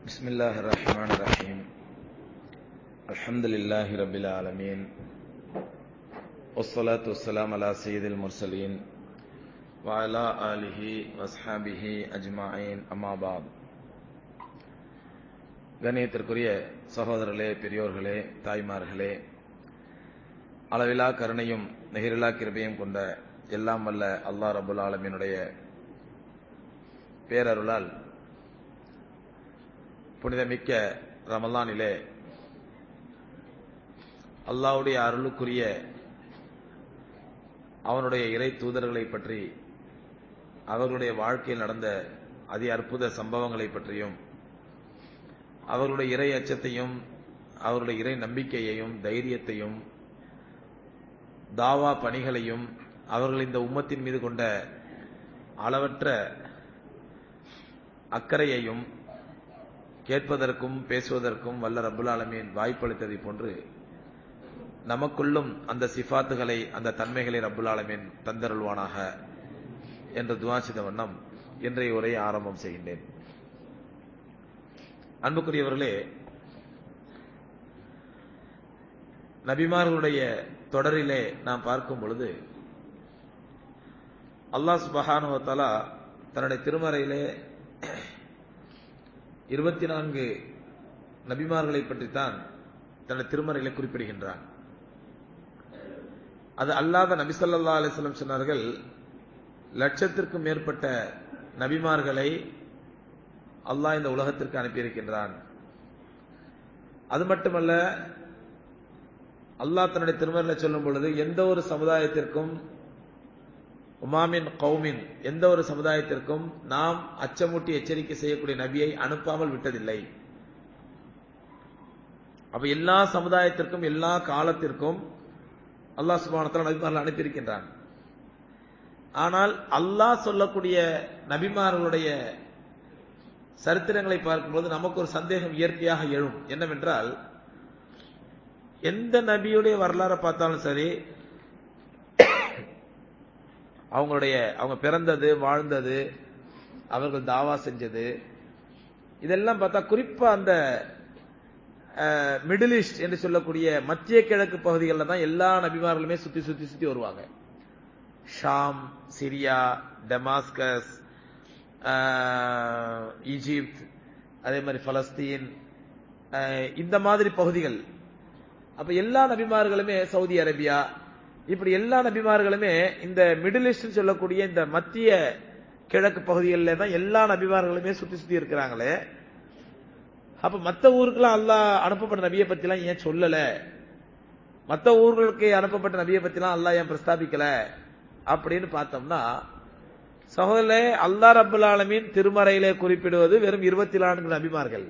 بسم الله الرحمن الرحيم الحمد لله رب العالمين والصلاة والسلام على سيد المرسلين وعلى آله وأصحابه أجمعين أما بعد கண்ணியத்திற்குரிய சகோதரர்களே பெரியோர்களே தாய்மார்களே அளவிலா கருணையும் நெகிரிலா கிருபையும் கொண்ட எல்லாம் வல்ல அல்லாஹ் ரபுல் ஆலமீனுடைய பேரருளால் புனிதமிக்க ரமலானிலே அல்லாவுடைய அருளுக்குரிய அவனுடைய இறை தூதர்களை பற்றி அவர்களுடைய வாழ்க்கையில் நடந்த அதி அற்புத சம்பவங்களை பற்றியும் அவர்களுடைய இறை அச்சத்தையும் அவருடைய இறை நம்பிக்கையையும் தைரியத்தையும் தாவா பணிகளையும் அவர்கள் இந்த உம்மத்தின் மீது கொண்ட அளவற்ற அக்கறையையும் கேட்பதற்கும் பேசுவதற்கும் வல்ல ரபுல் ஆலமீன் வாய்ப்பளித்ததை போன்று நமக்குள்ளும் அந்த சிஃபாத்துகளை அந்த தன்மைகளை ரபுல் ஆலமீன் தந்தருள்வானாக என்று துவா செய்த வண்ணம் இன்றைய உரையை ஆரம்பம் செய்கின்றேன் அன்புக்குரியவர்களே நபிமார்களுடைய தொடரிலே நாம் பார்க்கும் பொழுது அல்லாஹ் சுபஹானுவத்தாலா தன்னுடைய திருமறையிலே இருபத்தி நான்கு நபிமார்களை பற்றித்தான் தன்னுடைய திருமறையிலே குறிப்பிடுகின்றான் அது அல்லாத நபி சொல்லா அலிஸ்லம் சொன்னார்கள் லட்சத்திற்கும் மேற்பட்ட நபிமார்களை அல்லாஹ் இந்த உலகத்திற்கு அனுப்பியிருக்கின்றான் அது மட்டுமல்ல அல்லாஹ் தன்னுடைய திருமறையில் சொல்லும் பொழுது எந்த ஒரு சமுதாயத்திற்கும் உமாமின் கௌமின் எந்த ஒரு சமுதாயத்திற்கும் நாம் அச்சமூட்டி எச்சரிக்கை செய்யக்கூடிய நபியை அனுப்பாமல் விட்டதில்லை அப்ப எல்லா சமுதாயத்திற்கும் எல்லா காலத்திற்கும் அல்லாஹ் சுபானத்தில் நபிமார்கள் அனுப்பியிருக்கின்றான் ஆனால் அல்லாஹ் சொல்லக்கூடிய நபிமார்களுடைய சரித்திரங்களை பார்க்கும்போது நமக்கு ஒரு சந்தேகம் இயற்கையாக எழும் என்னவென்றால் எந்த நபியுடைய வரலாறை பார்த்தாலும் சரி அவங்களுடைய அவங்க பிறந்தது வாழ்ந்தது அவர்கள் தாவா செஞ்சது இதெல்லாம் பார்த்தா குறிப்பா அந்த மிடில் ஈஸ்ட் என்று சொல்லக்கூடிய மத்திய கிழக்கு பகுதிகளில் தான் எல்லா நபிமார்களுமே சுத்தி சுத்தி சுத்தி வருவாங்க ஷாம் சிரியா டெமாஸ்கஸ் ஈஜிப்த் அதே மாதிரி பலஸ்தீன் இந்த மாதிரி பகுதிகள் அப்ப எல்லா நபிமார்களுமே சவுதி அரேபியா இப்படி எல்லா நபிமார்களுமே இந்த மிடில் ஈஸ்ட் சொல்லக்கூடிய இந்த மத்திய கிழக்கு பகுதிகளில் தான் எல்லா நபிமார்களுமே சுத்தி சுத்தி இருக்கிறாங்களே அப்ப மத்த ஊருக்குலாம் அல்லாஹ் அனுப்பப்பட்ட நபியை பத்தி எல்லாம் ஏன் சொல்லல மத்த ஊர்களுக்கு அனுப்பப்பட்ட நபியை பத்தி எல்லாம் அல்லாஹ் ஏன் பிரஸ்தாபிக்கல அப்படின்னு பார்த்தோம்னா சகோதரே அல்லா ரபுல் ஆலமின் திருமறையிலே குறிப்பிடுவது வெறும் இருபத்தி நான்கு நபிமார்கள்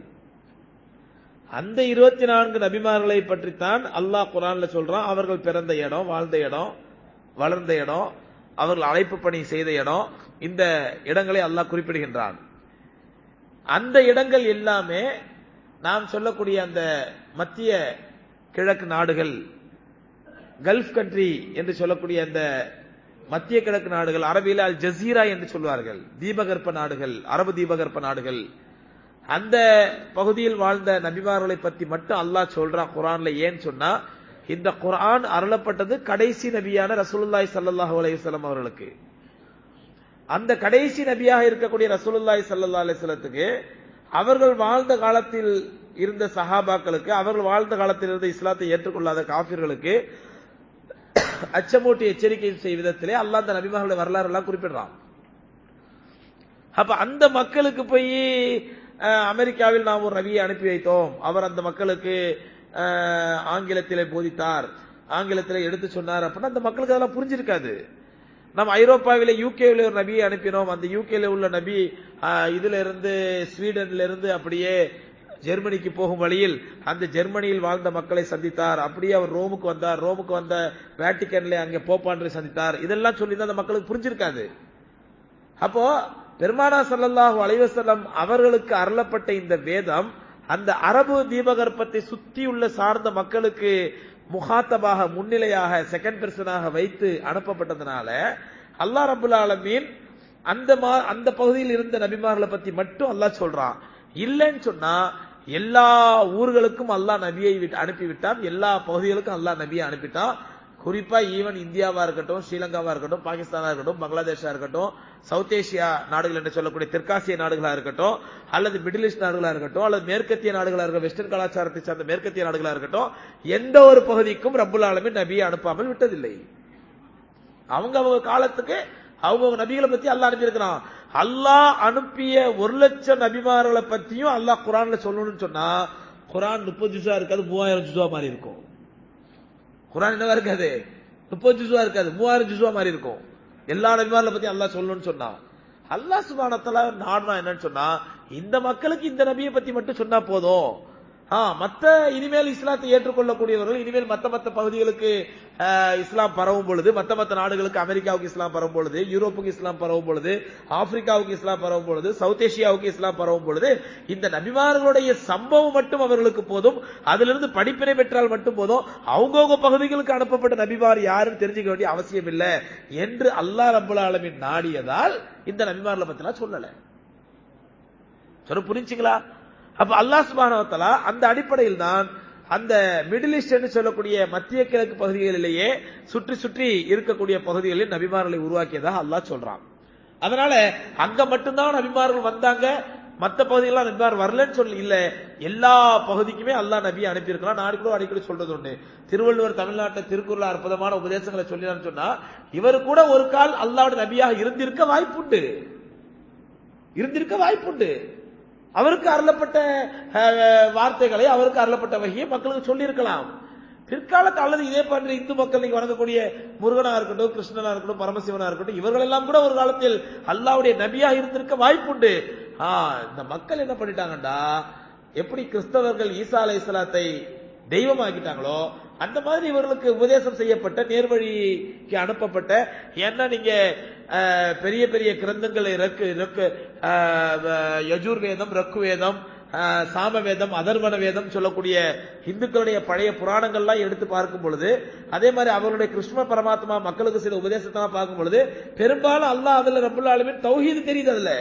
அந்த இருபத்தி நான்கு நபிமார்களை பற்றித்தான் அல்லாஹ் குரான்ல சொல்றான் அவர்கள் பிறந்த இடம் வாழ்ந்த இடம் வளர்ந்த இடம் அவர்கள் அழைப்பு பணி செய்த இடம் இந்த இடங்களை அல்லாஹ் குறிப்பிடுகின்றான் அந்த இடங்கள் எல்லாமே நாம் சொல்லக்கூடிய அந்த மத்திய கிழக்கு நாடுகள் கல்ஃப் கண்ட்ரி என்று சொல்லக்கூடிய அந்த மத்திய கிழக்கு நாடுகள் அரபியில் அல் ஜசீரா என்று சொல்வார்கள் தீபகற்ப நாடுகள் அரபு தீபகற்ப நாடுகள் அந்த பகுதியில் வாழ்ந்த நபிமார்களை பத்தி மட்டும் அல்லாஹ் சொல்றான் குரான்ல ஏன்னு சொன்னா இந்த குரான் அருளப்பட்டது கடைசி நபியான ரசூலுல்லாய் சல்லாஹூ அலையம் அவர்களுக்கு அந்த கடைசி நபியாக இருக்கக்கூடிய ரசூலுல்லாய் சல்லா அலிஸ்லத்துக்கு அவர்கள் வாழ்ந்த காலத்தில் இருந்த சஹாபாக்களுக்கு அவர்கள் வாழ்ந்த காலத்தில் இருந்த இஸ்லாத்தை ஏற்றுக்கொள்ளாத காபிர்களுக்கு அச்சமூட்டி எச்சரிக்கை செய்யும் விதத்திலே அல்லா அந்த நபிமார்களுடைய வரலாறு எல்லாம் குறிப்பிடுறான் அப்ப அந்த மக்களுக்கு போய் அமெரிக்காவில் நாம் ஒரு நபியை அனுப்பி வைத்தோம் அவர் அந்த மக்களுக்கு ஆங்கிலத்திலே போதித்தார் ஆங்கிலத்திலே எடுத்து சொன்னார் அப்படின்னா அந்த மக்களுக்கு அதெல்லாம் புரிஞ்சிருக்காது நம்ம ஐரோப்பாவில யூகேவில் ஒரு நபியை அனுப்பினோம் அந்த யூகேல உள்ள நபி இதுல இருந்து ஸ்வீடன்ல இருந்து அப்படியே ஜெர்மனிக்கு போகும் வழியில் அந்த ஜெர்மனியில் வாழ்ந்த மக்களை சந்தித்தார் அப்படியே அவர் ரோமுக்கு வந்தார் ரோமுக்கு வந்த வேட்டிக்கன்ல அங்கே போப்பான்றை சந்தித்தார் இதெல்லாம் சொல்லி அந்த மக்களுக்கு புரிஞ்சிருக்காது அப்போ பெருமானா சல்லல்லாஹு அலைவசல்லம் அவர்களுக்கு அருளப்பட்ட இந்த வேதம் அந்த அரபு தீபகற்பத்தை சுற்றியுள்ள சார்ந்த மக்களுக்கு முகாத்தபாக முன்னிலையாக செகண்ட் பெர்சனாக வைத்து அனுப்பப்பட்டதுனால அல்லாஹ் ரபுல் ஆலமீன் அந்த மா அந்த பகுதியில் இருந்த நபிமார்களை பத்தி மட்டும் அல்லாஹ் சொல்றான் இல்லைன்னு சொன்னா எல்லா ஊர்களுக்கும் அல்லாஹ் நபியை விட்டு அனுப்பிவிட்டான் எல்லா பகுதிகளுக்கும் அல்லாஹ் நபியை அனுப்பிட்டான் குறிப்பா ஈவன் இந்தியாவா இருக்கட்டும் ஸ்ரீலங்காவா இருக்கட்டும் பாகிஸ்தானா இருக்கட்டும் பங்களாதேஷா இருக்கட்டும் சவுத் ஏசியா நாடுகள் என்று சொல்லக்கூடிய தெற்காசிய நாடுகளா இருக்கட்டும் அல்லது மிடில் ஈஸ்ட் நாடுகளா இருக்கட்டும் அல்லது மேற்கத்திய நாடுகளா இருக்கட்டும் வெஸ்டர்ன் கலாச்சாரத்தை சார்ந்த மேற்கத்திய நாடுகளா இருக்கட்டும் எந்த ஒரு பகுதிக்கும் ரப்புல் ஆலமின் நபியை அனுப்பாமல் விட்டதில்லை அவங்க அவங்க காலத்துக்கு அவங்க நபிகளை பத்தி அல்லாஹ் அனுப்பியிருக்கிறான் அல்லாஹ் அனுப்பிய ஒரு லட்சம் நபிமார்களை பத்தியும் அல்லாஹ் குரான்ல சொல்லணும்னு சொன்னா குரான் முப்பது ஜுசா இருக்காது மூவாயிரம் ஜுசா மாதிரி இருக்கும் குரான் என்னவா இருக்காது முப்பது ஜுசுவா இருக்காது மூவாயிரம் ஜுசுவா மாதிரி இருக்கும் எல்லா நபிமார்களை பத்தி அல்லாஹ் சொல்லணும்னு சொன்னா அல்லாஹ் சுபானத்தல நாடுனா என்னன்னு சொன்னா இந்த மக்களுக்கு இந்த நபியை பத்தி மட்டும் சொன்னா போதும் ஆ, மத்த இனிமேல் இஸ்லாத்தை ஏற்றுக்கொள்ளக்கூடியவர்கள் இனிமேல் மத்த மத்த பகுதிகளுக்கு ஆ, இஸ்லாம் பரவும் பொழுது மத்த மத்த நாடுகளுக்கு அமெரிக்காவுக்கு இஸ்லாம் பரவும் பொழுது யூரோப்புக்கு இஸ்லாம் பரவும் பொழுது ஆப்பிரிக்காவுக்கு இஸ்லாம் பரவும் பொழுது சவுத் ஏசியாவுக்கு இஸ்லாம் பரவும் பொழுது இந்த நபிமார்களுடைய சம்பவம் மட்டும் அவர்களுக்கு போதும் அதிலிருந்து படிப்பினை பெற்றால் மட்டும் போதும் அவங்கவுங்க பகுதிகளுக்கு அனுப்பப்பட்ட நபிமார் யாருன்னு தெரிஞ்சுக்க வேண்டிய அவசியம் இல்லை என்று அல்லாஹ் ரபுல் ஆலமின் நாடியதால் இந்த நபிமார்களை பத்திலாம் சொல்லல சொல்ல புரிஞ்சுங்களா அப்ப அல்லாஹ் சுப்ஹானஹு வ தஆலா அந்த அடிப்படையில் தான் அந்த மிடில் ஈஸ்ட் சொல்லக்கூடிய மத்திய கிழக்கு பகுதிகளிலேயே சுற்றி சுற்றி இருக்கக்கூடிய பகுதிகளில் நபிமார்களை உருவாக்கியதாக அல்லாஹ் சொல்றான் அதனால அங்க மட்டும்தான் நபிமார்கள் வந்தாங்க மத்த பகுதிகள்லாம் நபிமார் வரலன்னு சொல்லி இல்ல எல்லா பகுதிக்குமே அல்லாஹ் நபியை அனுப்பியிருக்கலாம் நான் கூட அடிக்கடி சொல்றது உண்டு திருவள்ளுவர் தமிழ்நாட்டில் திருக்குறள் அற்புதமான உபதேசங்களை சொல்லினான்னு சொன்னா இவர் கூட ஒரு கால் அல்லாஹ்வுடைய நபியாக இருந்திருக்க வாய்ப்புண்டு இருந்திருக்க வாய்ப்புண்டு அவருக்கு அருளப்பட்ட அஹ், வார்த்தைகளை அவருக்கு அருளப்பட்ட வகையை மக்களுக்கு சொல்லியிருக்கலாம் பிற்காலத்து அல்லது இதே போன்ற இந்து மக்கள் நீங்க வணங்கக்கூடிய முருகனா இருக்கட்டும் கிருஷ்ணனா இருக்கட்டும் பரமசிவனா இருக்கட்டும் இவர்கள் எல்லாம் கூட ஒரு காலத்தில் அல்லாவுடைய நபியா இருந்திருக்க வாய்ப்புண்டு ஆ, இந்த மக்கள் என்ன பண்ணிட்டாங்கடா எப்படி கிறிஸ்தவர்கள் ஈசா அலை இஸ்லாத்தை தெய்வமாக்கிட்டாங்களோ அந்த மாதிரி இவர்களுக்கு உபதேசம் செய்யப்பட்ட நேர்வழிக்கு அனுப்பப்பட்ட ஏன்னா நீங்க அஹ், பெரிய பெரிய கிரந்தங்களை ரக்கு ரக்கு அஹ், வ- யஜுர் வேதம் ரக்கு வேதம் அஹ், சாம வேதம் அதர்வன வேதம் சொல்லக்கூடிய இந்துக்களுடைய பழைய புராணங்கள்லாம் எடுத்து பார்க்கும் பொழுது அதே மாதிரி அவருடைய கிருஷ்ண பரமாத்மா மக்களுக்கு சில உபதேசத்தெல்லாம் பார்க்கும் பொழுது பெரும்பாலும் அல்லாஹ் அதுல ரப்புல் ஆலமீன் தௌஹீது தெரியுது அதுல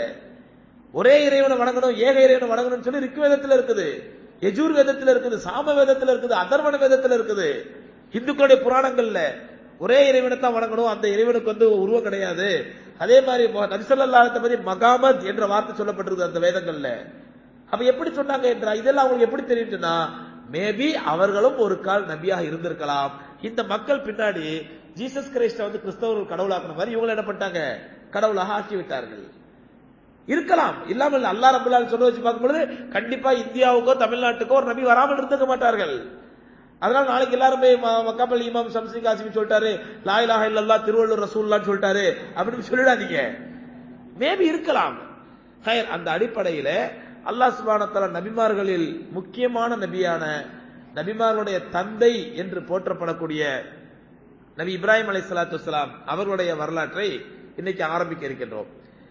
ஒரே இறைவனை வணங்கணும் ஏக இறைவனை வணங்கணும்னு சொல்லி ரிக் வேதத்துல இருக்குது யஜூர் வேதத்துல இருக்குது சாம வேதத்துல இருக்குது அதர்வன வேதத்துல இருக்குது இந்துக்களுடைய புராணங்கள்ல ஒரே இறைவனை தான் வணங்கணும் அந்த இறைவனுக்கு வந்து உருவம் கிடையாது அதே மாதிரி நபிசல்லாத்த பத்தி மகாமத் என்ற வார்த்தை சொல்லப்பட்டிருக்கு அந்த வேதங்கள்ல அப்ப எப்படி சொன்னாங்க என்றா இதெல்லாம் அவங்களுக்கு எப்படி தெரியும்னா மேபி அவர்களும் ஒரு கால் நபியாக இருந்திருக்கலாம் இந்த மக்கள் பின்னாடி ஜீசஸ் கிரைஸ்ட வந்து கிறிஸ்தவர்கள் கடவுளாக்குன மாதிரி இவங்க என்ன பண்ணிட்டாங்க கடவுளாக ஆக்கி விட்டார்கள் இருக்கலாம் இல்லாமல் இல்ல. அல்லாஹ் ரபுல்லால் சொல்ல வச்சு பார்க்கும்பொழுது கண்டிப்பா இந்தியாவுக்கோ தமிழ்நாட்டுக்கோ ஒரு நபி வராமல் இருந்துக்க மாட்டார்கள் அதனால நாளைக்கு எல்லாரும் போய் ம- மக்காப்பள்ளி இமாம் சம்சி காசிமி சொல்லிட்டாரு லா இலாஹ இல்லல்லாஹ் திருவள்ளுவர் ரசூல்லான்னு சொல்லிட்டாரு அப்படின்னு சொல்லிடாதீங்க மேபி இருக்கலாம் ஹைர், அந்த அடிப்படையில அல்லாஹ் சுப்ஹானஹு வ தஆலா நபிமார்களில் முக்கியமான நபியான நபிமார்களுடைய தந்தை என்று போற்றப்படக்கூடிய நபி இப்ராஹிம் அலைஹிஸ்ஸலாத்து வஸ்ஸலாம் அவர்களுடைய வரலாற்றை இன்னைக்கு ஆரம்பிக்க இருக்கின்றோம்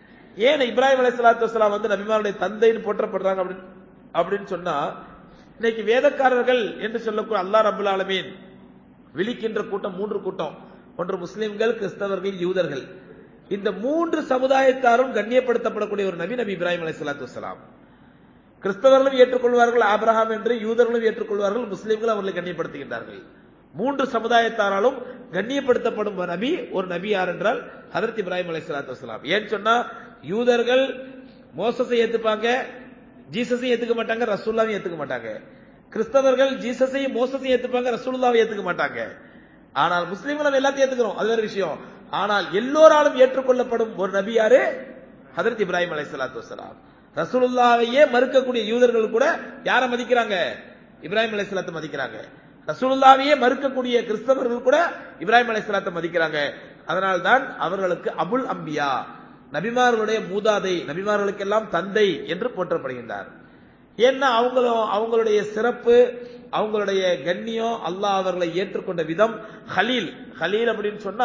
ஏன் இப்ராஹிம் அலைஹிஸ்ஸலாத்து வஸ்ஸலாம் வந்து நபிமாருடைய தந்தைன்னு போற்றப்படுறாங்க அப்படின்னு அப்படின்னு சொன்னா இன்னைக்கு வேதக்காரர்கள் என்று சொல்லக்கூடிய அல்லாஹ் ரபுல் ஆலமீன் விழிக்கின்ற கூட்டம் மூன்று கூட்டம் ஒன்று முஸ்லிம்கள் கிறிஸ்தவர்கள் யூதர்கள் இந்த மூன்று சமுதாயத்தாரும் கண்ணியப்படுத்தப்படக்கூடிய ஒரு நபி நபி இப்ராஹிம் அலைஹிஸ்ஸலாத்து வஸ்ஸலாம் கிறிஸ்தவர்களும் ஏற்றுக்கொள்வார்கள் ஆபிரகாம் என்று யூதர்களும் ஏற்றுக்கொள்வார்கள் முஸ்லிம்கள் அவர்களை கண்ணியப்படுத்துகின்றார்கள் மூன்று சமுதாயத்தாராலும் கண்ணியப்படுத்தப்படும் ஒரு நபி ஒரு நபி யார் என்றால் ஹதரத் இப்ராஹிம் அலைஹிஸ்ஸலாத்து வஸ்ஸலாம் ஏன்னு சொன்னா யூதர்கள் மோசஸை ஏத்துப்பாங்க ஜீசஸையும் ஏத்துக்க மாட்டாங்க ரசூல்லாவையும் ஏத்துக்க மாட்டாங்க கிறிஸ்தவர்கள் ஜீசஸையும் மோசஸையும் ஏத்துப்பாங்க ரசூலுல்லாவை ஏத்துக்க மாட்டாங்க ஆனால் முஸ்லிம்கள் நம்ம எல்லாத்தையும் ஏத்துக்கிறோம் அது வேற விஷயம் ஆனால் எல்லோராலும் ஏற்றுக்கொள்ளப்படும் ஒரு நபி யாரு ஹதரத் இப்ராஹிம் அலைஹிஸ்ஸலாத்து வஸ்ஸலாம் ரசூலுல்லாவையே மறுக்கக்கூடிய யூதர்கள் கூட யாரை மதிக்கிறாங்க இப்ராஹிம் அலைஹிஸ்ஸலாத்தை மதிக்கிறாங்க ரசூலுல்லாவையே மறுக்கக்கூடிய கிறிஸ்தவர்கள் கூட இப்ராஹிம் அலைஹிஸ்ஸலாத்தை மதிக்கிறாங்க அதனால்தான் அவர்களுக்கு அபுல் அம்பியா நபிமார்களுடைய மூதாதை நபிமார்களுக்கெல்லாம் தந்தை என்று போற்றப்படுகின்றார் ஏன்னா அவங்களும் அவங்களுடைய சிறப்பு அவங்களுடைய கண்ணியம் அல்லாஹ் அவர்களை ஏற்றுக்கொண்ட விதம் ஹலீல் ஹலீல் அப்படின்னு சொன்னா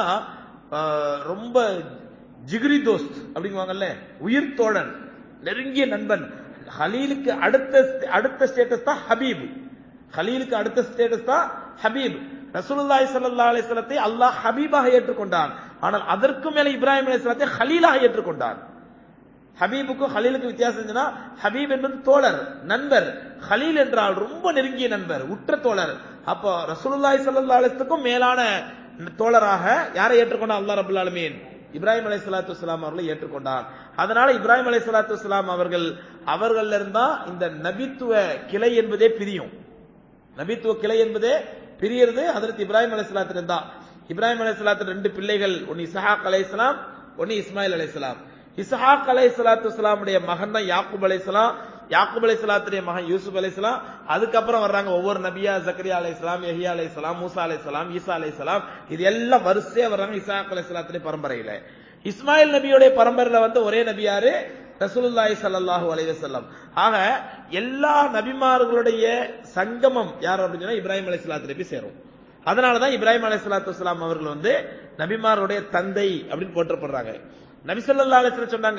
ஆஹ், ரொம்ப ஜிகிரி தோஸ்த் அப்படிங்குவாங்கல்ல உயிர் தோழன் நெருங்கிய நண்பன் ஹலீலுக்கு அடுத்த அடுத்த ஸ்டேட்டஸ் தான் ஹபீப் ஹலீலுக்கு அடுத்த ஸ்டேட்டஸ் தான் ஹபீப் ரசூலுல்லாஹி ஸல்லல்லாஹு அலைஹி வஸல்லத்தை அல்லாஹ் ஹபீபாக ஏற்றுக்கொண்டான் ஆனால் அதற்கு மேல இப்ராஹிம் அலைஹிஸ்ஸலாத்தை ஹலீலாக ஏற்றுக்கொண்டான் ஹபீபுக்கும் ஹலீலுக்கும் வித்தியாசம் இருந்துச்சுன்னா ஹபீப் என்பது தோழர் நண்பர் ஹலீல் என்றால் ரொம்ப நெருங்கிய நண்பர் உற்ற தோழர் அப்போ ரசூலுல்லாஹி ஸல்லல்லாஹு அலைஹி வஸல்லம் மேலான தோழராக யாரை ஏற்றுக்கொண்டா அல்லாஹ் ரபுல் ஆலமீன் இப்ராஹிம் அலை சலாத்து வலாம் அவர்களை ஏற்றுக்கொண்டார் அதனால இப்ராஹிம் அலை சலாத்து வலாம் அவர்கள் அவர்கள் இருந்தா இந்த நபித்துவ கிளை என்பதே பிரியும் நபித்துவ கிளை என்பதே பிரியறது அதற்கு இப்ராஹிம் அலை சலாத்து இருந்தா இப்ராஹிம் அலை சலாத்து ரெண்டு பிள்ளைகள் ஒன்னு இசஹாக் அலை இஸ்லாம் ஒன்னு இஸ்மாயில் அலை இஸ்லாம் இசஹாக் அலை சலாத்து வலாமுடைய மகன் தான் யாக்கூப் அலை இஸ்லாம் யாக்கூப் அலை சலாத்துடைய மகன் யூசுப் அலை இஸ்லாம் அதுக்கப்புறம் வர்றாங்க ஒவ்வொரு நபியா ஜக்கரியா அலை இஸ்லாம் யஹியா அலை இஸ்லாம் மூசா அலை இஸ்லாம் ஈசா அலை இஸ்லாம் இது எல்லாம் வரிசையா வர்றாங்க இசாக் அலை சலாத்துடைய பரம்பரையில இஸ்மாயில் நபியுடைய பரம்பரையில வந்து ஒரே நபியாரு ரசூலுல்லாஹி ஸல்லல்லாஹு அலைஹி வஸல்லம் ஆக எல்லா நபிமார்களுடைய சங்கமம் யார் அப்படின்னு சொன்னா இப்ராஹிம் அலைஹிஸ்ஸலாத்து போய் சேரும் அதனாலதான் இப்ராஹிம் அலைஹிஸ்ஸலாத்து வஸலாம் அவர்கள் வந்து நபிமாருடைய தந்தை அப்படின்னு போற்றப்படுறாங்க நபி ஸல்லல்லாஹு அலைஹி வஸல்லம் சொன்னாங்க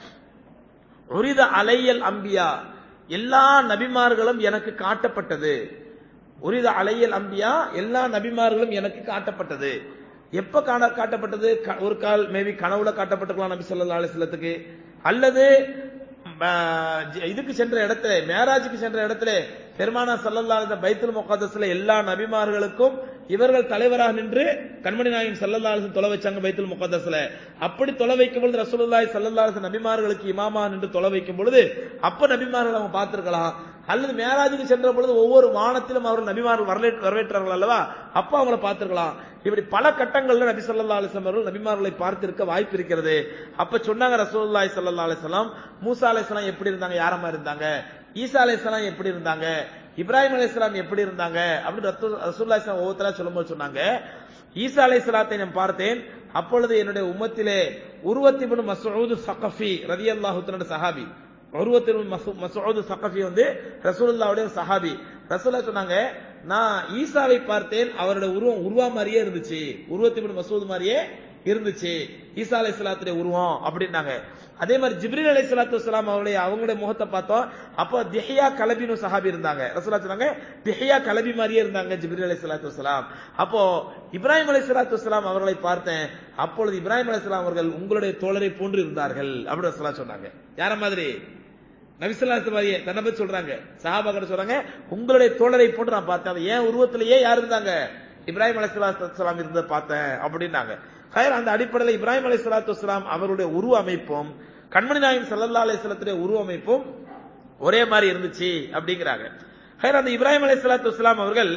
உரித அலையல் அம்பியா எல்லா நபிமார்களும் எனக்கு காட்டப்பட்டது உரித அலையல் அம்பியா எல்லா நபிமார்களும் எனக்கு காட்டப்பட்டது எப்ப காண காட்டப்பட்டது க- ஒரு கால் மேபி கனவுல காட்டப்பட்டிருக்கலாம் நபி ஸல்லல்லாஹு அலைஹி வஸல்லத்துக்கு அல்லது ஆ, ஜ- இதுக்கு சென்ற இடத்துல மேராஜுக்கு சென்ற இடத்துல பெருமானா ஸல்லல்லாஹு அலைஹி பைத்துல் முகத்தஸ்ல எல்லா நபிமார்களுக்கும் இவர்கள் தலைவராக நின்று கண்மணி நாயகம் ஸல்லல்லாஹு அலைஹி வஸல்லம் தொலை வச்சாங்க பைத்துல் முகத்தஸ்ல அப்படி தொலை வைக்கும் பொழுது ரசூலுல்லாஹி ஸல்லல்லாஹு அலைஹி வஸல்லம் நபிமார்களுக்கு இமாமா நின்று தொலை வைக்கும் பொழுது அப்ப நபிமார்கள் அவங்க பார்த்திருக்கலாம் அல்லது மேராஜுக்கு சென்ற பொழுது ஒவ்வொரு வானத்திலும் அவர்கள் நபிமார்கள் வரவேற்று வரவேற்றார்கள் அல்லவா அப்ப அவங்கள பார்த்திருக்கலாம் இப்படி பல கட்டங்கள்ல நபி ஸல்லல்லாஹு அலைஹி வஸல்லம் அவர்கள் நபிமார்களை பார்த்திருக்க வாய்ப்பு இருக்கிறது அப்ப சொன்னாங்க ரசூலுல்லாஹி ஸல்லல்லாஹு அலைஹி வஸல்லம் மூசா அலைஹிஸ்ஸலாம் எப்படி இருந்தாங்க யாரமா இருந்தாங்க ஈசா அலைஹிஸ்ஸலாம் எப்படி இருந்தாங்க இப்ராஹிம் அலைஹிஸ்ஸலாம் எப்படி இருந்தாங்க அப்படின்னு ரத்து- ரசூலுல்லாஹி ஸல்லல்லாஹு ஒவ்வொருத்தரா சொல்லும்போது சொன்னாங்க ஈசா அலைஹிஸ்ஸலாத்தை நான் பார்த்தேன் அப்பொழுது என்னுடைய உம்மத்திலே உருவத்திபுன் மஸ்ஊத் சகஃபி ரலியல்லாஹு தஆலா சஹாபி உருவத்தின் மசூத் சகஃபி வந்து ரசூலுல்லாவுடைய ஒரு சஹாபி ரசூல்லா சொன்னாங்க நான் ஈசாவை பார்த்தேன் அவருடைய உருவம் உருவா மாதிரியே இருந்துச்சு உருவத்தின் மசூத் மாதிரியே இருந்துச்சு ஈசா அலை சலாத்துடைய உருவம் அப்படின்னாங்க அதே மாதிரி ஜிப்ரீல் அலை சலாத்து வலாம் அவருடைய அவங்களுடைய முகத்தை பார்த்தோம் அப்போ திஹியா கலபின்னு ஒரு சஹாபி இருந்தாங்க ரசூலா சொன்னாங்க திஹியா கலபி மாதிரியே இருந்தாங்க ஜிப்ரீல் அலை சலாத்து வலாம் அப்போ இப்ராஹிம் அலை சலாத்து வலாம் அவர்களை பார்த்தேன் அப்பொழுது இப்ராஹிம் அலை அவர்கள் உங்களுடைய தோழரை போன்று இருந்தார்கள் அப்படின்னு ரசூலா சொன்னாங்க யார மாதிரி நபிசல்லாத்து மாதிரியே தன்னை பத்தி சொல்றாங்க சஹாபாக்கிட்ட சொல்றாங்க உங்களுடைய தோழரை போன்று நான் பார்த்தேன் அது ஏன் உருவத்திலேயே யார் இருந்தாங்க இப்ராஹிம் அலைஹிஸ்ஸலாம் இருந்ததை பார்த்தேன் அப்படின்னாங்க ஹயர் அந்த அடிப்படையில் இப்ராஹிம் அலைஹிஸ்ஸலாத்து வஸ்ஸலாம் அவருடைய உருவ அமைப்பும் கண்மணி நாயகம் ஸல்லல்லாஹு அலைஹி வஸல்லத்துடைய உருவ அமைப்பும் ஒரே மாதிரி இருந்துச்சு அப்படிங்கிறாங்க ஹயர் அந்த இப்ராஹிம் அலைஹிஸ்ஸலாத்து வஸ்ஸலாம் அவர்கள்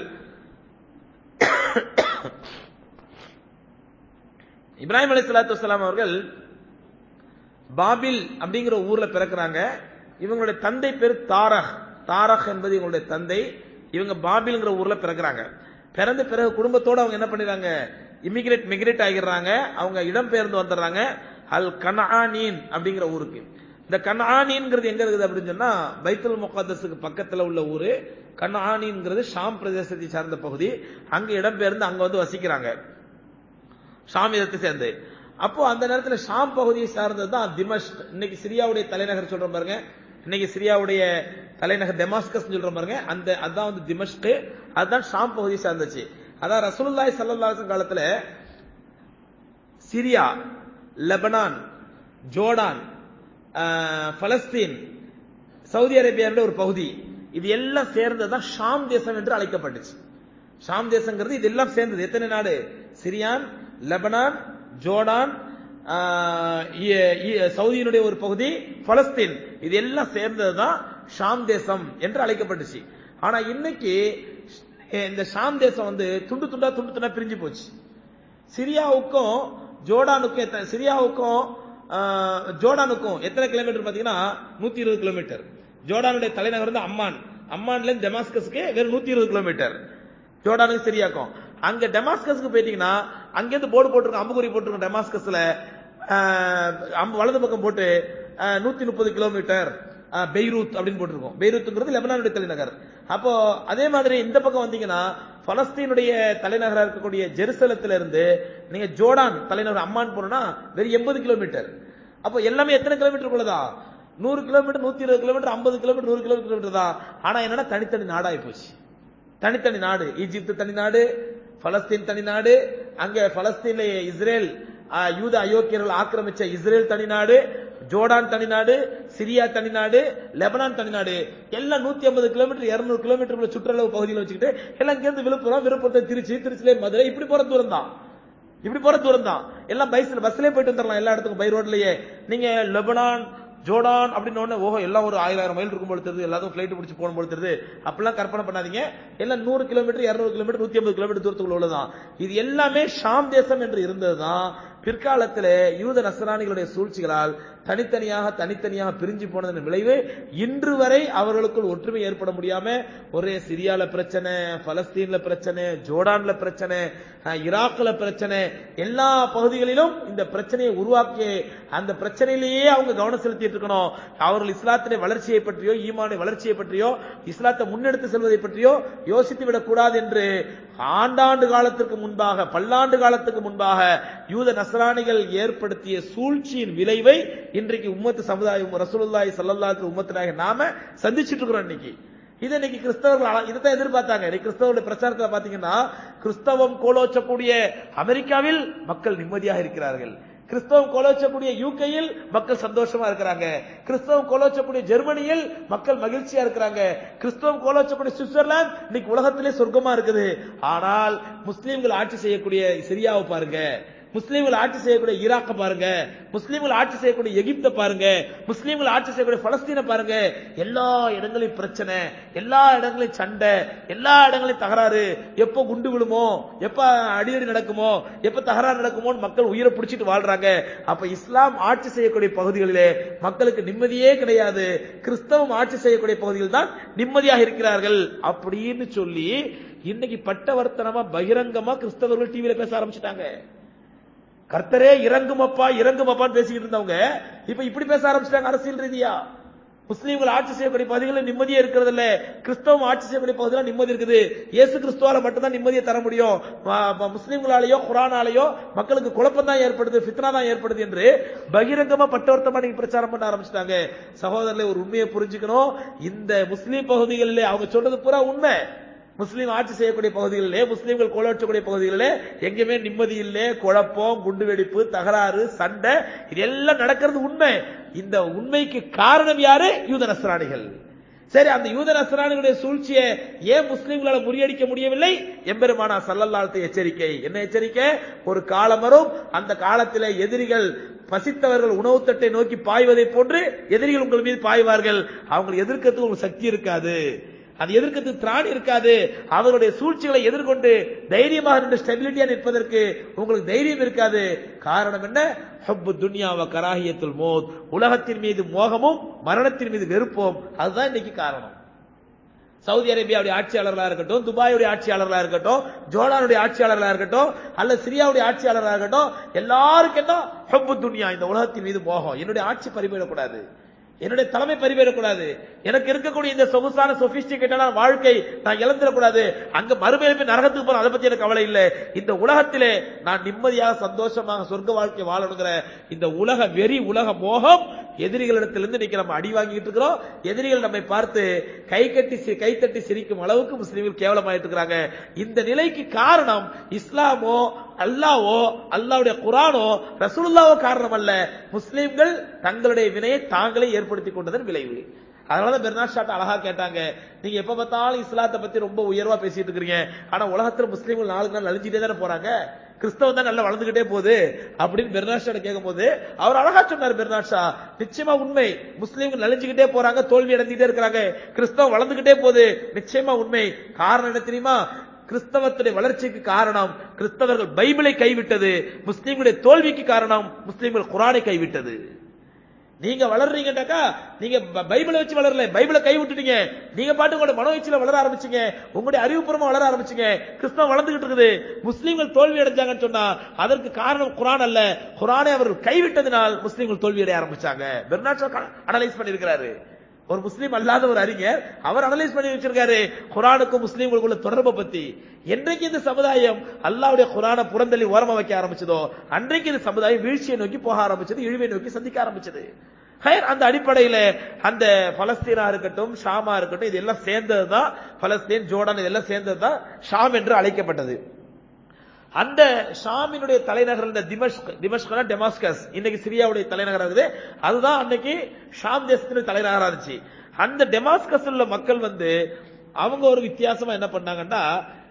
இப்ராஹிம் அலைஹிஸ்ஸலாத்து வஸ்ஸலாம் அவர்கள் பாபில் அப்படிங்கிற ஊர்ல பிறக்கிறாங்க இவங்களுடைய தந்தை பேர் தாரக் தாரக் என்பது இவங்களுடைய தந்தை இவங்க பாபில்ங்கிற ஊர்ல பிறக்கிறாங்க பிறந்த பிறகு குடும்பத்தோட அவங்க என்ன பண்ணிடுறாங்க இமிகிரேட் மிகிரேட் ஆகிடுறாங்க அவங்க இடம்பெயர்ந்து வந்துடுறாங்க அல் கனானீன் அப்படிங்கிற ஊருக்கு இந்த கனானீன்ங்கிறது எங்க இருக்குது அப்படின்னு சொன்னா பைத்துல் முகத்தஸுக்கு பக்கத்துல உள்ள ஊரு கனானீன்ங்கிறது ஷாம் பிரதேசத்தை சார்ந்த பகுதி அங்க இடம்பெயர்ந்து அங்க வந்து வசிக்கிறாங்க ஷாம் இதத்தை சேர்ந்து அப்போ அந்த நேரத்துல ஷாம் பகுதியை சார்ந்தது தான் திமஷ்க் இன்னைக்கு சிரியாவுடைய தலைநகர் சொல்றோம் பாருங்க இன்னைக்கு சிரியாவுடைய தலைநகர் டெமாஸ்கஸ் சொல்றோம் பாருங்க அந்த அதான் வந்து திமஷ்க் அதுதான் ஷாம் பகுதியை சார்ந்துச்சு அதான் ரசூலுல்லாஹி ஸல்லல்லாஹு அலைஹி காலத்துல சிரியா லெபனான் ஜோர்டான் ஆஹ், பலஸ்தீன் சவுதி அரேபியாவுடைய ஒரு பகுதி இது எல்லாம் சேர்ந்ததுதான் ஷாம் தேசம் என்று அழைக்கப்பட்டுச்சு ஷாம் தேசங்கிறது இதெல்லாம் சேர்ந்தது எத்தனை நாடு சிரியான் லெபனான் ஜோர்டான் ஆஹ், இ- இ- சவுதியினுடைய ஒரு பகுதி பலஸ்தீன் இது எல்லாம் சேர்ந்ததுதான் ஷாம் தேசம் என்று அழைக்கப்பட்டுச்சு ஆனா இன்னைக்கு இந்த ஷாம் தேசம் வந்து துண்டு துண்டா துண்டு துண்டா பிரிஞ்சு போச்சு சிரியாவுக்கும் ஜோர்டானுக்கும் எத்தனை- சிரியாவுக்கும் ஆஹ், ஜோர்டானுக்கும் எத்தனை கிலோமீட்டர் பாத்தீங்கன்னா நூத்தி இருபது கிலோமீட்டர் ஜோர்டானுடைய தலைநகர் வந்து அம்மான் அம்மான்ல இருந்து டெமாஸ்கஸ்க்கு வெறும் நூத்தி இருபது கிலோமீட்டர் ஜோர்டானுக்கு சிரியாக்கும் அங்க டெமாஸ்கஸ்க்கு போயிட்டீங்கன்னா அங்கிருந்து போர்டு போட்டிருக்கோம் அம்புகுறி போட்டிருக்கோம் டெமாஸ்கஸ்ல ஆஹ், அம்பு வலது பக்கம் போட்டு நூத்தி முப்பது கிலோமீட்டர் ஆஹ், பெய்ரூத் அப்படின்னு போட்டிருக்கோம் பெய்ரூத்துங்கிறது லெபனானுடைய தலைநகர் அப்போ அதே மாதிரி இந்த பக்கம் வந்தீங்கன்னா பலஸ்தீனுடைய தலைநகரா இருக்கக்கூடிய ஜெருசலத்துல இருந்து நீங்க ஜோர்டான் தலைநகர் அம்மான் போனா வெறும் எண்பது கிலோமீட்டர் அப்போ எல்லாமே எத்தனை கிலோமீட்டர் உள்ளதா நூறு கிலோமீட்டர் நூத்தி இருபது கிலோமீட்டர் ஐம்பது கிலோமீட்டர் நூறு கிலோமீட்டர் தான் ஆனா என்னன்னா தனித்தனி நாடாகி போச்சு தனித்தனி நாடு ஈஜிப்து தனி நாடு பலஸ்தீன் தனி நாடு அங்க பலஸ்தீன்ல இஸ்ரேல் ஆ, யூத அயோக்கியர்கள் ஆக்கிரமிச்ச இஸ்ரேல் தனி நாடு ஜோர்டான் தனிநாடு சிரியா தனிநாடு லெபனான் தனிநாடு எல்லாம் நூத்தி ஐம்பது கிலோமீட்டர் இருநூறு கிலோமீட்டர் சுற்றளவு பகுதியில் வச்சுக்கிட்டு எல்லாம் இங்கிருந்து விழுப்புரம் விழுப்புரத்தை திருச்சி திருச்சியிலே மதுரை இப்படி போற தூரம் தான் இப்படி போற தூரம் தான் எல்லாம் பைஸ்ல பஸ்லயே போயிட்டு வந்துடலாம் எல்லா இடத்துக்கும் பை ரோட்லயே நீங்க லெபனான் ஜோர்டான் அப்படின்னு ஒண்ணு ஓஹோ எல்லாம் ஒரு ஆயிரம் மைல் இருக்கும் போல தெரியுது எல்லாரும் ஃபிளைட் பிடிச்சு போகணும் போல தெரியுது அப்படிலாம் கற்பனை பண்ணாதீங்க எல்லாம் நூறு கிலோமீட்டர் இருநூறு கிலோமீட்டர் நூத்தி ஐம்பது கிலோமீட்டர் தூரத்துக்குள்ள உள்ளதான் இது எல்லாமே ஷாம் தேசம் என்று இருந்ததுதான் பிற்காலத்திலே யூத நசராணிகளுடைய சூழ்ச்சிகளால் தனித்தனியாக தனித்தனியாக பிரிஞ்சு போனதன் விளைவு இன்று வரை அவர்களுக்குள் ஒற்றுமை ஏற்பட முடியாம ஒரே சிரியால பிரச்சனை பலஸ்தீன்ல பிரச்சனை ஜோர்டான்ல பிரச்சனை அஹ், ஈராக்ல பிரச்சனை எல்லா பகுதிகளிலும் இந்த பிரச்சனையை உருவாக்கி அந்த பிரச்சனையிலேயே அவங்க கவனம் செலுத்திட்டு இருக்கணும் அவர்கள் இஸ்லாத்தினை வளர்ச்சியை பற்றியோ ஈமானை வளர்ச்சியை பற்றியோ இஸ்லாத்தை முன்னெடுத்து செல்வதை பற்றியோ யோசித்து விடக்கூடாது என்று ஆண்டாண்டு காலத்திற்கு முன்பாக பல்லாண்டு காலத்துக்கு முன்பாக யூத நசராணிகள் ஏற்படுத்திய சூழ்ச்சியின் விளைவை இன்றைக்கு உம்மத்து சமுதாயம் ரசூலுல்லாஹி ஸல்லல்லாஹு அலைஹி உம்மத்தினாக நாம சந்திச்சிட்டு இருக்கிறோம் இன்னைக்கு இது இன்னைக்கு கிறிஸ்தவர்கள் அழ- இதைத்தான் எதிர்பார்த்தாங்க இன்னைக்கு கிறிஸ்தவருடைய பிரச்சாரத்துல பாத்தீங்கன்னா கிறிஸ்தவம் கோலோச்சக்கூடிய அமெரிக்காவில் மக்கள் நிம்மதியாக இருக்கிறார்கள் கிறிஸ்தவம் கோலோச்சக்கூடிய யூகேயில் மக்கள் சந்தோஷமா இருக்கிறாங்க கிறிஸ்தவம் கோலோச்சக்கூடிய ஜெர்மனியில் மக்கள் மகிழ்ச்சியா இருக்கிறாங்க கிறிஸ்தவம் கோலோச்சக்கூடிய சுவிட்சர்லாந்து இன்னைக்கு உலகத்திலே சொர்க்கமா இருக்குது ஆனால் முஸ்லீம்கள் ஆட்சி செய்யக்கூடிய சிரியாவை பாருங்க முஸ்லீம்கள் ஆட்சி செய்யக்கூடிய ஈராக்க பாருங்க முஸ்லீம்கள் ஆட்சி செய்யக்கூடிய எகிப்த பாருங்க முஸ்லீம்கள் ஆட்சி செய்யக்கூடிய பலஸ்தீனை பாருங்க எல்லா இடங்களையும் பிரச்சனை எல்லா இடங்களையும் சண்டை எல்லா இடங்களையும் தகராறு எப்போ குண்டு விழுமோ எப்ப அடியடி நடக்குமோ எப்ப தகராறு நடக்குமோன்னு மக்கள் உயிரை பிடிச்சிட்டு வாழ்றாங்க அப்ப இஸ்லாம் ஆட்சி செய்யக்கூடிய பகுதிகளிலே மக்களுக்கு நிம்மதியே கிடையாது கிறிஸ்தவம் ஆட்சி செய்யக்கூடிய பகுதியில் தான் நிம்மதியாக இருக்கிறார்கள் அப்படின்னு சொல்லி இன்னைக்கு பட்டவர்த்தனமா பகிரங்கமா கிறிஸ்தவர்கள் டிவியில பேச ஆரம்பிச்சிட்டாங்க கர்த்தரே இறங்குமப்பா இறங்குமப்பான்னு பேசிக்கிட்டு இருந்தவங்க இப்ப இப்படி பேச ஆரம்பிச்சிட்டாங்க அரசியல் ரீதியா முஸ்லீம்கள் ஆட்சி செய்யக்கூடிய பகுதிகளில் நிம்மதியே இருக்கிறது இல்ல கிறிஸ்தவம் ஆட்சி செய்யக்கூடிய பகுதியில் நிம்மதி இருக்குது இயேசு கிறிஸ்துவால மட்டும்தான் நிம்மதியை தர முடியும் ம- ம- முஸ்லீம்களாலேயோ குரானாலேயோ மக்களுக்கு குழப்பம் தான் ஏற்படுது ஃபித்னா தான் ஏற்படுது என்று பகிரங்கமா பட்டவர்த்தமா நீங்க பிரச்சாரம் பண்ண ஆரம்பிச்சிட்டாங்க சகோதரர்களே ஒரு உண்மையை புரிஞ்சுக்கணும் இந்த முஸ்லீம் பகுதிகளிலே அவங்க சொல்றது பூரா உண்மை முஸ்லீம் ஆட்சி செய்யக்கூடிய பகுதிகளிலே முஸ்லீம்கள் கோலோற்றக்கூடிய பகுதிகளிலே எங்கேயுமே நிம்மதி இல்லை குழப்பம் குண்டுவெடிப்பு தகராறு சண்டை இது எல்லாம் நடக்கிறது உண்மை இந்த உண்மைக்கு காரணம் யாரு யூத நஸ்ராணிகள் சரி அந்த யூத நஸ்ராணிகளுடைய சூழ்ச்சியை ஏன் முஸ்லீம்களால முறியடிக்க முடியவில்லை எம்பெருமானா சல்லல்லாஹு எச்சரிக்கை என்ன எச்சரிக்கை ஒரு காலம் வரும் அந்த காலத்திலே எதிரிகள் பசித்தவர்கள் உணவு தட்டை நோக்கி பாய்வதை போன்று எதிரிகள் உங்கள் மீது பாய்வார்கள் அவங்களை எதிர்க்கிறதுக்கு உங்களுக்கு சக்தி இருக்காது அது எதிர்க்கிறதுக்கு திராணி இருக்காது அவருடைய சூழ்ச்சிகளை எதிர்கொண்டு தைரியமாக நின்று ஸ்டெபிலிட்டியா நிற்பதற்கு உங்களுக்கு தைரியம் இருக்காது காரணம் என்ன ஹப்பு துன்யாவ கராகியத்துல் மோத் உலகத்தின் மீது மோகமும் மரணத்தின் மீது வெறுப்போம் அதுதான் இன்னைக்கு காரணம் சவுதி அரேபியாவுடைய ஆட்சியாளர்களா இருக்கட்டும் துபாயுடைய ஆட்சியாளர்களா இருக்கட்டும் ஜோர்டானுடைய ஆட்சியாளர்களா இருக்கட்டும் அல்ல சிரியாவுடைய ஆட்சியாளர்களா இருக்கட்டும் எல்லாருக்கும் என்ன ஹப்பு துன்யா இந்த உலகத்தின் மீது மோகம் என்னுடைய ஆட்சி பறிபோயிடக்கூடாது என்னுடைய தலைமை பறிபோயிடக்கூடாது எனக்கு இருக்கக்கூடிய இந்த சொகுசான சொபிஸ்டிகேட்டான வாழ்க்கை நான் இழந்துடக்கூடாது அங்க மறுமையில போய் நரகத்துக்கு போறோம் அதை பத்தி எனக்கு கவலை இல்லை இந்த உலகத்திலே நான் நிம்மதியாக சந்தோஷமாக சொர்க்க வாழ்க்கை வாழணுங்கிற இந்த உலக வெறி உலக மோகம் எதிரிகளிடத்திலிருந்து இன்னைக்கு நம்ம அடி வாங்கிட்டு இருக்கிறோம் எதிரிகள் நம்மை பார்த்து கை கட்டி சி- கை தட்டி சிரிக்கும் அளவுக்கு முஸ்லீம்கள் கேவலமாயிட்டு இருக்கிறாங்க இந்த நிலைக்கு காரணம் இஸ்லாமோ அல்லாவோ அல்லாவுடைய குரானோ ரசூலுல்லாவோ காரணம் அல்ல முஸ்லீம்கள் தங்களுடைய வினையை தாங்களே ஏற்படுத்திக் கொண்டதன் விளைவு அதனாலதான் பெர்னாட் ஷாட் அழகா கேட்டாங்க நீங்க எப்ப பார்த்தாலும் இஸ்லாத்தை பத்தி ரொம்ப உயர்வா பேசிட்டு இருக்கிறீங்க ஆனா உலகத்துல முஸ்லீம்கள் நாளுக்கு நாள் அழிஞ்சிட்டே தானே போறாங்க கிறிஸ்தவம் தான் நல்லா வளர்ந்துகிட்டே போகுது அப்படின்னு பெர்னாட் ஷா கேட்கும் போது அவர் அழகா சொன்னார் பெர்னாட் ஷா நிச்சயமா உண்மை முஸ்லீம்கள் நலிஞ்சுக்கிட்டே போறாங்க தோல்வி அடைஞ்சுக்கிட்டே இருக்கிறாங்க கிறிஸ்தவம் வளர்ந்துகிட்டே போகுது நிச்சயமா உண்மை காரணம் என்ன தெரியுமா கிறிஸ்தவத்துடைய வளர்ச்சிக்கு காரணம் கிறிஸ்தவர்கள் பைபிளை கைவிட்டது முஸ்லீம்களுடைய தோல்விக்கு காரணம் முஸ்லீம்கள் குரானை கைவிட்டது நீங்க வளர்றீங்கன்னாக்கா நீங்க ப- பைபிளை வச்சு வளரல பைபிளை கை விட்டுட்டீங்க நீங்க பாட்டு உங்களோட மனோவச்சில வளர ஆரம்பிச்சீங்க உங்களுடைய அறிவுபூர்வமா வளர ஆரம்பிச்சீங்க கிறிஸ்தவம் வளர்ந்துகிட்டு இருக்குது முஸ்லீம்கள் தோல்வி அடைஞ்சாங்கன்னு சொன்னா அதற்கு காரணம் குரான் அல்ல குரானை அவர்கள் கைவிட்டதினால் முஸ்லீம்கள் தோல்வி அடைய ஆரம்பிச்சாங்க பெர்னாட் அனலைஸ் பண்ணிருக்கிறாரு ஒரு முஸ்லீம் அல்லாத ஒரு அறிஞர் அவர் அனலைஸ் பண்ணி வச்சிருக்காரு குரானுக்கும் முஸ்லீம்களுக்குள்ள தொடர்பை பத்தி என்றைக்கு இந்த சமுதாயம் அல்லாவுடைய குரானை புறந்தள்ளி ஓரமா வைக்க ஆரம்பிச்சதோ அன்றைக்கு இந்த சமுதாயம் வீழ்ச்சியை நோக்கி போக ஆரம்பிச்சது இழிவை நோக்கி சந்திக்க ஆரம்பிச்சது ஹைர், அந்த அடிப்படையில அந்த பலஸ்தீனா இருக்கட்டும் ஷாமா இருக்கட்டும் இதெல்லாம் சேர்ந்ததுதான் பலஸ்தீன் ஜோர்டான் இதெல்லாம் சேர்ந்ததுதான் ஷாம் என்று அழைக்கப்பட்டது அந்த ஷாமினுடைய தலைநகர் இந்த திமஷ்க் திமஷ்கனா டெமாஸ்கஸ் இன்னைக்கு சிரியாவுடைய தலைநகரம் இருக்குது அதுதான் அன்னைக்கு ஷாம் தேசத்தினுடைய தலைநகரா இருந்துச்சு அந்த டெமாஸ்கஸ் உள்ள மக்கள் வந்து அவங்க ஒரு வித்தியாசமா என்ன பண்ணாங்கன்னா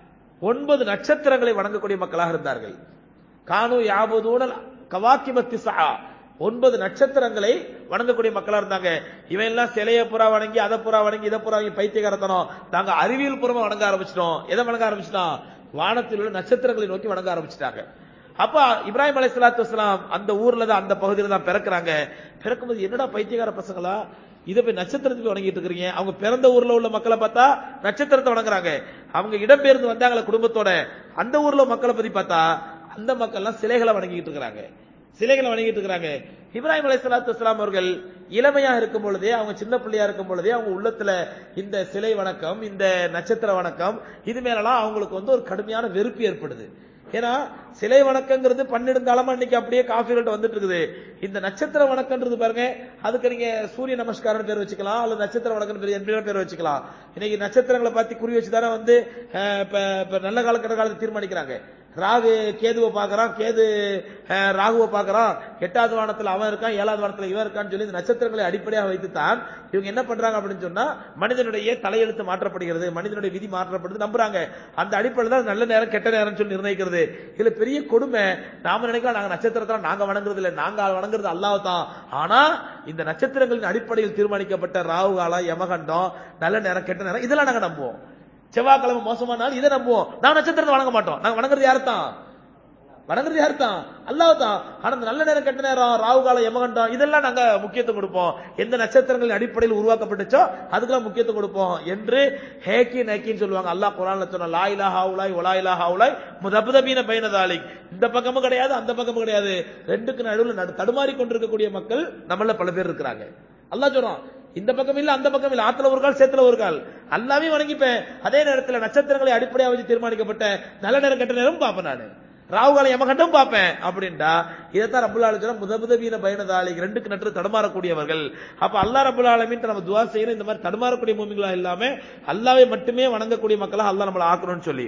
ஒன்பது நட்சத்திரங்களை வணங்கக்கூடிய மக்களாக இருந்தார்கள் கானு யாபுதூனல் கவாக்கிபத்தி சஹா ஒன்பது நட்சத்திரங்களை வணங்கக்கூடிய மக்களா இருந்தாங்க இவன் எல்லாம் சிலைய புறா வணங்கி அதை புறா வணங்கி இதை புறா வணங்கி பைத்தியகாரத்தனம் நாங்க அறிவியல் பூர்வமா வணங்க ஆரம்பிச்சிட்டோம் எதை வணங்க ஆரம்பிச்சிட்டோம் வானத்தில் உள்ள நட்சத்திரங்களை நோக்கி வணங்க ஆரம்பிச்சிட்டாங்க அப்ப இப்ராஹிம் அலை சலாத்து வஸ்லாம் அந்த ஊர்ல தான் அந்த பகுதியில தான் பிறக்குறாங்க பிறக்கும்போது என்னடா பைத்தியகார பசங்களா இதை போய் நட்சத்திரத்துக்கு வணங்கிட்டு இருக்கிறீங்க அவங்க பிறந்த ஊர்ல உள்ள மக்களை பார்த்தா நட்சத்திரத்தை வணங்குறாங்க அவங்க இடம்பெயர்ந்து வந்தாங்களே குடும்பத்தோட அந்த ஊர்ல மக்களை பத்தி பார்த்தா அந்த மக்கள்லாம் சிலைகளை வணங்கிட்டு இருக்கிறாங்க சிலைகளை வணங்கிட்டு இருக்கிறாங்க இப்ராஹிம் அலை சலாத்து வஸ்லாம் அவர்கள் இளமையா இருக்கும் பொழுதே அவங்க சின்ன பிள்ளையா இருக்கும் பொழுதே அவங்க உள்ளத்துல இந்த சிலை வணக்கம் இந்த நட்சத்திர வணக்கம் இது மேலலாம் அவங்களுக்கு வந்து ஒரு கடுமையான வெறுப்பு ஏற்படுது ஏன்னா சிலை வணக்கங்கிறது பன்னெடுங்காலமா இன்னைக்கு அப்படியே காஃபிகள்ட்ட வந்துட்டு இருக்குது இந்த நட்சத்திர வணக்கம்ன்றது பாருங்க அதுக்கு நீங்க சூரிய நமஸ்காரம் பேர் வச்சுக்கலாம் அல்லது நட்சத்திர வணக்கம் பேர் எப்படி பேர் வச்சுக்கலாம் இன்னைக்கு நட்சத்திரங்களை பத்தி குறி வச்சுதானே வந்து அஹ், இப்ப இப்ப நல்ல கால கெட்ட காலத்தை தீர்மானிக்கிறாங்க ராகு கேதுவை பார்க்கறான் கேது அஹ், ராகுவை பார்க்கறான் எட்டாவது வானத்துல அவன் இருக்கான் ஏழாவது வானத்துல இவன் இருக்கான்னு சொல்லி இந்த நட்சத்திரங்களை அடிப்படையாக வைத்துத்தான் இவங்க என்ன பண்றாங்க அப்படின்னு சொன்னா மனிதனுடைய தலையெழுத்து மாற்றப்படுகிறது மனிதனுடைய விதி மாற்றப்படுது நம்புறாங்க அந்த அடிப்படையில் தான் நல்ல நேரம் கெட்ட நேரம் சொல்லி நிர்ணயிக்கிறது இதுல பெரிய கொடுமை நாம நினைக்கலாம் நாங்க நட்சத்திரத்தை நாங்க வணங்குறது இல்ல நாங்க வணங்குறது அல்லாஹ் தான் ஆனா இந்த நட்சத்திரங்களின் அடிப்படையில் தீர்மானிக்கப்பட்ட ராகு காலம் யமகண்டம் நல்ல நேரம் கெட்ட நேரம் இதெல்லாம் நாங்க நம்புவோம் செவ்வாய்க்கிழமை மோசமான நாள் இதை நம்புவோம் நாங்க நட்சத்திரத்தை வணங்க மாட்டோம் நாங்க வணங்குறது யாரு தான் வணங்குறது யாரு தான் அல்லாஹ் தான் ஆனா இந்த நல்ல நேரம் கெட்ட நேரம் ராகு காலம் யமகண்டம் இதெல்லாம் நாங்க முக்கியத்துவம் கொடுப்போம் எந்த நட்சத்திரங்களின் அடிப்படையில் உருவாக்கப்பட்டுச்சோ அதுக்கெல்லாம் முக்கியத்துவம் கொடுப்போம் என்று ஹேக்கி நேக்கின்னு சொல்லுவாங்க அல்லாஹ் குரான்ல சொன்ன லா இலாஹா உலாய் ஒலா இலாஹா உலாய் முதபதபீன பயனதாலிக் இந்த பக்கமும் கிடையாது அந்த பக்கமும் கிடையாது ரெண்டுக்கு நடுவில் நடு தடுமாறி கொண்டிருக்கக்கூடிய மக்கள் நம்மள பல பேர் இருக்கிறாங்க அல்லாஹ் சொல்றான் இந்த பக்கம் இல்ல அந்த பக்கம் இல்ல ஆத்துல ஒரு கால் சேத்துல ஒரு கால் அல்லாமே வணங்கிப்பேன் அதே நேரத்தில் நட்சத்திரங்களை அடிப்படையாக வச்சு தீர்மானிக்கப்பட்ட நல்ல நேரம் கெட்ட நேரம் பார்ப்பேன் நானு ராகுகாலம் எமகண்டம் பார்ப்பேன் அப்படின்டா இதைத்தான் ரபுல் ஆலோசனம் முதபுதவீன பயணதாளி ரெண்டுக்கு நட்டு தடுமாறக்கூடியவர்கள் அப்ப அல்லா ரபுல் ஆலமின் நம்ம துவா செய்யணும் இந்த மாதிரி தடுமாறக்கூடிய பூமிகளா இல்லாம அல்லாவை மட்டுமே வணங்கக்கூடிய மக்களா அல்லா நம்மளை ஆக்கணும்னு சொல்லி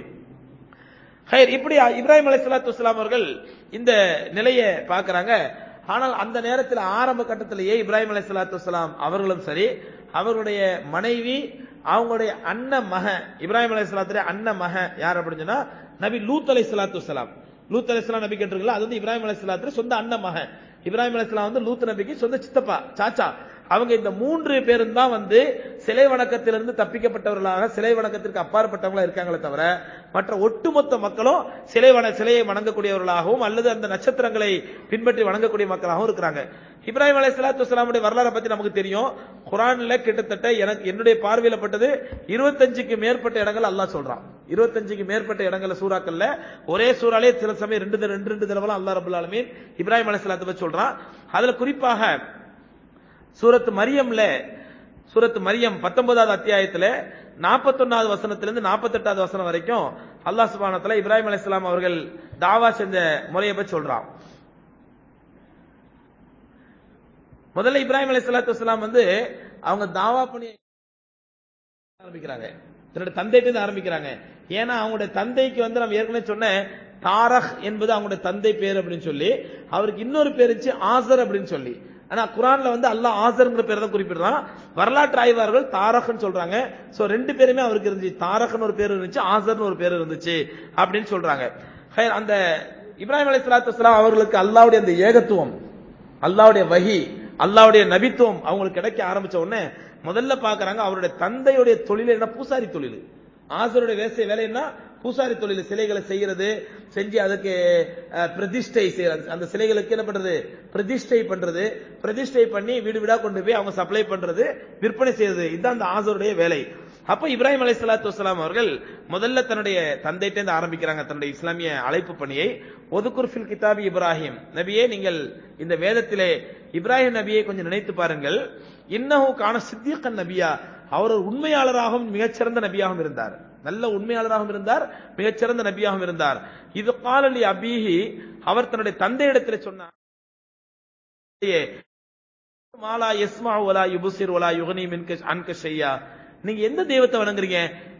ஹைர் இப்படி இப்ராஹிம் அலை சலாத்து வஸ்லாம் அவர்கள் இந்த நிலையை பார்க்கறாங்க ஆனால் அந்த நேரத்தில் ஆரம்ப கட்டத்திலேயே இப்ராஹிம் அலை சலாத்து வஸ்லாம் அவர்களும் சரி அவர்களுடைய மனைவி அவங்களுடைய அண்ண மக இப்ராஹிம் அலை சலாத்துடைய அண்ண மக யார் அப்படின்னு சொன்னா நபி லூத் அலை சலாத்து வஸ்லாம் லூத் அலை சலாம் நபி கேட்டிருக்கல அது வந்து இப்ராஹிம் அலை சலாத்துடைய சொந்த அண்ண மக இப்ராஹிம் அலை வந்து லூத் நபிக்கு சொந்த சித்தப்பா சாச்சா அவங்க இந்த மூன்று பேரும் தான் வந்து சிலை வணக்கத்திலிருந்து தப்பிக்கப்பட்டவர்களாக சிலை வணக்கத்திற்கு அப்பாற்பட்டவங்களா இருக்காங்களே தவிர மற்ற ஒட்டுமொத்த மக்களும் சிலை வண சிலையை வணங்கக்கூடியவர்களாகவும் அல்லது அந்த நட்சத்திரங்களை பின்பற்றி வணங்கக்கூடிய மக்களாகவும் இருக்கிறாங்க இப்ராஹிம் அலை சலாத்து வலாமுடைய வரலாறை பத்தி நமக்கு தெரியும் குரான்ல கிட்டத்தட்ட எனக்கு என்னுடைய பார்வையில பட்டது இருபத்தஞ்சுக்கு மேற்பட்ட இடங்கள் அல்லாஹ் சொல்றான் இருபத்தஞ்சுக்கு மேற்பட்ட இடங்கள்ல சூறாக்கள்ல ஒரே சூறாலே சில சமயம் ரெண்டு தடவை- ரெண்டு ரெண்டு தடவை அல்லாஹ் ரபுல் ஆலமீன் இப்ராஹிம் அலை சலாத்தை பத்தி சொல்றான் அதுல குறிப்பாக சூரத்து மரியம்ல சூரத்து மரியம் பத்தொன்பதாவது அத்தியாயத்துல நாற்பத்தொன்னாவது வசனத்திலிருந்து நாற்பத்தெட்டாவது வசனம் வரைக்கும் அல்லாஹ் சுபானத்துல இப்ராஹிம் அலைஹிஸ்ஸலாம் அவர்கள் தாவா செஞ்ச முறையை பற்றி சொல்றான் முதல்ல இப்ராஹிம் அலைஹிஸ்ஸலாத்து வஸ்ஸலாம் வந்து அவங்க தாவா பண்ணி ஆரம்பிக்கிறாங்க தன்னுடைய தந்தைட்டு இருந்து ஆரம்பிக்கிறாங்க ஏன்னா அவங்களுடைய தந்தைக்கு வந்து நம்ம ஏற்கனவே சொன்ன தாரக் என்பது அவங்களுடைய தந்தை பேர் அப்படின்னு சொல்லி அவருக்கு இன்னொரு பேர் இருந்துச்சு ஆசர் அப்படின்னு சொல்லி ஆனா குரான்ல வந்து அல்லாஹ் ஆசர்ங்கிற பேர் தான் குறிப்பிடுறான் வரலாற்று ஆய்வாளர்கள் தாரக்னு சொல்றாங்க சோ ரெண்டு பேருமே அவருக்கு இருந்துச்சு தாரக்னு ஒரு பேர் இருந்துச்சு ஆசர்னு ஒரு பேர் இருந்துச்சு அப்படின்னு சொல்றாங்க ஹைர், அந்த இப்ராஹிம் அலை சலாத்து அவர்களுக்கு அல்லாவுடைய அந்த ஏகத்துவம் அல்லாவுடைய வஹி அல்லாவுடைய நபித்துவம் அவங்களுக்கு கிடைக்க ஆரம்பிச்ச உடனே முதல்ல பாக்குறாங்க அவருடைய தந்தையுடைய தொழில் என்ன பூசாரி தொழில் ஆசருடைய வேசை வேலை என்ன பூசாரி தொழில் சிலைகளை செய்யறது செஞ்சு அதுக்கு அஹ், பிரதிஷ்டை செய்யறது அந்த சிலைகளுக்கு என்ன பண்றது பிரதிஷ்டை பண்றது பிரதிஷ்டை பண்ணி வீடு வீடா கொண்டு போய் அவங்க சப்ளை பண்றது விற்பனை செய்யறது இதுதான் அந்த ஆசருடைய வேலை அப்ப இப்ராஹிம் அலை சலாத்து வசலாம் அவர்கள் முதல்ல தன்னுடைய தந்தைட்டே இருந்து ஆரம்பிக்கிறாங்க தன்னுடைய இஸ்லாமிய அழைப்பு பணியை ஒதுக்குர் ஃபில் கிதாபி இப்ராஹிம் நபியே நீங்கள் இந்த வேதத்திலே இப்ராஹிம் நபியை கொஞ்சம் நினைத்து பாருங்கள் இன்னஹு காண சித்தியக்கன் நபியா அவர் ஒரு உண்மையாளராகவும் மிகச்சிறந்த நபியாகவும் இருந்தார் நல்ல உண்மையாளராகவும் இருந்தார் மிகச்சிறந்த நபியாகவும் இருந்தார் இது காலலி அபீஹி அவர் தன்னுடைய தந்தையிடத்தில் சொன்னார் மாலா யஸ்மா ஒலா யுபுசிர் ஒலா யுகனி மின்க அன்க ஷையா நீங்க எந்த தெய்வத்தை வணங்குறீங்க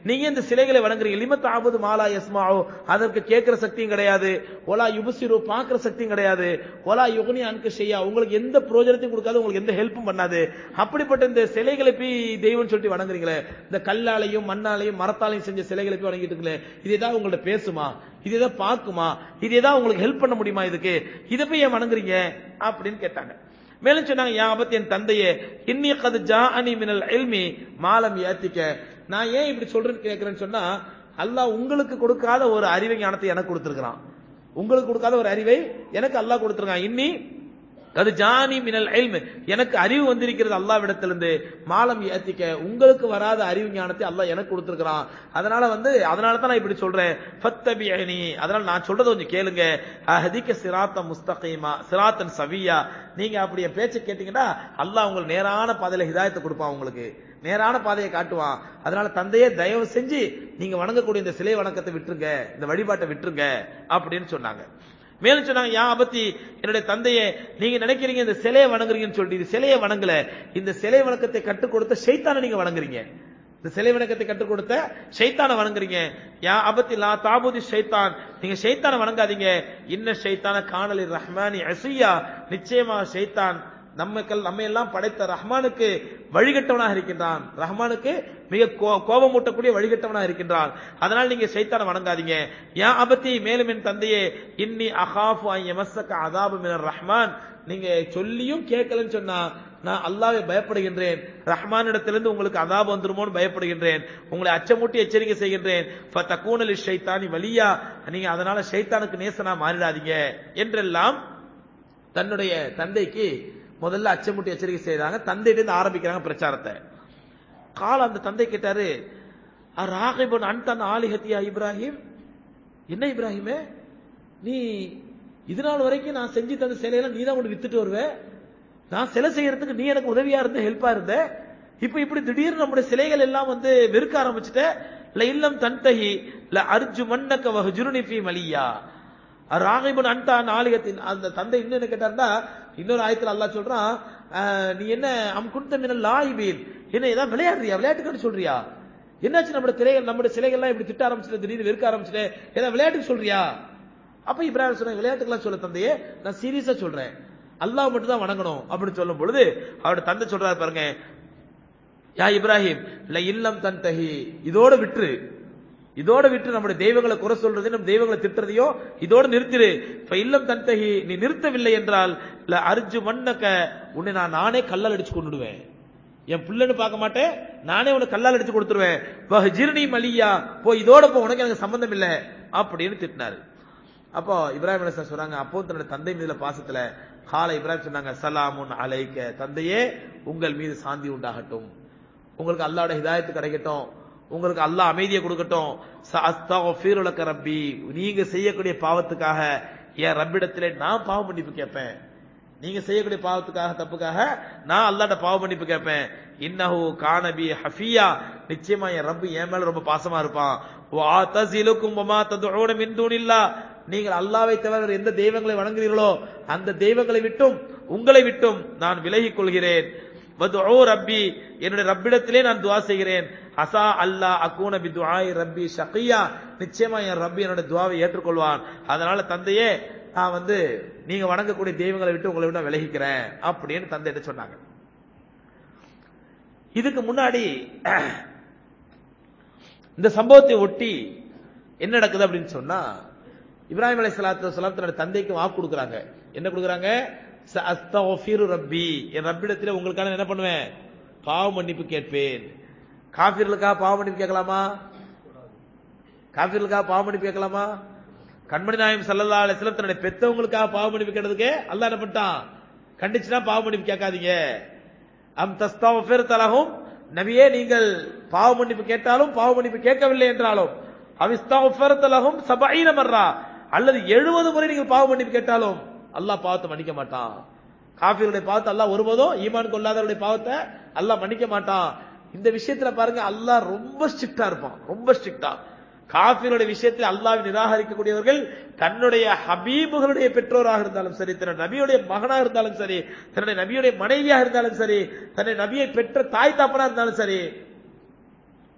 நீங்க இந்த சிலைகளை வணங்குறீங்க லிமத் ஆபது மாலா யஸ்மாஓ அதற்கு கேட்கிற சக்தியும் கிடையாது ஒலா யுபசிரு பாக்குற சக்தியும் கிடையாது ஒலா யுகனி அன்கு செய்யா உங்களுக்கு எந்த பிரயோஜனத்தையும் கொடுக்காது உங்களுக்கு எந்த ஹெல்ப்பும் பண்ணாது அப்படிப்பட்ட இந்த சிலைகளை போய் தெய்வம் சொல்லிட்டு வணங்குறீங்களே இந்த கல்லாலையும் மண்ணாலையும் மரத்தாலையும் செஞ்ச சிலைகளை போய் வணங்கிட்டு இருக்கீங்களே இது ஏதாவது உங்கள்ட்ட பேசுமா இது ஏதாவது பார்க்குமா இது ஏதாவது உங்களுக்கு ஹெல்ப் பண்ண முடியுமா இதுக்கு இதை போய் ஏன் வணங்குறீங்க அப்படின்னு கேட்டாங்க மேலும் சொன்னாங்க யா அபத் என் தந்தையே இன்னி கது ஜா அனி மினல் எல்மி மாலம் ஏத்திக்க நான் ஏன் இப்படி சொல்றேன்னு கேட்கிறேன்னு சொன்னா அல்லாஹ் உங்களுக்கு கொடுக்காத ஒரு அறிவை ஞானத்தை எனக்கு கொடுத்திருக்கிறான் உங்களுக்கு கொடுக்காத ஒரு அறிவை எனக்கு அல்லாஹ் கொடுத்திருக்கான் இன்னி அது ஜானி மினல் இல்ம் எனக்கு அறிவு வந்திருக்கிறது அல்லாவிடத்திலிருந்து மாலம் ஏத்திக்க உங்களுக்கு வராத அறிவு ஞானத்தை அல்லாஹ் எனக்கு கொடுத்திருக்கிறான் அதனால வந்து அதனால தான் நான் இப்படி சொல்றேன் ஃபத்தபியனி அதனால நான் சொல்றதை கொஞ்சம் கேளுங்க அஹதிக்க சிராத்த முஸ்தகீமா சிராத்தன் சவியா நீங்க அப்படி என் பேச்சை கேட்டீங்கன்னா அல்லாஹ் உங்களுக்கு நேரான பாதையில ஹிதாயத்தை கொடுப்பான் உங்களுக்கு நேரான பாதையை காட்டுவான் அதனால தந்தையே தயவு செஞ்சு நீங்க வணங்கக்கூடிய இந்த சிலை வணக்கத்தை விட்டுருங்க இந்த வழிபாட்டை விட்டுருங்க அப்படின்னு சொன்னாங்க மேலும் சொன்னாங்க யா அபத்தி என்னுடைய தந்தையே நீங்க நினைக்கிறீங்க இந்த சிலையை வணங்குறீங்கன்னு சொல்லிட்டு இது சிலையை வணங்கல இந்த சிலை வணக்கத்தை கற்றுக் கொடுத்த ஷைத்தானை நீங்க வணங்குறீங்க இந்த சிலை வணக்கத்தை கற்றுக் கொடுத்த ஷைத்தானை வணங்குறீங்க யா அபத்தி லா தாபூதி ஷைத்தான் நீங்க ஷைத்தானை வணங்காதீங்க இன்ன ஷைத்தான காணலி ரஹ்மானி அசியா நிச்சயமா ஷைத்தான் நம்மக்கள் நம்ம எல்லாம் படைத்த ரஹ்மானுக்கு வழிகட்டவனாக இருக்கின்றான் ரஹ்மானுக்கு மிக கோபமூட்டக்கூடிய வழிகட்டவனாக இருக்கின்றான் அதனால் நீங்க சைத்தான வணங்காதீங்க யா அபத்தி மேலும் என் தந்தையே இன்னி அகாஃபு எமசக்க அதாபு மினர் ரஹ்மான் நீங்க சொல்லியும் கேட்கலன்னு சொன்னா நான் அல்லாவை பயப்படுகின்றேன் ரஹ்மான் இடத்திலிருந்து உங்களுக்கு அதாபு வந்துருமோன்னு பயப்படுகின்றேன் உங்களை அச்சமூட்டி எச்சரிக்கை செய்கின்றேன் தக்கூனலி ஷைத்தானி வலியா நீங்க அதனால ஷைத்தானுக்கு நேசனா மாறிடாதீங்க என்றெல்லாம் தன்னுடைய தந்தைக்கு முதல்ல அச்சமுட்டி எச்சரிக்கை செய்தாங்க தந்தையிட்டு ஆரம்பிக்கிறாங்க பிரச்சாரத்தை கால அந்த தந்தை கேட்டாரு ராகிபன் அன்தன் ஆலிஹத்தியா இப்ராஹிம் என்ன இப்ராஹிமே நீ இது நாள் வரைக்கும் நான் செஞ்சு தந்த சிலையெல்லாம் நீ தான் கொண்டு வித்துட்டு வருவ நான் சிலை செய்யறதுக்கு நீ எனக்கு உதவியா இருந்த ஹெல்ப்பா இருந்த இப்ப இப்படி திடீர்னு நம்முடைய சிலைகள் எல்லாம் வந்து வெறுக்க ஆரம்பிச்சுட்ட இல்ல இல்லம் தன்தகி இல்ல அர்ஜு மன்னக்க வஹஜுருனி ஃபி மலியா ராகிபன் அன்டா நாளிகத்தின் அந்த தந்தை இன்னும் என்ன கேட்டார்னா இன்னொரு ஆயத்தில் அல்லா சொல்றான் நீ என்ன அம் குந்த மினல் லாயிபீன் என்ன ஏதாவது விளையாடுறியா விளையாட்டுக்கு சொல்றியா என்னாச்சு நம்முடைய திரைகள் நம்முடைய சிலைகள்லாம் இப்படி திட்ட ஆரம்பிச்சுட்டு திடீர்னு வெறுக்க ஆரம்பிச்சுட்டு ஏதாவது விளையாட்டுக்கு சொல்றியா அப்ப இப்ராஹிம் சொன்ன விளையாட்டுக்கெல்லாம் சொல்ல தந்தையே நான் சீரியஸா சொல்றேன் அல்லாஹ் மட்டும் தான் வணங்கணும் அப்படின்னு சொல்லும் பொழுது அவரோட தந்தை சொல்றாரு பாருங்க யா இப்ராஹிம் இல்ல இல்லம் தன் தகி இதோட விட்டுரு இதோட விட்டு நம்முடைய தெய்வங்களை குறை சொல்றது நம்ம தெய்வங்களை திட்டுறதையோ இதோட நிறுத்திரு இப்ப இல்லம் தன்தகி நீ நிறுத்தவில்லை என்றால் இல்ல அர்ஜு மண்ணக்க உன்னை நான் நானே கல்லால் அடிச்சு கொண்டுடுவேன் என் பிள்ளைன்னு பார்க்க மாட்டேன் நானே உனக்கு கல்லால் அடிச்சு கொடுத்துருவேன் ஜிர்னி மலியா போ இதோட போ உனக்கு எனக்கு சம்பந்தம் இல்லை அப்படின்னு திட்டினாரு அப்போ இப்ராஹிம் அலிஸ்லாம் சொல்றாங்க அப்போ தன்னோட தந்தை மீதுல பாசத்துல கால இப்ராஹிம் சொன்னாங்க சலாமுன் அலைக்க தந்தையே உங்கள் மீது சாந்தி உண்டாகட்டும் உங்களுக்கு அல்லாட ஹிதாயத்து கிடைக்கட்டும் உங்களுக்கு அல்லாஹ் அமைதியை கொடுக்கட்டும் ரப்பி நீங்க செய்யக்கூடிய பாவத்துக்காக என் ரப்பிடத்திலே நான் பாவ மன்னிப்பு கேட்பேன் நீங்க செய்யக்கூடிய பாவத்துக்காக தப்புக்காக நான் அல்லாட்ட பாவ மன்னிப்பு கேட்பேன் இன்னஹு கானபி ஹஃபியா நிச்சயமா என் ரப்பு என் மேல ரொம்ப பாசமா இருப்பான் தசிலுக்கும் மின் தூணில்லா நீங்கள் அல்லாவை தவிர எந்த தெய்வங்களை வணங்குகிறீர்களோ அந்த தெய்வங்களை விட்டும் உங்களை விட்டும் நான் விலகிக் கொள்கிறேன் வதுஓ ரப்பி என்னுடைய ரப்பிடத்திலே நான் துவா செய்கிறேன் அசா அல்லா அக்கூன பி துஆய் ரப்பி ஷகியா நிச்சயமா என் ரப்பி என்னோட துவாவை ஏற்றுக்கொள்வான் அதனால தந்தையே நான் வந்து நீங்க வணங்கக்கூடிய தெய்வங்களை விட்டு உங்களை விட விலகிக்கிறேன் அப்படின்னு தந்தையிட்ட சொன்னாங்க இதுக்கு முன்னாடி இந்த சம்பவத்தை ஒட்டி என்ன நடக்குது அப்படின்னு சொன்னா இப்ராஹிம் அலை சலாத்து வலாம் தன்னோட தந்தைக்கு வாக்கு கொடுக்குறாங்க என்ன கொடுக்குறாங்க ரப்பி என் ரப்பிடத்தில் உங்களுக்கான என்ன பண்ணுவேன் பாவ மன்னிப்பு கேட்பேன் காபிர்களுக்காக பாவ மன்னிப்பு கேட்கலாமா காபிர்களுக்காக பாவ மன்னிப்பு கேட்கலாமா கண்மணி நாயம் சல்லல்லா அலிஸ்லம் தன்னுடைய பெத்தவங்களுக்காக பாவ மன்னிப்பு கேட்டதுக்கு அல்லா என்ன பண்ணிட்டான் கண்டிச்சுனா பாவ மன்னிப்பு கேட்காதீங்க அம் தஸ்தாவஃபிர் தலகும் நபியே நீங்கள் பாவ மன்னிப்பு கேட்டாலும் பாவ மன்னிப்பு கேட்கவில்லை என்றாலும் அவிஸ்தாவஃபிர் தலகும் சபைன மர்ரா அல்லது எழுபது முறை நீங்கள் பாவ மன்னிப்பு கேட்டாலும் அல்லாஹ் பாவத்தை மன்னிக்க மாட்டான் காஃபிர்களுடைய பாவத்தை அல்லாஹ் ஒருபோதும் ஈமான் கொள்ளாதவருடைய பாவத்தை அல்லாஹ் மன்னிக்க மாட்டான் இந்த விஷயத்துல பாருங்க அல்லாஹ் ரொம்ப ஸ்ட்ரிக்டா இருப்பான் ரொம்ப ஸ்ட்ரிக்டா காஃபிருடைய விஷயத்தில் அல்லாவை நிராகரிக்கக்கூடியவர்கள் தன்னுடைய ஹபீபுகளுடைய பெற்றோராக இருந்தாலும் சரி தன்னுடைய நபியுடைய மகனாக இருந்தாலும் சரி தன்னுடைய நபியுடைய மனைவியாக இருந்தாலும் சரி தன்னுடைய நபியை பெற்ற தாய் தாப்பனா இருந்தாலும் சரி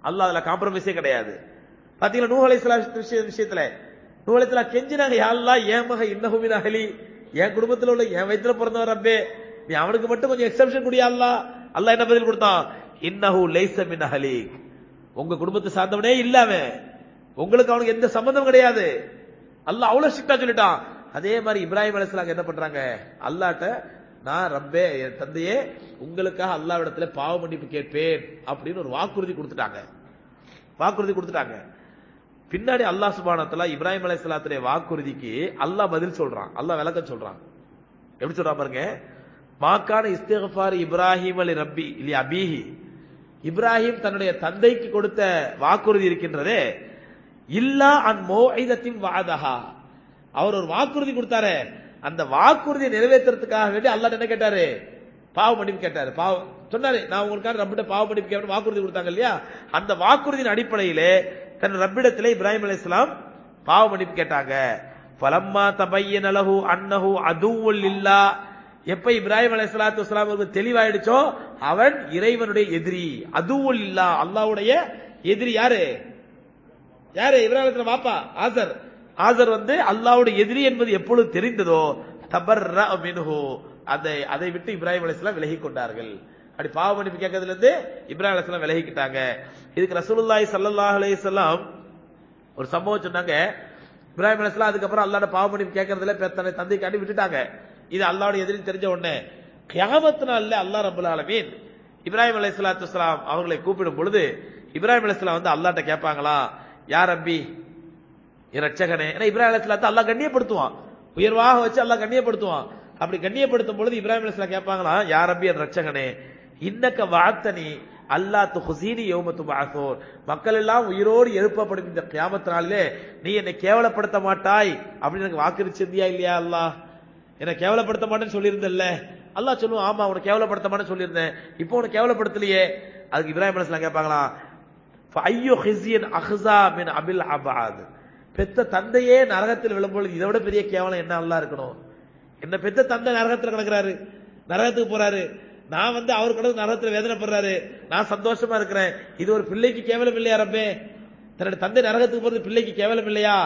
அல்லாஹ் அதுல காம்ப்ரமைஸே கிடையாது பாத்தீங்களா நூஹ் அலைஹிஸ்ஸலாம் விஷய விஷயத்துல நூஹ் அலைஹிஸ்ஸலாம் கெஞ்சினாங்க யா அல்லாஹ் என் மக இன்னஹு மின் அஹ்லி என் குடும்பத்துல உள்ள என் வயித்துல பிறந்தவர் ரப்பே நீ அவனுக்கு மட்டும் கொஞ்சம் எக்ஸெப்ஷன் குடியா அல்லாஹ் அல்லாஹ் என்ன பதில் கொடுத்தான் இன்னஹு லைஸ மின் அஹ்லிக் உங்க குடும்பத்தை சார்ந்தவனே இல்ல அவன் உங்களுக்கு அவனுக்கு எந்த சம்பந்தம் கிடையாது அல்லாஹ் அவ்வளவு ஸ்ட்ரிக்டா சொல்லிட்டான் அதே மாதிரி இப்ராஹிம் அலைஹிஸ்ஸலாம் என்ன பண்றாங்க அல்லாட்ட நான் ரப்பே என் தந்தையே உங்களுக்காக அல்லாவிடத்துல பாவ மன்னிப்பு கேட்பேன் அப்படின்னு ஒரு வாக்குறுதி கொடுத்துட்டாங்க வாக்குறுதி கொடுத்துட்டாங்க பின்னாடி அல்லாஹ் சுபானத்துல இப்ராஹிம் அலைஹிஸ்ஸலாத்துடைய வாக்குறுதிக்கு அல்லாஹ் பதில் சொல்றான் அல்லாஹ் விளக்கம் சொல்றான் எப்படி சொல்றான் பாருங்க மாக்கான இஸ்திகஃபார் இப்ராஹிம் அலி ரப்பி இல்லி அபீஹி இப்ராஹிம் தன்னுடைய தந்தைக்கு கொடுத்த வாக்குறுதி இருக்கின்றதே இல்லா அன் மோஐதத்தின் வாதஹா அவர் ஒரு வாக்குறுதி கொடுத்தாரு அந்த வாக்குறுதியை நிறைவேற்றுறதுக்காக வேண்டி அல்லாஹ் என்ன கேட்டாரு பாவ மன்னிப்பு கேட்டாரு பாவ சொன்னாரு நான் உங்களுக்காக ரப்பிட்ட பாவ மன்னிப்பு கேட்டு வாக்குறுதி கொடுத்தாங்க இல்லையா அந்த வாக்குறுதியின் அடிப்படையிலே தன் ரப்பிடத்திலே இப்ராஹிம் அலைஹிஸ்ஸலாம் பாவ மன்னிப்பு கேட்டாங்க பலம்மா தபையன லஹு அன்னஹு அதுவுல் இல்லா எப்ப இப்ராஹிம் அலைஹிஸ்ஸலாத்து வஸலாம் அவருக்கு தெளிவாயிடுச்சோ அவன் இறைவனுடைய எதிரி அதுவுல் இல்லா அல்லாஹ்வுடைய எதிரி யாரு யாரு இப்ராஹிம் வாப்பா ஆசர் ஆசர் வந்து அல்லாஹ்வுடைய எதிரி என்பது எப்பொழுது தெரிந்ததோ தபர்ர மின்ஹு அதை அதை விட்டு இப்ராஹிம் அலைஹிஸ்ஸலாம் விலகி கொண்டார்கள் அப்படி பாவ மன்னிப்பு கேட்கறதுல இருந்து இப்ராஹிம் அலைஹிஸ்ஸலாம் விலகிக்கிட்டாங்க இதுக்கு ரசூலுல்லாஹி ஸல்லல்லாஹு அலைஹி வஸல்லம் ஒரு சம்பவம் சொன்னாங்க இப்ராஹிம் அலைஹிஸ்ஸலாம் அதுக்கப்புறம் அல்லாஹ்ட பாவ மன்னிப்பு கேட்கறதுல தன்னை தந்தை காட்டி விட்டுட்டாங்க இது அல்லாஹ்வுடைய எதிரின்னு தெரிஞ்ச உடனே கியாமத் நாள்ல அல்லாஹ் ரப்பல் ஆலமீன் இப்ராஹிம் அலைஹிஸ்ஸலாத்து வஸலாம் அவர்களை கூப்பிடும் பொழுது இப்ராஹிம் அலைஹிஸ்ஸலாம் வந்து அல்லாஹ்ட்ட கேட்பாங்களா யா ரப்பி என் ரட்சகனே ஏன்னா இப்ராஹிம் அலைஹிஸ்ஸலாத்தை அல்லாஹ் கண்ணியப்படுத்துவான் உயர்வாக வச்சு அல்லாஹ் கண்ணியப்படுத்துவான் அப்படி கண்ணியப்படுத்தும் பொழுது இப்ராஹிம் அலைஹிஸ்ஸலாம் கேட்பாங்களா யா ரப்பி என் ரட்சகனே இன்னக்க வாத்தனி அல்லா துஹசீனி யௌமத்து பாசோர் மக்கள் எல்லாம் உயிரோடு எழுப்பப்படும் இந்த கியாமத் நாளிலே நீ என்னை கேவலப்படுத்த மாட்டாய் அப்படின்னு எனக்கு வாக்குறுச்சிருந்தியா இல்லையா அல்லாஹ் என்னை கேவலப்படுத்த மாட்டேன்னு சொல்லியிருந்தல்ல அல்லாஹ் சொல்லுவான் ஆமா உனக்கு கேவலப்படுத்த மாட்டேன்னு சொல்லியிருந்தேன் இப்போ உனக்கு கேவலப்படுத்தலையே அதுக்கு இப்ராஹிம் அலைஹிஸ்ஸலாம் கேட்பாங்களா ஐயோ ஹிசியன் அஹ்ஸா மின் அபில் அபாத் பெத்த தந்தையே நரகத்தில் விழும்பொழுது இதை விட பெரிய கேவலம் என்ன அல்லா இருக்கணும் என்ன பெத்த தந்தை நரகத்தில் கிடக்குறாரு நரகத்துக்கு போறாரு நான் வந்து அவர் கடந்து நரகத்தில் வேதனைப்படுறாரு நான் சந்தோஷமா இருக்கிறேன் இது ஒரு பிள்ளைக்கு கேவலம் இல்லையா ரப்பே தன்னுடைய தந்தை நரகத்துக்கு போறது பிள்ளைக்கு கேவலம் இல்லையா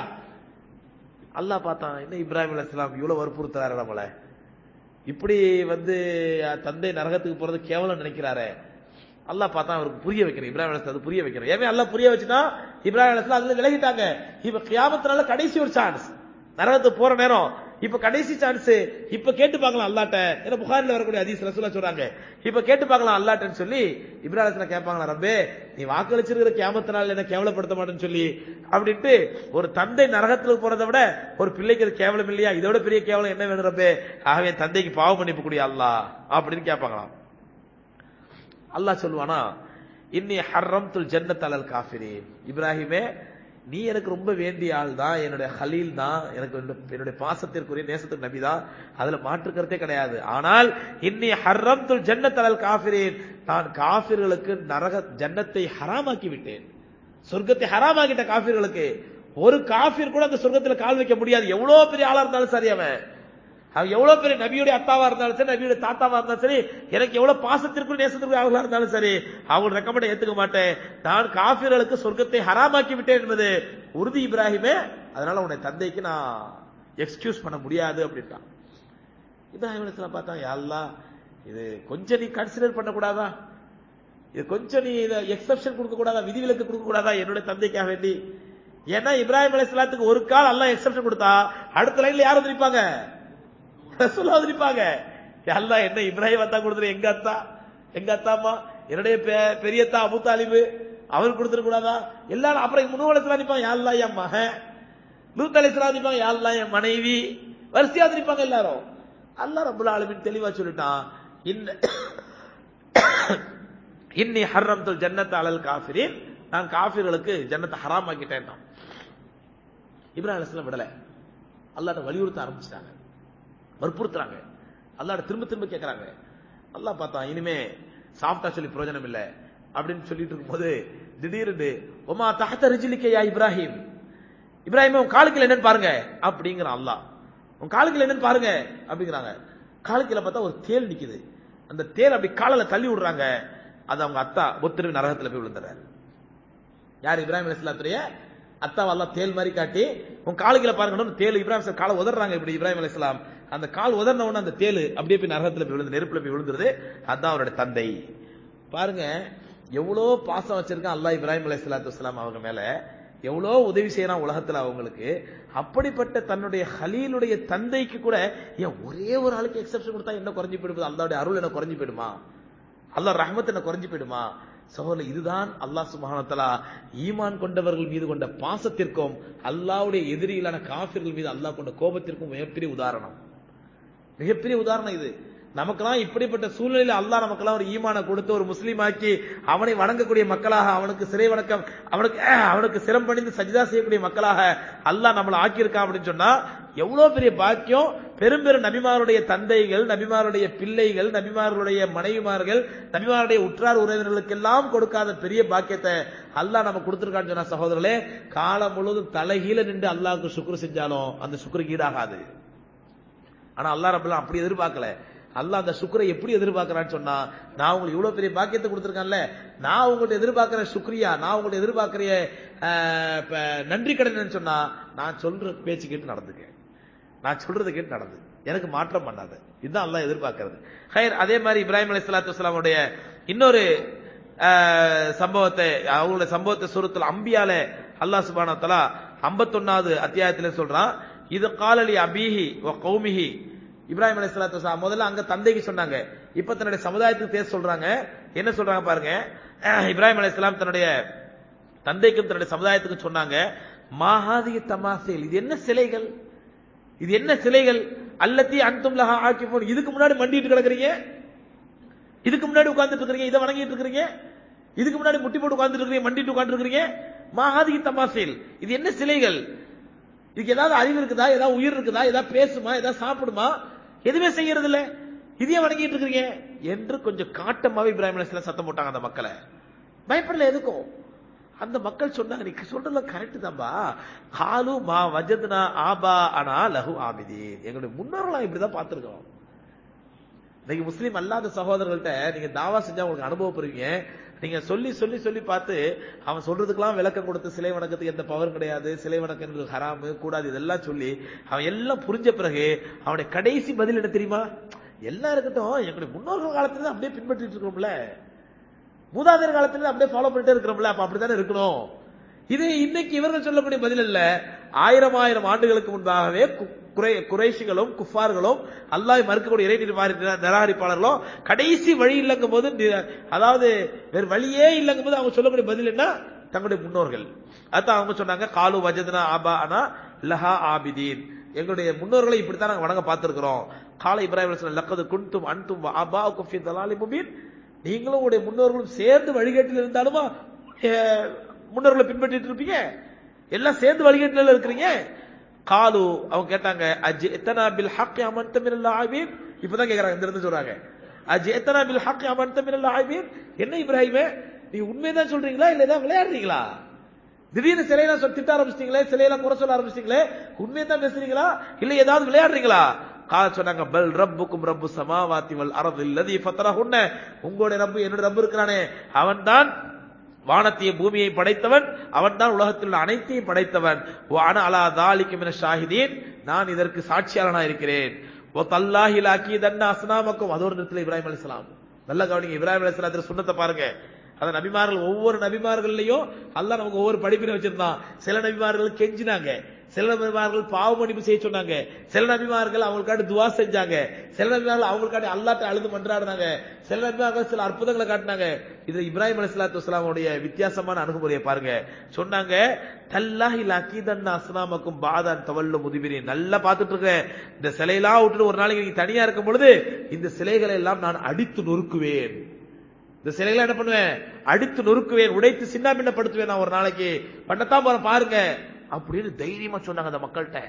அல்லாஹ் பார்த்தான் என்ன இப்ராஹிம் அலைஹிஸ்ஸலாம் இவ்வளவு வற்புறுத்துறாரு நம்மள இப்படி வந்து அஹ், தந்தை நரகத்துக்கு போறது கேவலம் நினைக்கிறாரே அல்லாஹ் பார்த்தா அவருக்கு புரிய வைக்கிறேன் இப்ராஹிம் அலைஹிஸ்ஸலாம் அது புரிய வைக்கிறேன் ஏன் அல்லாஹ் புரிய வச்சுட்டா இப்ராஹிம் அலைஹிஸ்ஸலாம் அதுல விலகிட்டாங்க இப்ப கியாமத்தினால கடைசி ஒரு சான்ஸ் நரகத்துக்கு போற நேரம் இப்ப கடைசி சான்ஸ் இப்ப கேட்டு பார்க்கலாம் அல்லாட்ட ஏன்னா புகாரில் வரக்கூடிய ஹதீஸ் ரசூலா சொல்றாங்க இப்ப கேட்டு பார்க்கலாம் அல்லாட்டன்னு சொல்லி இப்ராஹிம் அலைஹிஸ்ஸலாம் கேட்பாங்களா ரப்பே நீ வாக்களிச்சிருக்கிற கியாமத்தினால என்ன கேவலப்படுத்த மாட்டேன்னு சொல்லி அப்படின்ட்டு ஒரு தந்தை நரகத்துக்கு போறதை விட ஒரு பிள்ளைக்கு அது கேவலம் இல்லையா இதோட பெரிய கேவலம் என்ன வேணும் ரப்பே ஆகவே தந்தைக்கு பாவம் மன்னிப்பு கூடிய அல்லாஹ் அப்படின்னு கேட்பாங்களாம் அல்லாஹ் சொல்லுவானா இன்னி ஹர்ரம்துல் ஜன்னத் அலல் காஃபிரீன் இப்ராஹிமே நீ எனக்கு ரொம்ப வேண்டிய ஆள் தான் என்னுடைய ஹலீல் தான் எனக்கு என்னுடைய- என்னுடைய பாசத்திற்குரிய நேசத்துக்கு நபி தான் அதுல மாற்று கருத்தே கிடையாது ஆனால் இன்னி ஹர்ரம்துல் ஜன்னத் அலல் காஃபிரீன் நான் காஃபிர்களுக்கு நரக ஜன்னத்தை ஹராமாக்கி விட்டேன் சொர்க்கத்தை ஹராமாக்கிட்ட காஃபிர்களுக்கு ஒரு காஃபிர் கூட அந்த சொர்க்கத்துல கால் வைக்க முடியாது எவ்வளவு பெரிய ஆளா இருந்தாலும் சரி அவன் அவன் எவ்வளவு பெரிய நபியுடைய அத்தாவா இருந்தாலும் சரி நபியுடைய தாத்தாவா இருந்தாலும் சரி எனக்கு எவ்வளவு பாசத்திற்கும் நேசத்திற்கும் அவர்களா இருந்தாலும் சரி அவங்க ரெக்கமெண்ட் ஏத்துக்க மாட்டேன் நான் காபிர்களுக்கு சொர்க்கத்தை ஹராமாக்கி விட்டேன் என்பது உறுதி இப்ராஹிமே அதனால உன்னை தந்தைக்கு நான் எக்ஸ்கியூஸ் பண்ண முடியாது அப்படின்ட்டான் இப்ராஹிம் அலைஹிஸ்ஸலாம் பார்த்தா யா அல்லாஹ் இது கொஞ்சம் நீ கன்சிடர் பண்ணக்கூடாதா இது கொஞ்சம் நீ இதை எக்ஸப்ஷன் கொடுக்க கூடாதா விதிவிலக்கு கொடுக்க கூடாதா என்னுடைய தந்தைக்காக வேண்டி ஏன்னா இப்ராஹிம் அலைஹிஸ்ஸலாத்துக்கு ஒரு கால் அல்லாஹ் எக்ஸப்ஷன் கொடுத்தா அடுத்த லைன்ல யார் வந்து நிப்பாங்க ரசூலா வந்து நிப்பாங்க அல்லாஹ் என்ன இப்ராஹிம் அத்தா கொடுத்துரு எங்க அத்தா எங்க அத்தா அம்மா என்னுடைய பெ- பெரியத்தா அபு தாலிபு அவர் கொடுத்துட கூடாதா எல்லாரும் அப்புறம் முன்னூறு அலைஹிஸ்ஸலாம் நிப்பாங்க யா அல்லாஹ் என் மகன் லூத் அலைஹிஸ்ஸலாம் நிப்பாங்க யா அல்லாஹ் என் மனைவி வரிசையா வந்து நிப்பாங்க எல்லாரும் அல்லாஹ் ரப்பல் ஆலமீன் தெளிவா சொல்லிட்டான் இன்ன இன்னி ஹர்ரம்துல் ஜன்னத் அலல் காஃபிரின் நான் காஃபிர்களுக்கு ஜன்னத்தை ஹராம் ஆக்கிட்டேன் இப்ராஹிம் அலைஹிஸ்ஸலாம் விடல அல்லாஹ்ட்ட வலியுறுத்த ஆரம்பிச்சிட்டாங்க வற்புறுத்துறாங்க அல்லாஹ்ட்ட திரும்ப திரும்ப கேட்கறாங்க அல்லாஹ் பார்த்தான் இனிமே சாஃப்டா சொல்லி பிரயோஜனம் இல்ல அப்படின்னு சொல்லிட்டு இருக்கும்போது திடீர்னு ஒமா தஹத்த ரிஜிலிக்கையா இப்ராஹிம் இப்ராஹிம் உன் காலுக்குள்ள என்னன்னு பாருங்க அப்படிங்கிறான் அல்லாஹ் உன் காலுக்குள்ள என்னன்னு பாருங்க அப்படிங்கிறாங்க காலுக்குள்ள பார்த்தா ஒரு தேல் நிக்குது அந்த தேல் அப்படி காலில் தள்ளி விடுறாங்க அது அவங்க அத்தா ஒத்திரு நரகத்துல போய் விழுந்துறாரு யார் இப்ராஹிம் அலைஹிஸ்ஸலாத்துடைய அத்தாவை அல்லாஹ் தேல் மாதிரி காட்டி உன் காலுகளை பாருங்க தேல் இப்ராஹிம் சார் காலை உதறாங்க இப்படி இப்ராஹிம் அலைஹிஸ்ஸலாம் அந்த கால் உதர்ன உடனே அந்த தேல் அப்படியே போய் நரகத்துல போய் விழுந்து நெருப்புல போய் விழுந்துருது அதான் அவருடைய தந்தை பாருங்க எவ்வளோ பாசம் வச்சிருக்கான் அல்லாஹ் இப்ராஹிம் அலைஹிஸ்ஸலாத்து வஸ்ஸலாம் அவங்க மேல எவ்வளோ உதவி செய்யறான் உலகத்துல அவங்களுக்கு அப்படிப்பட்ட தன்னுடைய ஹலீலுடைய தந்தைக்கு கூட ஏன் ஒரே ஒரு ஆளுக்கு எக்ஸப்ஷன் கொடுத்தா என்ன குறைஞ்சு போயிடுது அல்லாவுடைய அருள் என்ன குறைஞ்சு போயிடுமா அல்லாஹ் ரஹ்மத் என்ன குறைஞ்சு போயிடுமா சகோதரர் இதுதான் அல்லாஹ் சுபஹானத்தலா ஈமான் கொண்டவர்கள் மீது கொண்ட பாசத்திற்கும் அல்லாஹ்வுடைய எதிரிகளான காஃபிர்கள் மீது அல்லாஹ் கொண்ட கோபத்திற்கும் மிகப்பெரிய உதாரணம் மிகப்பெரிய உதாரணம் இது நமக்கெல்லாம் இப்படிப்பட்ட சூழ்நிலையில அல்லாஹ் நமக்கெல்லாம் ஒரு ஈமான கொடுத்து ஒரு முஸ்லீம் ஆக்கி அவனை வணங்கக்கூடிய மக்களாக அவனுக்கு சிறை வணக்கம் அவனுக்கு அவனுக்கு சிரம் பணிந்து சஜிதா செய்யக்கூடிய மக்களாக அல்லாஹ் நம்மளை ஆக்கியிருக்கான் அப்படின்னு சொன்னா எவ்வளவு பெரிய பாக்கியம் பெரும் பெரும் நபிமாருடைய தந்தைகள் நபிமாருடைய பிள்ளைகள் நபிமார்களுடைய மனைவிமார்கள் நபிமாருடைய உற்றார் உறவினர்களுக்கெல்லாம் கொடுக்காத பெரிய பாக்கியத்தை அல்லாஹ் நம்ம கொடுத்திருக்கான்னு சொன்னா சகோதரர்களே காலம் முழுவதும் தலைகீழ நின்று அல்லாஹ்வுக்கு சுக்ரு செஞ்சாலும் அந்த சுக்ருக்கு ஈடாகாது ஆனா அல்லாஹ் ரப்பெல்லாம் அப்படி எதிர்பார்க்கல அல்லாஹ் அந்த சுக்ரை எப்படி எதிர்பார்க்கறான்னு சொன்னா நான் உங்களுக்கு இவ்வளவு பெரிய பாக்கியத்தை கொடுத்திருக்கேன்ல நான் உங்கள்ட்ட எதிர்பார்க்கிற சுக்ரியா நான் உங்கள்ட்ட எதிர்பார்க்கிற அஹ், இப்ப நன்றி கடன் சொன்னா நான் சொல்ற பேச்சு கேட்டு நடந்துக்க நான் சொல்றது கேட்டு நடந்து எனக்கு மாற்றம் பண்ணாது இதுதான் அல்லாஹ் எதிர்பார்க்கிறது ஹைர் அதே மாதிரி இப்ராஹிம் அலி சலாத்து வஸ்லாமுடைய இன்னொரு அஹ், சம்பவத்தை அவங்களுடைய சம்பவத்தை சூரத்தில் அம்பியால அல்லாஹ் சுபான தலா ஐம்பத்தொன்னாவது அத்தியாயத்திலே சொல்றான் இது காலலி அபீஹி வ கௌமிஹி இப்ராஹிம் அலி சலாத்து முதல்ல அங்க தந்தைக்கு சொன்னாங்க இப்ப தன்னுடைய சமுதாயத்துக்கு பேச சொல்றாங்க என்ன சொல்றாங்க பாருங்க அஹ், இப்ராஹிம் அலி தன்னுடைய தந்தைக்கும் தன்னுடைய சமுதாயத்துக்கும் சொன்னாங்க மாஹாதிய தமாசேல் இது என்ன சிலைகள் இது என்ன சிலைகள் அல்லத்தி அன்தும் லஹா ஆக்கிஃபூன் இதுக்கு முன்னாடி மண்டிட்டு கிடக்குறீங்க இதுக்கு முன்னாடி உட்கார்ந்துட்டு இருக்கீங்க இதை வணங்கிட்டு இருக்கீங்க இதுக்கு முன்னாடி முட்டி போட்டு உட்கார்ந்துட்டு இருக்கீங்க மண்டிட்டு உட்கார்ந்து இருக்கீங்க மாஹாதி தமாசேல் இது என்ன சிலைகள் இதுக்கு ஏதாவது அறிவு இருக்குதா ஏதாவது உயிர் இருக்குதா ஏதாவது பேசுமா ஏதாவது சாப்பிடுமா எதுவுமே செய்யறது இல்ல இதையே வணங்கிட்டு இருக்கீங்க என்று கொஞ்சம் காட்டமாவே இப்ராஹிம் அலைஹிஸ்ஸலாம் சத்தம் போட்டாங்க அந்த மக்களை பயப்படல எதுக்கும் அந்த மக்கள் சொன்னாங்க நீ சொல்றதுல கரெக்ட் தான்பா காலு மா வஜத்னா ஆபா அனா லஹு ஆபிதீன் எங்களுடைய முன்னோர்களாம் இப்படிதான் பார்த்திருக்கோம் இன்னைக்கு முஸ்லீம் அல்லாத சகோதரர்கள்ட்ட நீங்க தாவா செஞ்சா உங்களுக்கு அனுபவப்படுவீங்க நீங்க சொல்லி சொல்லி சொல்லி பார்த்து அவன் சொல்றதுக்கெல்லாம் விளக்கம் கொடுத்து சிலை வணக்கத்துக்கு எந்த பவரும் கிடையாது சிலை வணக்கங்கள் ஹராமு கூடாது இதெல்லாம் சொல்லி அவன் எல்லாம் புரிஞ்ச பிறகு அவனுடைய கடைசி பதில் என்ன தெரியுமா எல்லாம் இருக்கட்டும் எங்களுடைய முன்னோர்கள் காலத்துல தான் அப்படியே பின்பற்றிட்டு இருக்கிறோம்ல மூதாதையர் காலத்துல தான் அப்படியே ஃபாலோ பண்ணிட்டே இருக்கிறோம்ல அப்ப அப்படித்தானே இருக்கணும் இது இன்னைக்கு இவர்கள் சொல்லக்கூடிய பதில் இல்ல ஆயிரம் ஆயிரம் ஆண்டுகளுக்கு முன்பாகவே கு- குறை குறைஷிகளும் குஃபார்களும் அல்லாஹ் மறுக்கக்கூடிய இறை நிராகரி- நிராகரிப்பாளர்களும் கடைசி வழி இல்லங்கும் போது நி- அதாவது வேறு வழியே இல்லங்கும் போது அவங்க சொல்லக்கூடிய பதில் என்ன தங்களுடைய முன்னோர்கள் அதான் அவங்க சொன்னாங்க காலு வஜதனா ஆபா அனா லஹா ஆபிதீன் எங்களுடைய முன்னோர்களை இப்படித்தான் நாங்க வணங்க பார்த்திருக்கிறோம் கால இப்ராஹிம் அலைஹிஸ்ஸலாம் லக்கது குன்தும் அன்தும் ஆபா குஃபி தலாலி முபீன் நீங்களும் உங்களுடைய முன்னோர்களும் சேர்ந்து வழிகேட்டில் இருந்தாலுமா அஹ், முன்னோர்களை பின்பற்றிட்டு இருப்பீங்க எல்லாம் சேர்ந்து வழிகேட்டில் இருக்கிறீங்க காலு அவங்க கேட்டாங்க அஜ் எத்தனா பில் ஹக் அமன்த மினல் ஆபீன் இப்பதான் கேக்குறாங்க இந்த இருந்து சொல்றாங்க அஜ் எத்தனா பில் ஹக் அமன்த மினல் ஆபீன் என்ன இப்ராஹிமே நீ உண்மைதான் சொல்றீங்களா இல்ல ஏதாவது விளையாடுறீங்களா திடீர்னு சிலையெல்லாம் சொல்லி திட்ட ஆரம்பிச்சிட்டீங்களே சிலையெல்லாம் குறை சொல்ல ஆரம்பிச்சிட்டீங்களே உண்மையை தான் பேசுறீங்களா இல்ல ஏதாவது விளையாடுறீங்களா கால சொன்னாங்க பல் ரப்புக்கும் ரப்பு சமாவாத்தி வல் அரது இல்லதி ஃபத்தரஹுன்ன உங்களுடைய ரப்பு என்னோட ரப்பு இருக்கிறானே அவன்தான் வானத்தையும் பூமியை படைத்தவன் அவன்தான் உலகத்தில் உள்ள அனைத்தையும் படைத்தவன் வான அலா தாலிக்கு மின ஷாஹிதீன் நான் இதற்கு சாட்சியாளனா இருக்கிறேன் ஓ தல்லாஹி லாக்கி தன்ன அஸ்னாமக்கும் அது ஒரு இடத்துல இப்ராஹிம் அலிஸ்லாம் நல்ல கவனிங்க இப்ராஹிம் அலிஸ்லாத்துல சுண்ணத்தை பாருங்க அந்த நபிமார்கள் ஒவ்வொரு நபிமார்கள்லயும் அல்லாஹ் நமக்கு ஒவ்வொரு படிப்பினை வச்சிருந்தான் சில நபிமார்கள் கெஞ்சினாங்க சில நபிமார்கள் பாவ மன்னிப்பு செய்ய சொன்னாங்க சில நபிமார்கள் அவங்களுக்காண்டி துவா செஞ்சாங்க சில நபிமார்கள் அவங்களுக்காண்டி அல்லாட்ட அழுது மன்றாடினாங்க சில நபிமார்கள் சில அற்புதங்களை காட்டினாங்க இது இப்ராஹிம் அலிஸ்லாத்து வஸ்லாமுடைய வித்தியாசமான அணுகுமுறையை பாருங்க சொன்னாங்க தல்லாஹி லக்கீதன் அஸ்லாமக்கும் பாதான் தவல்ல முதுபிரி நல்லா பார்த்துட்டு இருக்கேன் இந்த சிலையெல்லாம் விட்டுட்டு ஒரு நாளைக்கு நீங்க தனியா இருக்கும் பொழுது இந்த சிலைகளை எல்லாம் நான் அடித்து நொறுக்குவேன் இந்த சிலைகளை என்ன பண்ணுவேன் அடித்து நொறுக்குவேன் உடைத்து சின்ன பின்னப்படுத்துவேன் நான் ஒரு நாளைக்கு பண்ணத்தான் போறேன் பாருங்க அப்படின்னு தைரியமா சொன்னாங்க அந்த மக்கள்கிட்ட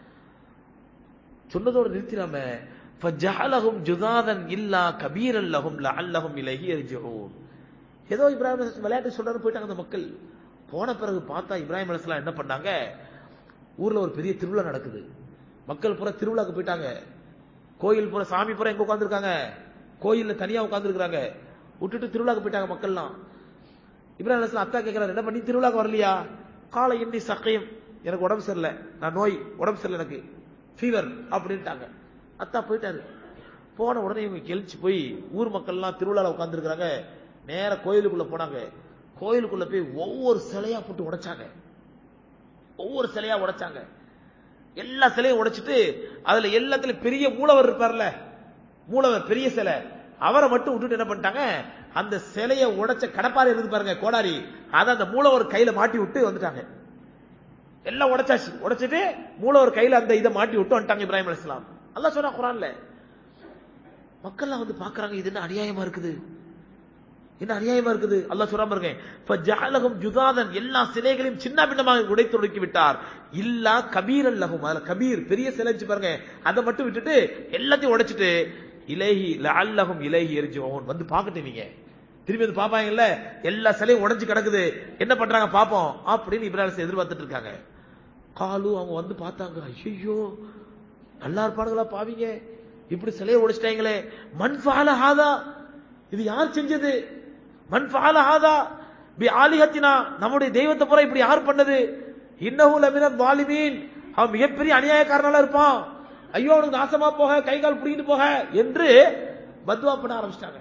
சொன்னதோடு நிறுத்தினாம ஃபஜஅலஹும் ஜுதாதன் இல்லா கபீரன் லஹும் லஅல்லஹும் இலைஹி யர்ஜிஊன் ஏதோ இப்ராஹிம் அலைஹிஸ்ஸலாம் விளையாட்டு சொல்றாரு போயிட்டாங்க அந்த மக்கள் போன பிறகு பார்த்தா இப்ராஹிம் அலைஹிஸ்ஸலாம் என்ன பண்ணாங்க ஊர்ல ஒரு பெரிய திருவிழா நடக்குது மக்கள் பூரா திருவிழாக்கு போயிட்டாங்க கோயில் பூரா சாமி பூரா எங்க உட்கார்ந்திருக்காங்க கோயில்ல தனியா உட்கார்ந்திருக்காங்க விட்டுட்டு திருவிழாக்கு போயிட்டாங்க மக்கள்லாம் இப்ராஹிம் அலிஸ்லாம் அத்தா கேட்கிறாரு என்ன பண்ணி திருவிழாக்கு வரலையா காலை இன்னி சக்கையும் எனக்கு உடம்பு சரியில்லை நான் நோய் உடம்பு சரியில்லை எனக்கு ஃபீவர் அப்படின்ட்டாங்க அத்தா போயிட்டாரு போன உடனே இவங்க கெளிச்சு போய் ஊர் மக்கள்லாம் திருவிழால உட்காந்துருக்காங்க நேர கோயிலுக்குள்ள போனாங்க கோயிலுக்குள்ள போய் ஒவ்வொரு சிலையா போட்டு உடைச்சாங்க ஒவ்வொரு சிலையா உடைச்சாங்க எல்லா சிலையும் உடைச்சிட்டு அதுல எல்லாத்துலயும் பெரிய மூலவர் இருப்பார்ல மூலவர் பெரிய சிலை அவரை மட்டும் விட்டுட்டு என்ன பண்ணிட்டாங்க அந்த சிலையை உடைச்ச கடப்பாறை இருந்து பாருங்க கோடாரி அதை அந்த மூலவர் கையில மாட்டி விட்டு வந்துட்டாங்க எல்லாம் உடைச்சாச்சு உடைச்சிட்டு மூலவர் கையில அந்த இதை மாட்டி விட்டு வந்துட்டாங்க இப்ராஹிம் அலிஸ்லாம் அல்லா சொன்னா குரான்ல மக்கள்லாம் வந்து பாக்குறாங்க இது என்ன அநியாயமா இருக்குது என்ன அநியாயமா இருக்குது அல்லாஹ் சொல்றாம இருக்கேன் ஃபஜஅலஹும் ஜுதாதன் எல்லா சிலைகளையும் சின்ன பின்னமாக உடைத்து ஒடுக்கி விட்டார் இல்லா கபீர் அல்லஹும் அதுல கபீர் பெரிய சிலை இருந்துச்சு பாருங்க அதை மட்டும் விட்டுட்டு எல்லாத்தையும் உடைச்சிட்டு இலேஹி லஅல்லஹும் இலேஹி எரிஜுவன் வந்து பார்க்கட்டும் நீங்க திரும்பி வந்து பாப்பாங்கல்ல எல்லா சிலையும் உடைஞ்சு கிடக்குது என்ன பண்றாங்க பாப்போம் அப்படின்னு இப்ராஹிம் எதிர்பார்த்துட்டு இருக்காங்க காலு அவங்க வந்து பார்த்தாங்க ஐயோ நல்லா இருப்பானுங்களா பாவீங்க இப்படி சிலையை உடைச்சிட்டாங்களே மண் ஃபால ஹாதா இது யார் செஞ்சது மண் ஃபால ஹாதா பி ஆலிஹத்தினா நம்முடைய தெய்வத்தை பூரா இப்படி யார் பண்ணது இன்னஹு லமின வாலிமீன் அவன் மிகப்பெரிய அநியாயக்காரனால இருப்பான் ஐயோ அவனுக்கு நாசமா போக கை கால் பிடிக்கிட்டு போக என்று பத்வா பண்ண ஆரம்பிச்சிட்டாங்க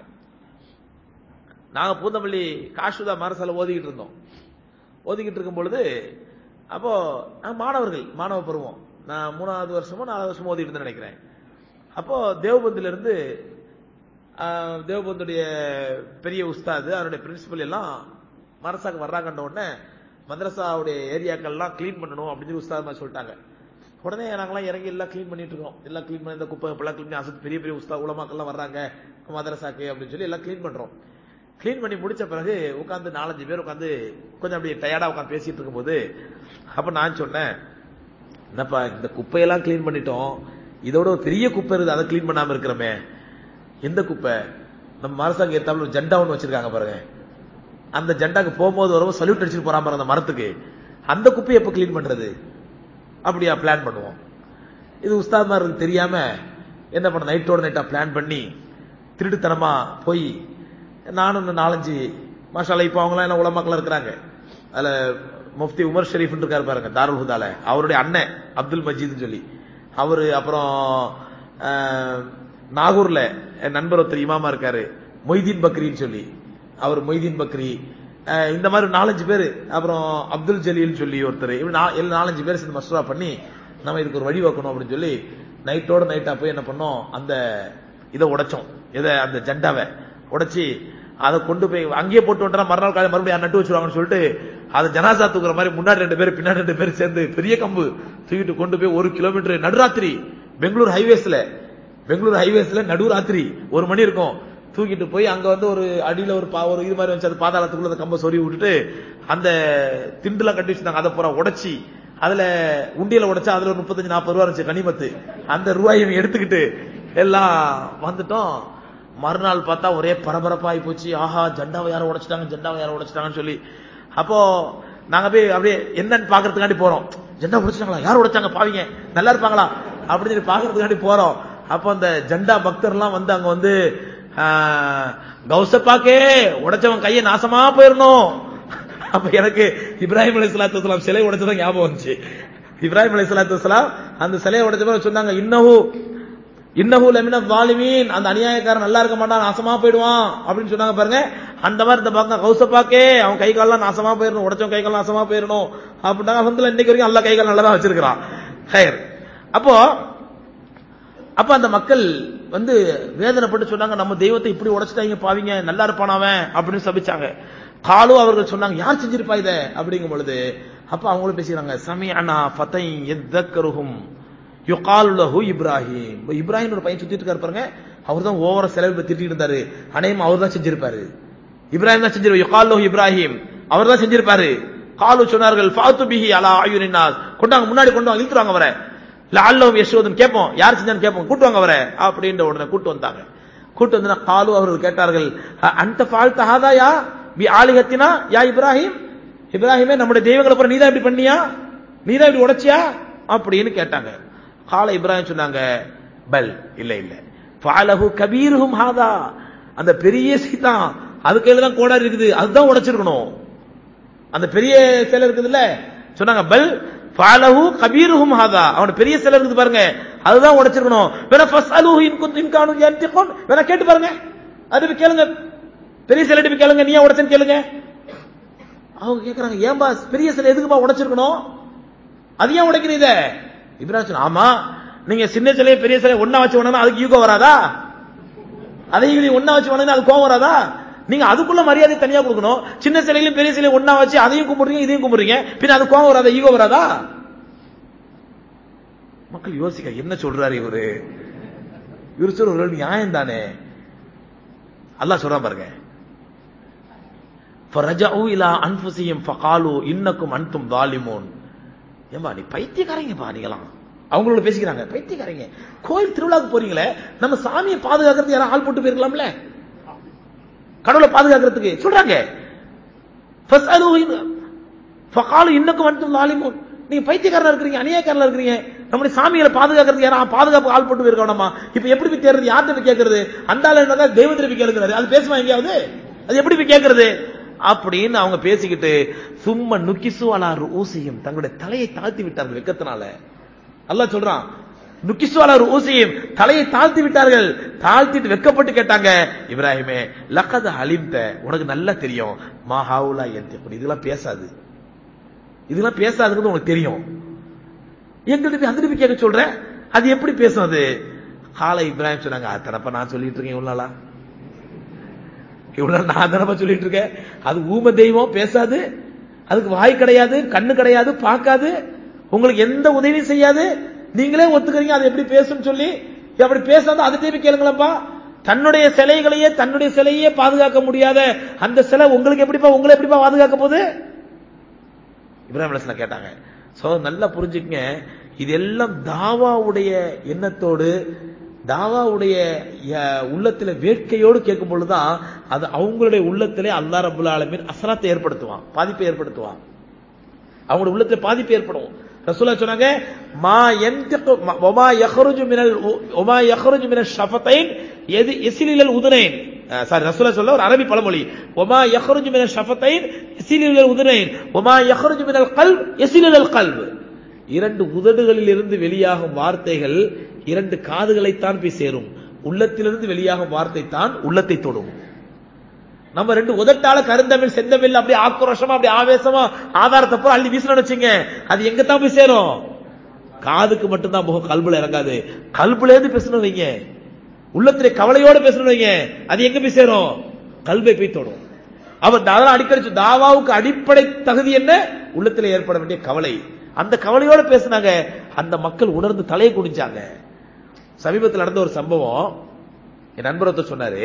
நாங்க பூந்தமல்லி காஷுதா மரசால ஓதிக்கிட்டு இருந்தோம் ஓதிக்கிட்டு இருக்கும் பொழுது அப்போ நாங்க மாணவர்கள் மாணவ பருவம் நான் மூணாவது வருஷமோ நாலாவது வருஷமோ ஓதிட்டு இருந்தேன் நினைக்கிறேன் அப்போ தேவபந்தில இருந்து ஆஹ், தேவபந்துடைய பெரிய உஸ்தாது அவருடைய பிரின்சிபல் எல்லாம் மரசாக்கு வர்றாங்கன்ற உடனே மദ്രസാவுடைய ஏரியாக்கள்லாம் க்ளீன் பண்ணணும் அப்படின்னு சொல்லி உஸ்தாது மாதிரி சொல்லிட்டாங்க உடனே நாங்களாம் இறங்கி எல்லாம் க்ளீன் பண்ணிட்டு இருக்கோம் எல்லாம் க்ளீன் பண்ணி இந்த குப்பை எல்லாம் க்ளீன் பண்ணி அசத்து பெரிய பெரிய உஸ்தா உலமாக்கள்லாம் வர்றாங்க மதரசாக்கு அப்படின்னு சொல்லி எல்லாம் க்ளீன் பண்றோம் க்ளீன் பண்ணி முடிச்ச பிறகு உட்காந்து நாலஞ்சு பேர் உட்காந்து கொஞ்சம் அப்படியே டயர்டா உட்காந்து பேசிட்டு இருக்கும்போது அப்ப நான் சொன்னேன் என்னப்பா இந்த குப்பையெல்லாம் க்ளீன் பண்ணிட்டோம் இதோட ஒரு பெரிய குப்பை இருக்குது அதை க்ளீன் பண்ணாம இருக்கிறோமே எந்த குப்பை நம்ம மரசாங்க ஏத்தாப்புல ஒரு ஜெண்டா ஒன்று வச்சிருக்காங்க பாருங்க அந்த ஜெண்டாக்கு போகும்போது வரவும் சல்யூட் அடிச்சுட்டு போறான் பாருங்க அந்த மரத்துக்கு அந்த குப்பையை எப்ப க்ளீன் பண்றது அப்படியா பிளான் பண்ணுவோம் இது உஸ்தாத்மாருக்கு தெரியாம என்ன பண்ண நைட்டோட நைட்டா பிளான் பண்ணி திருட்டுத்தனமா போய் நானும் இன்னும் நாலஞ்சு மாஷால இப்போ அவங்களாம் என்ன உலமாக்கெல்லாம் இருக்கிறாங்க அதுல முஃப்தி உமர் ஷெரீஃப் இருக்காரு பாருங்க தாருல் ஹுதால அவருடைய அண்ணன் அப்துல் மஜீத்னு சொல்லி அவரு அப்புறம் ஆஹ், நாகூர்ல என் நண்பர் ஒருத்தர் இமாமா இருக்காரு மொய்தீன் பக்ரின்னு சொல்லி அவர் மொய்தீன் பக்ரி ஆஹ், இந்த மாதிரி நாலஞ்சு பேர் அப்புறம் அப்துல் ஜலீல் சொல்லி ஒருத்தர் இப்படி நா- எல்லா நாலஞ்சு பேர் சேர்ந்து மசூரா பண்ணி நம்ம இதுக்கு ஒரு வழி வைக்கணும் அப்படின்னு சொல்லி நைட்டோட நைட்டா போய் என்ன பண்ணோம் அந்த இதை உடைச்சோம் இதை அந்த ஜெண்டாவை உடைச்சி அதை கொண்டு போய் அங்கேயே போட்டு வந்துட்டா மறுநாள் காலையில் மறுபடியும் நட்டு வச்சிருவாங்கன்னு சொல்லிட்டு அதை ஜனாசா தூக்குற மாதிரி முன்னாடி ரெண்டு பேர் பின்னாடி ரெண்டு பேர் சேர்ந்து பெரிய கம்பு தூக்கிட்டு கொண்டு போய் ஒரு கிலோமீட்டர் நடுராத்திரி பெங்களூர் ஹைவேஸ்ல பெங்களூர் ஹைவேஸ்ல நடுராத்திரி ஒரு மணி இருக்கும் தூக்கிட்டு போய் அங்க வந்து ஒரு அடியில ஒரு பா- ஒரு இது மாதிரி வச்சு அது பாதாளத்துக்குள்ள அந்த கம்பை சொறி விட்டுட்டு அந்த திண்டுலாம் கட்டி வச்சிருந்தாங்க அதை பூரா உடைச்சி அதுல உண்டியல உடைச்சா அதுல ஒரு முப்பத்தஞ்சு நாற்பது ரூபா இருந்துச்சு கனிமத்து அந்த ரூபாயை இவங்க எடுத்துக்கிட்டு எல்லாம் வந்துட்டோம் மறுநாள் பார்த்தா ஒரே பரபரப்பாகி போச்சு ஆஹா ஜெண்டாவை யாரோ உடைச்சிட்டாங்க ஜெண்டாவை யாரோ உடைச்சிட்டாங்கன்னு சொல்லி அப்போ நாங்க போய் அப்படியே என்னன்னு பாக்குறதுக்காண்டி போறோம் ஜெண்டா உடைச்சிட்டாங்களா யார் உடைச்சாங்க பாவீங்க நல்லா இருப்பாங்களா அப்படின்னு சொல்லி பாக்குறதுக்காண்டி போறோம் அப்போ அந்த ஜெண்டா பக்தர்லாம் வந்து அங்க வந்து ஆஹ், கௌசப்பாக்கே உடைச்சவன் கையை நாசமா போயிடணும் அப்ப எனக்கு இப்ராஹிம் அலி சலாத்து சிலை உடைச்சதான் ஞாபகம் வந்துச்சு இப்ராஹிம் அலி சலாத்து அந்த சிலையை உடைச்சப்ப சொன்னாங்க இன்னஹு இன்னஹு லமின வாலிமீன் அந்த அநியாயக்காரன் நல்லா இருக்க மாட்டான் நாசமா போயிடுவான் அப்படின்னு சொன்னாங்க பாருங்க அந்த மாதிரி இந்த பக்கம் கௌசப்பாக்கே அவன் கை கால்லாம் நாசமா போயிடணும் உடைச்சவன் கை கால் நாசமா போயிடணும் அப்படின்னா வந்து இன்னைக்கு வரைக்கும் எல்லா கை கால் நல்லா தான் வச்சிருக்கிறான் ஹயர் அப்போ அப்ப அந்த மக்கள் வந்து வேதனைப்பட்டு சொன்னாங்க நம்ம தெய்வத்தை இப்படி உடைச்சிட்டாங்க பாவீங்க நல்லா இருப்பான் அவன் அப்படின்னு சபிச்சாங்க காலும் அவர்கள் சொன்னாங்க யார் செஞ்சிருப்பா இத அப்படிங்கும் பொழுது அப்ப அவங்களும் பேசுறாங்க சமியானா ஃபத்தை எத்தக்கருகும் யுகாலுலஹு இப்ராஹிம் இப்ப இப்ராஹிம் ஒரு பையன் சுத்திட்டு இருக்காரு பாருங்க அவர் தான் ஓவர செலவு திட்டிட்டு இருந்தாரு அநேகமா அவர் தான் செஞ்சிருப்பாரு இப்ராஹிம் தான் செஞ்சிருப்பாரு யுகாலுலஹு இப்ராஹிம் அவர் தான் செஞ்சிருப்பாரு காலு சொன்னார்கள் ஃபாத்து பிஹி அலா ஆயுனின்னாஸ் கொண்டாங்க முன்னாடி கொண்டு வாங்க இழுத்துருவாங்க அவரை லஅல்லஹும் யஷ்ஹதுன் கேட்போம் யார் செஞ்சான்னு கேட்போம் கூட்டு வாங்க அவரை அப்படின்ற உடனே கூட்டு வந்தாங்க கூட்டு வந்து காலு அவர்கள் கேட்டார்கள் "அ- அன்த ஃபால்த ஹாதா யா பி ஆலிஹத்தினா யா இப்ராஹிம் இப்ராஹிமே நம்முடைய தெய்வங்களை பூரா நீதான் இப்படி பண்ணியா நீதான் இப்படி உடைச்சியா அப்படின்னு கேட்டாங்க கால இப்ராஹிம் சொன்னாங்க பல் இல்ல இல்ல ஃபாலஹு கபீருஹும் ஹாதா அந்த பெரிய சீதான் அது கையில தான் கோடாரி இருக்குது அதுதான் உடைச்சிருக்கணும் அந்த பெரிய சிலை இருக்குதுல்ல சொன்னாங்க பல் ஃபாலஹு கபீருஹும் ஹாதா அவனோட பெரிய சிலை இருக்குது பாருங்க அதுதான் உடைச்சிருக்கணும் வேணா ஃபஸ்அலுஹு இன் குன்தும் இன் கானு யன்திகுன் வேணா கேட்டு பாருங்க அது போய் கேளுங்க பெரிய சிலை போய் கேளுங்க நீ ஏன் உடைச்சேன்னு கேளுங்க அவங்க கேக்குறாங்க ஏன்பா பெரிய சிலை எதுக்குப்பா உடைச்சிருக்கணும் அது ஏன் உடைக்கிறீங்க இத இப்ராஹிம் சொன்னா, ஆமா நீங்க சின்ன சிலையை பெரிய சிலையை ஒண்ணா வச்சு வணங்கினா அதுக்கு ஈகோ வராதா அதையும் நீ ஒண்ணா வச்சு வணங்கினா அது கோவம் வராதா நீங்க அதுக்குள்ள மரியாதை தனியா கொடுக்கணும் சின்ன சிலையிலும் பெரிய சிலையும் ஒண்ணா வச்சு அதையும் கும்பிடுறீங்க இதையும் கும்பிடுறீங்க பின்ன அது கோவம் வராதா ஈகோ வராதா மக்கள் யோசிக்க என்ன சொல்றாரு இவரு இவர் சொல்ற ஒரு நியாயம் தானே அல்லாஹ் சொல்றான் பாருங்க فرجعوا الى انفسهم فقالوا انكم انتم ظالمون ஏம்பா நீ பைத்தியக்காரங்கப்பா நீங்களாம் அவங்களோட பேசிக்கிறாங்க பைத்தியக்காரங்க கோயில் திருவிழாவுக்கு போறீங்களே நம்ம சாமியை பாதுகாக்கிறது யாரும் ஆள் போட்டு போயிருக்கலாம்ல கடவுளை பாதுகாக்கிறதுக்கு சொல்றாங்க ஃபஸ்அலு இன்- ஃபகாலு இன்னக்கும் அன்தும் லாலிமூன் நீங்க பைத்தியக்காரனா இருக்கிறீங்க அநியாயக்காரனா இருக்கிறீங்க நம்முடைய சாமிகளை பாதுகாக்கிறதுக்கு யாரா பாதுகாப்பு ஆள் போட்டு போயிருக்கணுமா இப்ப எப்படி போய் தேடுறது யார்கிட்ட போய் கேட்கறது அந்த ஆள் என்னக்கா தெய்வத்திட்ட போய் கேட்கிறாரு அது பேசுமா எங்கேயாவது அது எப்படி போய் கேட்கறது அப்படின்னு அவங்க பேசிக்கிட்டு சும்மா நுக்கிசு அலா ஊசியும் தங்களுடைய தலையை தாழ்த்தி விட்டார்கள் வெக்கத்தினால அல்லாஹ் சொல்றான் நுக்கிசு அலா ஊசியும் தலையை தாழ்த்தி விட்டார்கள் தாழ்த்திட்டு வெக்கப்பட்டு கேட்டாங்க இப்ராஹிமே லக்கத அலிம்த உனக்கு நல்லா தெரியும் மா ஹாவுலா என் இதெல்லாம் பேசாது இதெல்லாம் பேசாதுங்கிறது உனக்கு தெரியும் எங்கள்கிட்ட போய் அந்த போய் கேட்க சொல்றேன் அது எப்படி பேசும் அது காலை இப்ராஹிம் சொன்னாங்க அத்தனப்ப நான் சொல்லிட்டு இருக்கேன் இவ்வளவு நாளா இவ்வளவு நாள் நான் தானப்பா சொல்லிட்டு இருக்கேன் அது ஊம தெய்வம் பேசாது அதுக்கு வாய் கிடையாது கண்ணு கிடையாது பார்க்காது உங்களுக்கு எந்த உதவியும் செய்யாது நீங்களே ஒத்துக்கிறீங்க அது எப்படி பேசும் சொல்லி அப்படி பேசாத அதை போய் கேளுங்களப்பா தன்னுடைய சிலைகளையே தன்னுடைய சிலையே பாதுகாக்க முடியாத அந்த சிலை உங்களுக்கு எப்படிப்பா உங்களை எப்படிப்பா பாதுகாக்க போகுது இப்ராஹிம் அலிஸ்லாம் கேட்டாங்க சோ நல்லா புரிஞ்சுக்கங்க இது எல்லாம் தாவாவுடைய எண்ணத்தோடு தாவாவுடைய அஹ், உள்ளத்துல வேட்கையோடு கேட்கும் பொழுதுதான் அது அவங்களுடைய உள்ளத்திலே அல்லா ரபுல் ஆலமீன் அசராத்தை ஏற்படுத்துவான் பாதிப்பை ஏற்படுத்துவான் அவங்களோட உள்ளத்துல பாதிப்பு ஏற்படும் ரசூலா சொன்னாங்க மா யன்திகு ம- வமா யஹ்ருஜு மினல் உ- வமா யஹ்ருஜு மினல் ஷஃபத்தைன் எது எசிலில் உதுனைன் சாரி ரசூலா சொல்ல ஒரு அரபி பழமொழி ஒமா யஹ்ருஜு மினல் ஷஃபத்தைன் எசிலில் உதுனைன் ஒமா யஹ்ருஜு மினல் கல்ப் எசிலில் கல்ப் இரண்டு உதடுகளில் இருந்து வெளியாகும் வார்த்தைகள் இரண்டு காதுகளைத்தான் போய் சேரும் உள்ளத்திலிருந்து வெளியாகும் வார்த்தை தான் உள்ளத்தை தொடும் நம்ம ரெண்டு உதட்டால கருந்தமிழ் செந்தமிழ் அப்படியே ஆக்ரோஷமா அப்படியே ஆவேசமா ஆதாரத்தை பூரா அள்ளி வீசணும்னு வச்சுங்க அது எங்க தான் போய் சேரும் காதுக்கு மட்டும்தான் முகம் கல்புல இறங்காது கல்புல இருந்து பேசணும் வைங்க உள்ளத்திலே கவலையோட பேசணும் வைங்க அது எங்க போய் சேரும் கல்வை போய் தொடும் அவர் அதெல்லாம் அடிக்கடி சொல்லு, தாவாவுக்கு அடிப்படை தகுதி என்ன உள்ளத்துல ஏற்பட வேண்டிய கவலை அந்த கவலையோட பேசினாங்க அந்த மக்கள் உணர்ந்து தலையை குனிஞ்சாங்க சமீபத்தில் நடந்த ஒரு சம்பவம் என் நண்பர் ஒருத்தர் சொன்னாரு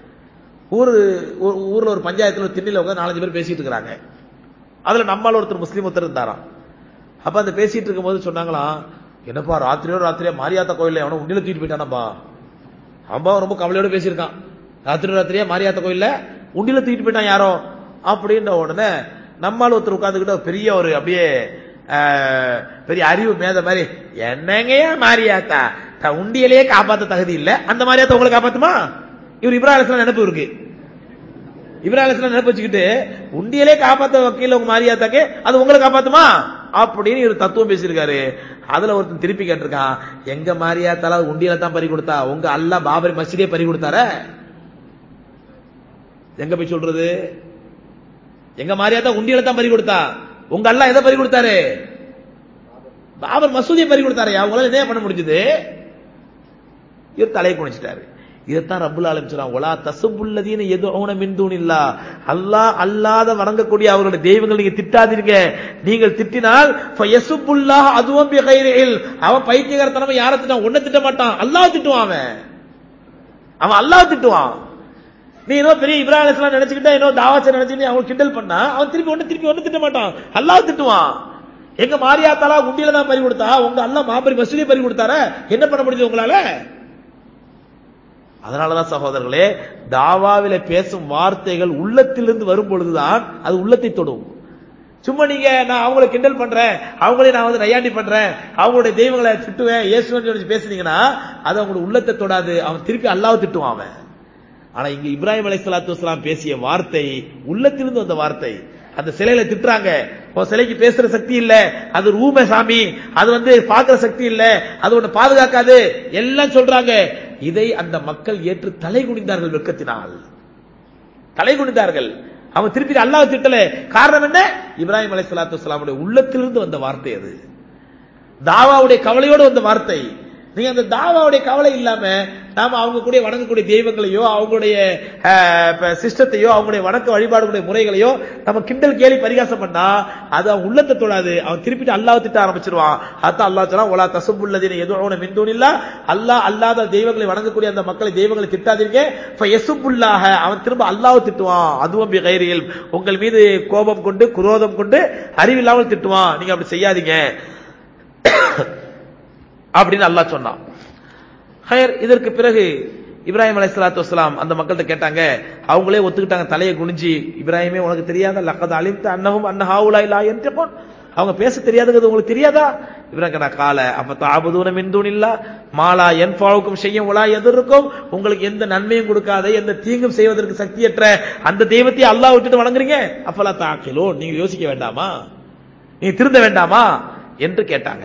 ஊரு ஊ- ஊர்ல ஒரு பஞ்சாயத்துல ஒரு திண்ணில உட்கார்ந்து நாலஞ்சு பேர் பேசிட்டு இருக்காங்க அதுல நம்மால ஒருத்தர் முஸ்லீம் ஒருத்தர் இருந்தாராம் அப்ப அந்த பேசிட்டு இருக்கும்போது சொன்னாங்களாம் என்னப்பா ராத்திரியோ ராத்திரியா மாரியாத்தா கோயில்ல எவனோ உண்டில தூக்கிட்டு போயிட்டானப்பா அம்பா ரொம்ப கவலையோட பேசியிருக்கான் ராத்திரி ராத்திரியா மாரியாத்தா கோயில்ல உண்டில தூக்கிட்டு போயிட்டான் யாரோ அப்படின்ற உடனே நம்மால் ஒருத்தர் உட்கார்ந்துகிட்ட ஒரு பெரிய ஒரு அப்படியே ஆஹ், பெரிய அறிவு மேத மாதிரி என்னங்கயா மாரியாத்தா த- உண்டியலையே காப்பாத்த தகுதி இல்ல அந்த மாரியாத்தா உங்களை காப்பாத்துமா இவர் இப்ராஹிம் நினைப்பு இருக்கு இப்ராஹிம் நினைப்பு வச்சுக்கிட்டு உண்டியலே காப்பாத்த வக்கீல உங்க மாரியாத்தாக்கு அது உங்களை காப்பாத்துமா அப்படின்னு இவர் தத்துவம் பேசியிருக்காரு அதுல ஒருத்தன் திருப்பி கேட்டிருக்கான் எங்க மாரியாத்தால உண்டியல தான் பறி கொடுத்தா உங்க அல்லா பாபரி மஸ்ஜிதே பறி கொடுத்தார எங்க போய் சொல்றது எங்க மாரியாத்தா உண்டியல தான் பறி கொடுத்தா உங்க அல்லா எதை பறி கொடுத்தாரு பாபர் மசூதியை பறி கொடுத்தாரு அவங்களால என்ன பண்ண முடிஞ்சது இவர் தலையை குனிச்சிட்டாரு இதைத்தான் ரப்புல் ஆலம் சொல்றான் ஒலா தசுபுல்லதீன எது ஓன மின்தூன் இல்லா அல்லாஹ் அல்லாத வணங்கக்கூடிய அவர்களுடைய தெய்வங்கள் நீங்க திட்டாதீங்க நீங்கள் திட்டினால் ஃபயசுபுல்லாஹ் அதுவும் பிகைரில் அவன் பைத்தியகாரத்தனமா யாரை திட்டான் ஒன்ன திட்ட மாட்டான் அல்லாஹ் திட்டுவான் அவன் அவன் அல்லாஹ் திட்டுவான் நீ ஏதோ பெரிய இப்ராஹிம் அலைஹிஸ்ஸலாம் நினைச்சுக்கிட்டா ஏதோ தாவாச்ச நினைச்சு அவன் கிண்டல் பண்ணா அவன் திருப்பி ஒண்ணு திருப்பி ஒண்ணு திட்ட மாட்டான் அல்லாஹ் திட்டுவான் எங்க மாரியாத்தாலா உண்டியில தான் பறி கொடுத்தா உங்க அல்லாஹ் மாபரி மசூதி பறி கொடுத்தார என்ன பண்ண முடியுது உங்களால அதனாலதான் சகோதரர்களே தாவாவில பேசும் வார்த்தைகள் உள்ளத்திலிருந்து வரும் பொழுதுதான் அது உள்ளத்தை தொடும் சும்மா நீங்க நான் அவங்கள கிண்டல் பண்றேன் அவங்களே நான் வந்து நையாண்டி பண்றேன் அவங்களுடைய தெய்வங்களை திட்டுவேன் இயேசுவன் சொல்லி பேசுனீங்கன்னா அது அவங்களோட உள்ளத்தை தொடாது அவன் திருப்பி அல்லாஹ் திட்டுவான் அவன் ஆனா இங்க இப்ராஹிம் அலைஹிஸ்ஸலாத்து வஸலாம் பேசிய வார்த்தை உள்ளத்திலிருந்து வந்த வார்த்தை அந்த சிலையில திட்டுறாங்க உன் சிலைக்கு பேசுற சக்தி இல்ல அது ரூம சாமி அது வந்து பாக்குற சக்தி இல்ல அது ஒண்ணு பாதுகாக்காது எல்லாம் சொல்றாங்க இதை அந்த மக்கள் ஏற்று தலை குனிந்தார்கள் வெட்கத்தினால் தலை குனிந்தார்கள் அவங்க திருப்பி அல்லாஹ் திட்டல காரணம் என்ன இப்ராஹிம் அலை சலாத்து வலாமுடைய உள்ளத்திலிருந்து வந்த வார்த்தை அது தாவாவுடைய கவலையோடு வந்த வார்த்தை நீங்க அந்த தாவாவுடைய கவலை இல்லாம நாம அவங்க கூட வணங்கக்கூடிய தெய்வங்களையோ அவங்களுடைய சிஸ்டத்தையோ அவங்களுடைய வணக்க வழிபாடுகளுடைய முறைகளையோ நம்ம கிண்டல் கேலி பரிகாசம் பண்ணா அது அவன் உள்ளத்தை தொடாது அவன் திருப்பிட்டு அல்லாஹ் திட்ட ஆரம்பிச்சிருவான் அதான் அல்லாஹ் சொன்னா ஒலா தசுபுள்ளதின எதுவும் மிந்தூன் இல்ல அல்லாஹ் அல்லாத தெய்வங்களை வணங்கக்கூடிய அந்த மக்களை தெய்வங்களை திட்டாதீங்க எசுபுல்லாக அவன் திரும்ப அல்லாஹ் திட்டுவான் அதுவும் கைரியில் உங்கள் மீது கோபம் கொண்டு குரோதம் கொண்டு அறிவில்லாமல் திட்டுவான் நீங்க அப்படி செய்யாதீங்க அப்படின்னு அல்லாஹ் சொன்னான் ஹயர் இதற்கு பிறகு இப்ராஹிம் அலை சலாத்து வலாம் அந்த மக்கள்கிட்ட கேட்டாங்க அவங்களே ஒத்துக்கிட்டாங்க தலையை குனிஞ்சு இப்ராஹிமே உனக்கு தெரியாத லக்கத அலிம்த அன்னஹும் அன்னஹாவுலா இல்லா என்று அவங்க பேச தெரியாதுங்கிறது உங்களுக்கு தெரியாதா இவரங்க நான் கால அப்ப தாபதூன மின்தூன் இல்ல மாலா என் பாவுக்கும் செய்யும் உலா எதிர்க்கும் உங்களுக்கு எந்த நன்மையும் கொடுக்காத எந்த தீங்கும் செய்வதற்கு சக்தியற்ற அந்த தெய்வத்தை அல்லாஹ் விட்டுட்டு வணங்குறீங்க அப்பலா தாக்கிலோ நீங்க யோசிக்க வேண்டாமா நீங்க திருந்த வேண்டாமா என்று கேட்டாங்க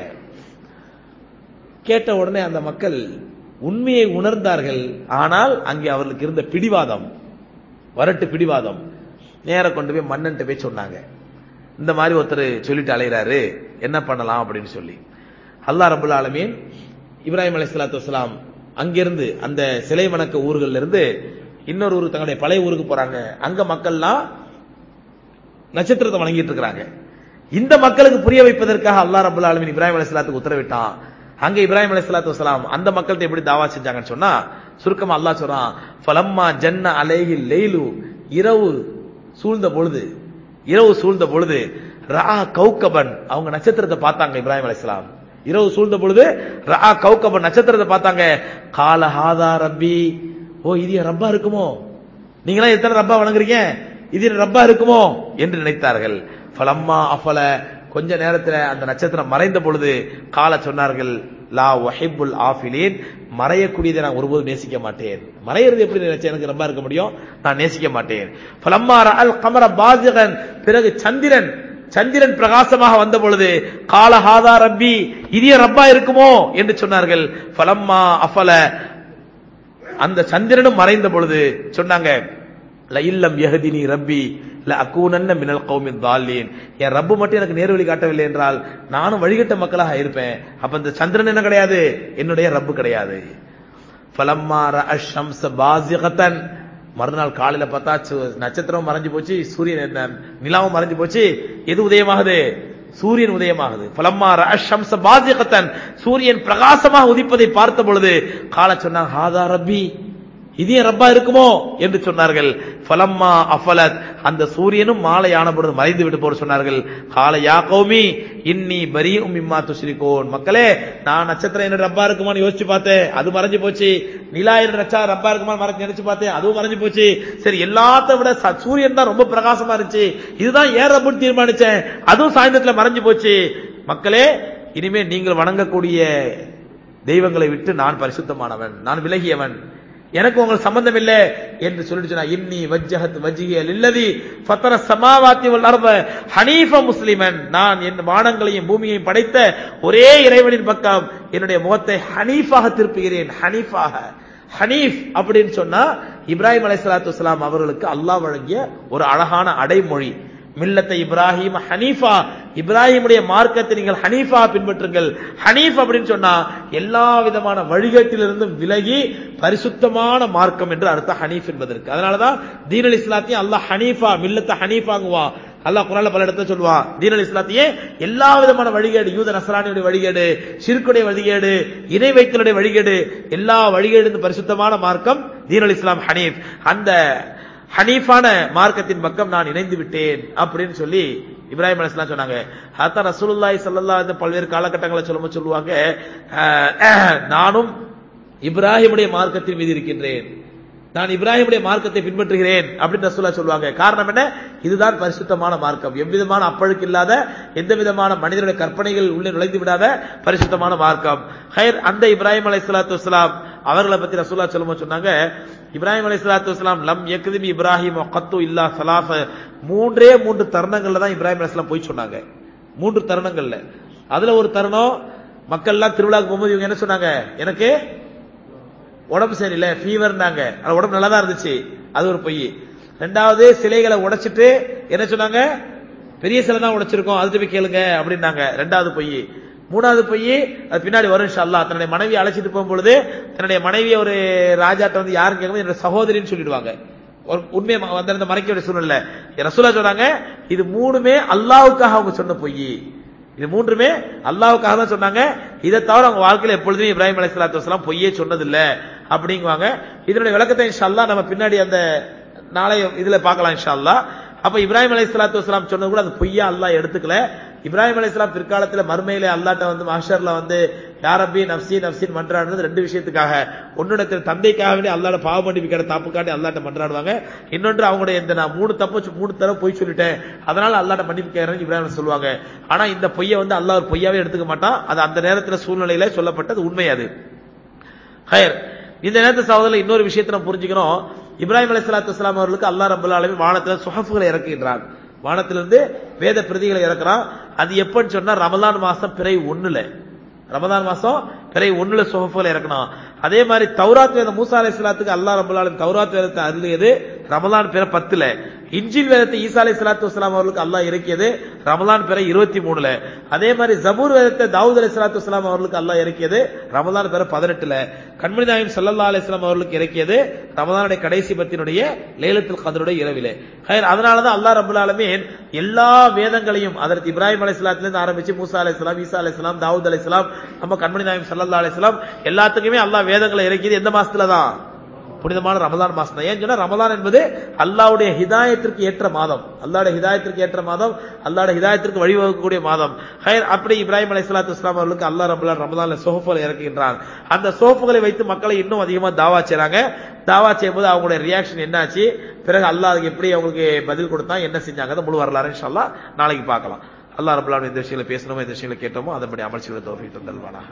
கேட்ட உடனே அந்த மக்கள் உண்மையை உணர்ந்தார்கள் ஆனால் அங்கே அவர்களுக்கு இருந்த பிடிவாதம் வரட்டு பிடிவாதம் நேர கொண்டு போய் மன்னன்ட்ட போய் சொன்னாங்க இந்த மாதிரி ஒருத்தர் சொல்லிட்டு அலைகிறாரு என்ன பண்ணலாம் அப்படின்னு சொல்லி அல்லா ரபுல் ஆலமீன் இப்ராஹிம் அலி சலாத்து வலாம் அங்கிருந்து அந்த சிலை வணக்க ஊர்கள்ல இருந்து இன்னொரு ஊருக்கு தங்களுடைய பழைய ஊருக்கு போறாங்க அங்க மக்கள்லாம் நட்சத்திரத்தை வணங்கிட்டு இருக்கிறாங்க இந்த மக்களுக்கு புரிய வைப்பதற்காக அல்லா ரபுல் ஆலமின் இப்ராஹிம் அலிஸ்லாத்துக்கு உத்தரவிட்டான் அங்க இப்ராஹிம் அலிஸ்லாத்து வலாம் அந்த மக்கள்கிட்ட எப்படி தாவா செஞ்சாங்கன்னு சொன்னா சுருக்கமா அல்லாஹ் சொல்றான் ஃபலம்மா ஜன்ன அலைஹி லெய்லு இரவு சூழ்ந்த பொழுது இரவு சூழ்ந்த பொழுது ரா கௌகபன் அவங்க நட்சத்திரத்தை பார்த்தாங்க இப்ராஹிம் அலிஸ்லாம் இரவு சூழ்ந்த பொழுது ரா கௌகபன் நட்சத்திரத்தை பார்த்தாங்க கால ஹாதா ரப்பி ஓ இது என் ரப்பா இருக்குமோ நீங்களா எத்தனை ரப்பா வணங்குறீங்க இது என் ரப்பா இருக்குமோ என்று நினைத்தார்கள் ஃபலம்மா அஃபல கொஞ்ச நேரத்தில் அந்த நட்சத்திரம் மறைந்த பொழுது கால சொன்னார்கள் லா ஒஹிபுல் ஆஃபிலீன் மறையக்கூடியதை நான் ஒருபோதும் நேசிக்க மாட்டேன் மறையிறது எப்படி நினைச்சேன் எனக்கு ரொம்ப இருக்க முடியும் நான் நேசிக்க மாட்டேன் ஃபலம்மா அல் கமர பாஜகன் பிறகு சந்திரன் சந்திரன் பிரகாசமாக வந்த பொழுது கால ஹாதா ரப்பி இதய ரப்பா இருக்குமோ என்று சொன்னார்கள் ஃபலம்மா அஃபல அந்த சந்திரனும் மறைந்த பொழுது சொன்னாங்க இல்லம் யஹதினி ரப்பி அக்கூனன்ன மினல் கௌமின் தாலீன் என் ரப்பு மட்டும் எனக்கு நேர்வழி காட்டவில்லை என்றால் நானும் வழிகட்ட மக்களாக இருப்பேன் அப்ப இந்த சந்திரன் என்ன கிடையாது என்னுடைய ரப்பு கிடையாது ஃபலம்மார அஷம்ச பாசிகத்தன் மறுநாள் காலையில பார்த்தா நட்சத்திரம் மறைஞ்சு போச்சு சூரியன் நிலாவும் மறைஞ்சு போச்சு எது உதயமாகுது சூரியன் உதயமாகுது பலம்மார அஷம்ச பாசிகத்தன் சூரியன் பிரகாசமாக உதிப்பதை பார்த்த பொழுது கால சொன்னாங்க ஹாதா ரப்பி இது என் ரப்பா இருக்குமோ என்று சொன்னார்கள் ஃபலம்மா அஃபலத் அந்த சூரியனும் மாலை ஆன பொழுது மறைந்து விட்டு போற சொன்னார்கள் கால யா கௌமி இன்னி பரி உம்மிம்மா துஷ்ரிகோன் மக்களே நான் நட்சத்திரம் என்ன ரப்பா இருக்குமான்னு யோசிச்சு பார்த்தேன் அது மறைஞ்சு போச்சு நிலா என்ன நச்சா ரப்பா இருக்குமான்னு மறைஞ்சு நினைச்சு பார்த்தேன் அதுவும் மறைஞ்சு போச்சு சரி எல்லாத்த விட சூரியன் தான் ரொம்ப பிரகாசமா இருந்துச்சு இதுதான் ஏன் ரப்புன்னு தீர்மானிச்சேன் அதுவும் சாயந்தரத்துல மறைஞ்சு போச்சு மக்களே இனிமே நீங்கள் வணங்கக்கூடிய தெய்வங்களை விட்டு நான் பரிசுத்தமானவன் நான் விலகியவன் எனக்கு உங்களுக்கு சம்பந்தம் இல்லை என்று சொல்லிட்டு சொன்னா இன்னி வஜ்ஜஹத் வஜ்ஹியல் இல்லதி ஃபத்தர சமாவாத்தி வல் அர்த ஹனீஃப முஸ்லிமன் நான் என் வானங்களையும் பூமியையும் படைத்த ஒரே இறைவனின் பக்கம் என்னுடைய முகத்தை ஹனீஃபாக திருப்புகிறேன் ஹனீஃபாக ஹனீஃப் அப்படின்னு சொன்னா இப்ராஹிம் அலைஹிஸ்ஸலாத்து வஸலாம் அவர்களுக்கு அல்லாஹ் வழங்கிய ஒரு அழகான அடைமொழி மில்லத்தை இப்ராஹிம் ஹனீஃபா இப்ராஹிமுடைய மார்க்கத்தை நீங்கள் ஹனீஃபா பின்பற்றுங்கள் ஹனீஃப் அப்படின்னு சொன்னா எல்லா விதமான வழிகட்டிலிருந்தும் விலகி பரிசுத்தமான மார்க்கம் என்று அர்த்தம் ஹனீஃப் என்பதற்கு அதனாலதான் தீன் அலி இஸ்லாத்தையும் அல்லாஹ் ஹனீஃபா மில்லத்தை ஹனீஃபாங்குவான் அல்லாஹ் குரான்ல பல இடத்துல சொல்லுவான் தீன் அலி இஸ்லாத்தையே எல்லா விதமான வழிகேடு யூத நசரானியுடைய வழிகேடு சிறுக்குடைய வழிகேடு இணை வைத்தலுடைய வழிகேடு எல்லா வழிகேடு பரிசுத்தமான மார்க்கம் தீன் அலி இஸ்லாம் ஹனீஃப் அந்த ஹனீஃபான மார்க்கத்தின் பக்கம் நான் இணைந்து விட்டேன் அப்படின்னு சொல்லி இப்ராஹிம் அலிஸ்லாம் சொன்னாங்க ஹத்தா ரசூலுல்லாஹி ஸல்லல்லாஹு அலைஹி பல்வேறு காலகட்டங்களை சொல்லும் சொல்லுவாங்க நானும் இப்ராஹிமுடைய மார்க்கத்தின் மீது இருக்கின்றேன் நான் இப்ராஹிமுடைய மார்க்கத்தை பின்பற்றுகிறேன் அப்படின்னு ரசூலா சொல்லுவாங்க காரணம் என்ன இதுதான் பரிசுத்தமான மார்க்கம் எவ்விதமான அப்பழுக்கு இல்லாத எந்த விதமான மனிதனுடைய கற்பனைகள் உள்ளே நுழைந்து விடாத பரிசுத்தமான மார்க்கம் ஹைர் அந்த இப்ராஹிம் அலை சலாத்து வலாம் அவர்களை பத்தி ரசூலா சொல்லும்போது சொன்னாங்க இப்ராஹிம் அலைஹிஸ்ஸலாத்து வஸலாம் லம் யக்திபி இப்ராஹிம் கத்து இல்லா சலாஃப மூன்றே மூன்று தருணங்கள்ல தான் இப்ராஹிம் அலைஹிஸ்ஸலாம் போய் சொன்னாங்க மூன்று தருணங்கள்ல அதுல ஒரு தருணம் மக்கள் எல்லாம் திருவிழாக்கு போகும்போது இவங்க என்ன சொன்னாங்க எனக்கு உடம்பு சரியில்லை ஃபீவர்னாங்க அது உடம்பு நல்லா தான் இருந்துச்சு அது ஒரு பொய் ரெண்டாவது சிலைகளை உடைச்சிட்டு என்ன சொன்னாங்க பெரிய சிலை தான் உடைச்சிருக்கோம் அதுட்டு போய் கேளுங்க அப்படின்னாங்க ரெண்டாவது பொய் மூணாவது பொய் அது பின்னாடி வரும் இன்ஷா அல்லாஹ் தன்னுடைய மனைவி அழைச்சிட்டு போகும்பொழுது தன்னுடைய மனைவி ஒரு ராஜாட்ட வந்து யாரும் கேட்கும்போது என்னோட சகோதரின்னு சொல்லிடுவாங்க ஒரு உண்மையை ம- வந்திருந்த மறைக்க வேண்டிய சூழ்நிலை ரசூலா சொல்றாங்க இது மூணுமே அல்லாவுக்காக அவங்க சொன்ன பொய் இது மூன்றுமே அல்லாவுக்காக தான் சொன்னாங்க இதை தவிர அவங்க வாழ்க்கையில எப்பொழுதுமே இப்ராஹிம் அலைஹிஸ்ஸலாத்து வஸலாம் பொய்யே சொன்னதில்ல அப்படிங்குவாங்க இதனுடைய விளக்கத்தை இன்ஷா அல்லாஹ் நம்ம பின்னாடி அந்த நாளை இதுல பார்க்கலாம் இன்ஷா அல்லாஹ் அப்ப இப்ராஹிம் அலைஹிஸ்ஸலாத்து வஸலாம் சொன்னது கூட அது பொய்யா அல்லாஹ் எடுத்துக்கல இப்ராஹிம் அலைஹிஸ்ஸலாம் பிற்காலத்துல மறுமையில அல்லாட்ட வந்து மாஷர்ல வந்து யாரப்பி நப்சி நப்சின் மன்றாடுறது ரெண்டு விஷயத்துக்காக ஒன்னுடத்தில் தந்தைக்காக வேண்டி அல்லாட பாவ மன்னிப்புக்கிற தப்புக்காண்டி அல்லாட்ட மன்றாடுவாங்க இன்னொன்று அவங்களுடைய இந்த நான் மூணு தப்பு வச்சு மூணு தடவை போய் சொல்லிட்டேன் அதனால அல்லாட்ட மன்னிப்பு கேட்கறேன்னு இப்ராஹிம் சொல்லுவாங்க ஆனா இந்த பொய்யை வந்து அல்லாஹ் ஒரு பொய்யாவே எடுத்துக்க மாட்டான் அது அந்த நேரத்துல சூழ்நிலையில சொல்லப்பட்டது உண்மை அது ஹயர் இந்த நேரத்து சகோதரர் இன்னொரு விஷயத்தை நம்ம புரிஞ்சுக்கணும் இப்ராஹிம் அலைஹிஸ்ஸலாத்து வஸலாம் அவர்களுக்கு அல்லாஹ் ரப்பல் ஆலமீன் வானத்துல சுஹஃப்களை இறக்குகின்றான் வானத்திலிருந்து வேத பிரதிகளை இறக்குறான் அது எப்பன்னு சொன்னா ரமலான் மாசம் பிறை ஒண்ணுல ரமலான் மாசம் பிறை ஒண்ணுல சுஹஃப்களை இறக்கணும் அதே மாதிரி தௌராத் வேதம் மூசா அலைஹிஸ்ஸலாத்துக்கு அல்லாஹ் ரப்பல் ஆலமீன் தௌராத் வேதத்தை அருளியது ரமலான் பிற பத்துல இன்ஜில் வேதத்தை ஈசா அலைஹிஸ்ஸலாத்து வஸலாம் அவர்களுக்கு அல்லாஹ் இறக்கியது ரமலான் பிற இருபத்தி மூணுல அதே மாதிரி ஜபூர் வேதத்தை தாவூத் அலைஹிஸ்ஸலாத்து வஸலாம் அவர்களுக்கு அல்லாஹ் இறக்கியது ரமலான் பிற பதினெட்டுல கண்மணி நாயம் ஸல்லல்லாஹு அலைஹி வஸல்லம் அவர்களுக்கு இறக்கியது ரமலானுடைய கடைசி பத்தினுடைய லைலத்துல் கதருடைய இரவிலே ஹைர் அதனால தான் அல்லாஹ் ரப்பல் ஆலமீன் எல்லா வேதங்களையும் அதற்கு இப்ராஹிம் அலைஹிஸ்ஸலாத்துல இருந்து ஆரம்பிச்சு மூசா அலைஹிஸ்ஸலாம் ஈசா அலைஹிஸ்ஸலாம் தாவூத் அலைஹிஸ்ஸலாம் நம்ம கண்மணி நாயம் ஸல்லல்லாஹு அலைஹி வஸல்லம் எல்லாத்துக்குமே அல்லாஹ் வேதங்களை இறக்கியது எந்த மாசத்துல தான் புனிதமான ரமலான் மாசம் தான் ஏன் சொன்னா ரமலான் என்பது அல்லாஹ்வுடைய ஹிதாயத்திற்கு ஏற்ற மாதம் அல்லாஹ்வுடைய ஹிதாயத்திற்கு ஏற்ற மாதம் அல்லாஹ்வுடைய ஹிதாயத்திற்கு வழிவகுக்கக்கூடிய மாதம் ஹைர் அப்படி இப்ராஹிம் அலைஹிஸ்ஸலாத்து வஸ்ஸலாம் அவர்களுக்கு அல்லாஹ் ரப்பல் ரமலான்ல சோஃபுகளை இறக்குகின்றான் அந்த சோஃபுகளை வைத்து மக்களை இன்னும் அதிகமா தாவா செய்றாங்க தாவா செய்யும்போது அவங்களுடைய ரியாக்ஷன் என்னாச்சு பிறகு அல்லாஹ் அதுக்கு எப்படி அவங்களுக்கு பதில் கொடுத்தா என்ன செஞ்சாங்க அதை முழு வரலாறு இன்ஷால்லா நாளைக்கு பார்க்கலாம் அல்லாஹ் ரப்பல் ஆலமீன் இந்த விஷயங்களை பேசணுமோ இந்த விஷயங்களை கேட்டோமோ அதன்படி அமல் செய்வது தௌஃபீக் தந்தல்வானாக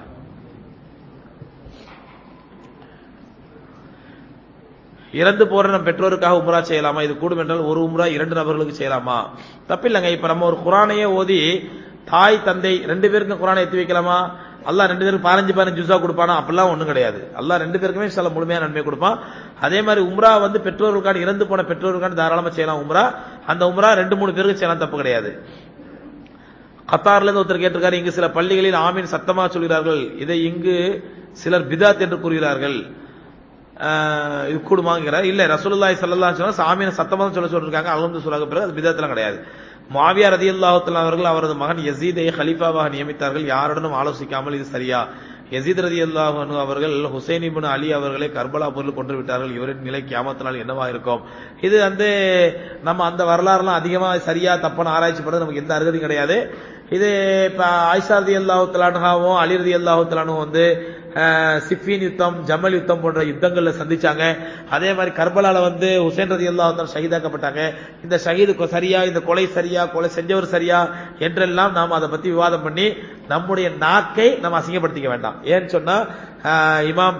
இறந்து போற நம் பெற்றோருக்காக உம்ரா செய்யலாமா இது கூடும் என்றால் ஒரு உம்ரா இரண்டு நபர்களுக்கு செய்யலாமா தப்பில்லைங்க இப்ப நம்ம ஒரு குரானையே ஓதி தாய் தந்தை ரெண்டு பேருக்கும் குரானை எத்தி வைக்கலாமா அல்லாஹ் ரெண்டு பேருக்கு பதினஞ்சு பதினஞ்சு ஜூஸா கொடுப்பானா அப்படிலாம் ஒண்ணும் கிடையாது அல்லாஹ் ரெண்டு பேருக்குமே சில முழுமையான நன்மை கொடுப்பான் அதே மாதிரி உம்ரா வந்து பெற்றோர்களுக்கான இறந்து போன பெற்றோர்களுக்கான தாராளமா செய்யலாம் உம்ரா அந்த உம்ரா ரெண்டு மூணு பேருக்கு செய்யலாம் தப்பு கிடையாது கத்தார்ல இருந்து ஒருத்தர் கேட்டிருக்காரு இங்கு சில பள்ளிகளில் ஆமீன் சத்தமா சொல்கிறார்கள் இதை இங்கு சிலர் பிதாத் என்று கூறுகிறார்கள் ஆஹ் இது கூடுமாங்கிறார் இல்ல ரசூலுல்லாஹி ஸல்லல்லாஹு அலைஹி வஸல்லம் சாமியை சத்தமா தான் சொல்ல சொல்லிருக்காங்க அல்ஹம்து சொல்லாத பிறகு அது பிதத்தெல்லாம் கிடையாது முஆவியா ரலியல்லாஹு தஆலா அவர்கள் அவரது மகன் யசீதை ஹலீஃபாவாக நியமித்தார்கள் யாருடனும் ஆலோசிக்காமல் இது சரியா யசீத் ரலியல்லாஹு அன்ஹு அவர்கள் ஹுசைன் இப்னு அலி அவர்களை கர்பலா போரில் கொன்று விட்டார்கள் இவரின் நிலை கியாமத்தினால் என்னவா இருக்கும் இது வந்து நம்ம அந்த வரலாறுலாம் அதிகமா சரியா தப்பான ஆராய்ச்சி பண்ணது நமக்கு எந்த அருகதையும் கிடையாது இது இப்ப ஆயிஷா ரதி அல்லாஹு தலானுகாவும் அலி ரதி அல்லாஹு தலானும் வந்து அஹ், சிஃபின் யுத்தம் ஜமல் யுத்தம் போன்ற யுத்தங்கள்ல சந்திச்சாங்க அதே மாதிரி கர்பலால வந்து ஹுசைன் ரதி அல்லாஹு ஷஹீதாக்கப்பட்டாங்க இந்த ஷஹீது கொ- சரியா இந்த கொலை சரியா கொலை செஞ்சவர் சரியா என்றெல்லாம் நாம் அதை பத்தி விவாதம் பண்ணி நம்முடைய நாக்கை நம்ம அசிங்கப்படுத்திக்க வேண்டாம் ஏன்னு சொன்னா அஹ், இமாம்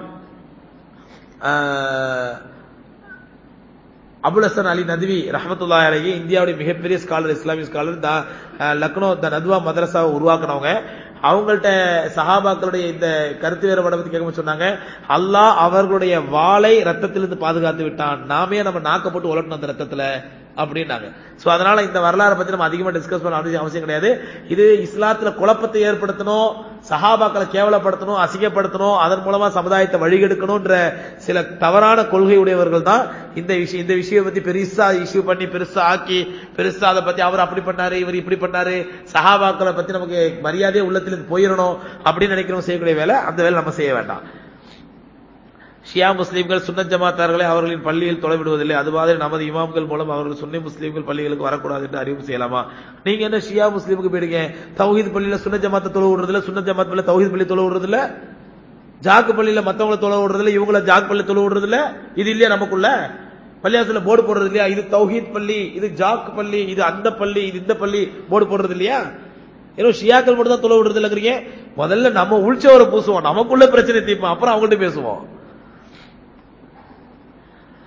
அஹ், அபுல் ஹசன் அலி நத்வி ரஹமத்துல்லா அலைஹி இந்தியாவுடைய மிகப்பெரிய scholar Islamic scholar the ah, Lucknow the Nadwa மதரசாவை உருவாக்குனவங்க அவங்கள்ட்ட சஹாபாக்களுடைய இந்த கருத்து வேறுபாடை பத்தி கேட்கும்போது சொன்னாங்க அல்லாஹ் அவர்களுடைய வாளை ரத்தத்திலிருந்து பாதுகாத்து விட்டான் நாமே நம்ம நாக்க போட்டு உலட்டணும் அந்த ரத்தத்துல அப்படின்னாங்க சோ அதனால இந்த வரலாறை பத்தி நம்ம அதிகமா டிஸ்கஸ் பண்ண அவசியம் அவசியம் கிடையாது இது இஸ்லாத்துல குழப்பத்தை ஏற்படுத்தணும் சஹாபாக்களை கேவலப்படுத்தணும் அசிங்கப்படுத்தணும் அதன் மூலமா சமுதாயத்தை வழிகெடுக்கணும்ன்ற சில தவறான கொள்கை உடையவர்கள் தான் இந்த விஷயம் இந்த விஷயம் பத்தி பெருசா இஷ்யூ பண்ணி பெருசா ஆக்கி பெருசா அதை பத்தி அவர் அப்படி பண்ணாரு இவர் இப்படி பண்ணாரு சஹாபாக்களை பத்தி நமக்கு மரியாதையே உள்ளத்திலிருந்து போயிடணும் அப்படின்னு நினைக்கிறவங்க செய்யக்கூடிய வேலை அந்த வேலை நம்ம செய்ய வேண்டாம் ஷியா முஸ்லீம்கள் சுன்னத் ஜமாத்தார்களை அவர்களின் பள்ளியில் தொலைவிடுவதில்லை அது மாதிரி நமது இமாம்கள் மூலம் அவர்கள் சுன்னி முஸ்லீம்கள் பள்ளிகளுக்கு வரக்கூடாது என்று அறிவு செய்யலாமா நீங்க என்ன ஷியா முஸ்லீமுக்கு போயிடுங்க தௌஹீத் பள்ளியில சுன்னத் ஜமாத்தை தொலை விடுறதுல சுன்னத் ஜமாத் பள்ளியில தௌஹீத் பள்ளி தொலை விடுறதுல ஜாக்கு பள்ளியில மத்தவங்கள தொலை விடுறதுல இவங்கள ஜாக் பள்ளி தொலை விடுறதுல இது இல்லையா நமக்குள்ள பள்ளியாசல போர்டு போடுறது இல்லையா இது தௌஹீத் பள்ளி இது ஜாக் பள்ளி இது அந்த பள்ளி இது இந்த பள்ளி போர்டு போடுறது இல்லையா ஏதோ ஷியாக்கள் மட்டும் தான் தொலை விடுறது இல்லைங்கிறீங்க முதல்ல நம்ம உள்ச்சவரை பூசுவோம் நமக்குள்ள பிரச்சனை தீர்ப்போம் அப்புறம் அவங்கள்ட்ட பேசுவோம்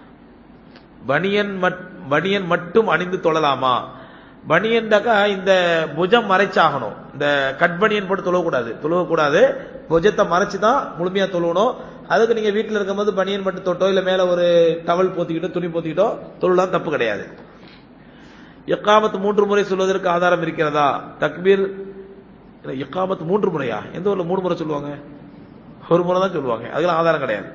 பனியன் மட்- பனியன் மட்டும் அணிந்து தொழலாமா பனியன்டாக்கா இந்த புஜம் மறைச்சாகணும் இந்த கட் பனியன் போட்டு தொழக்கூடாது தொழுவக்கூடாது புஜத்தை மறைச்சு தான் முழுமையா தொழுவணும் அதுக்கு நீங்க வீட்டில் இருக்கும்போது பனியன் மட்டும் தொட்டோ இல்ல மேல ஒரு டவல் போத்திக்கிட்டோ துணி போத்திக்கிட்டோ தொழலாம் தப்பு கிடையாது இக்காமத் மூன்று முறை சொல்வதற்கு ஆதாரம் இருக்கிறதா தக்பீர் இல்ல, இக்காமத் மூன்று முறையா எந்த ஊர்ல மூணு முறை சொல்லுவாங்க ஒரு முறை தான் சொல்லுவாங்க அதுக்கெல்லாம் ஆதாரம் கிடையாது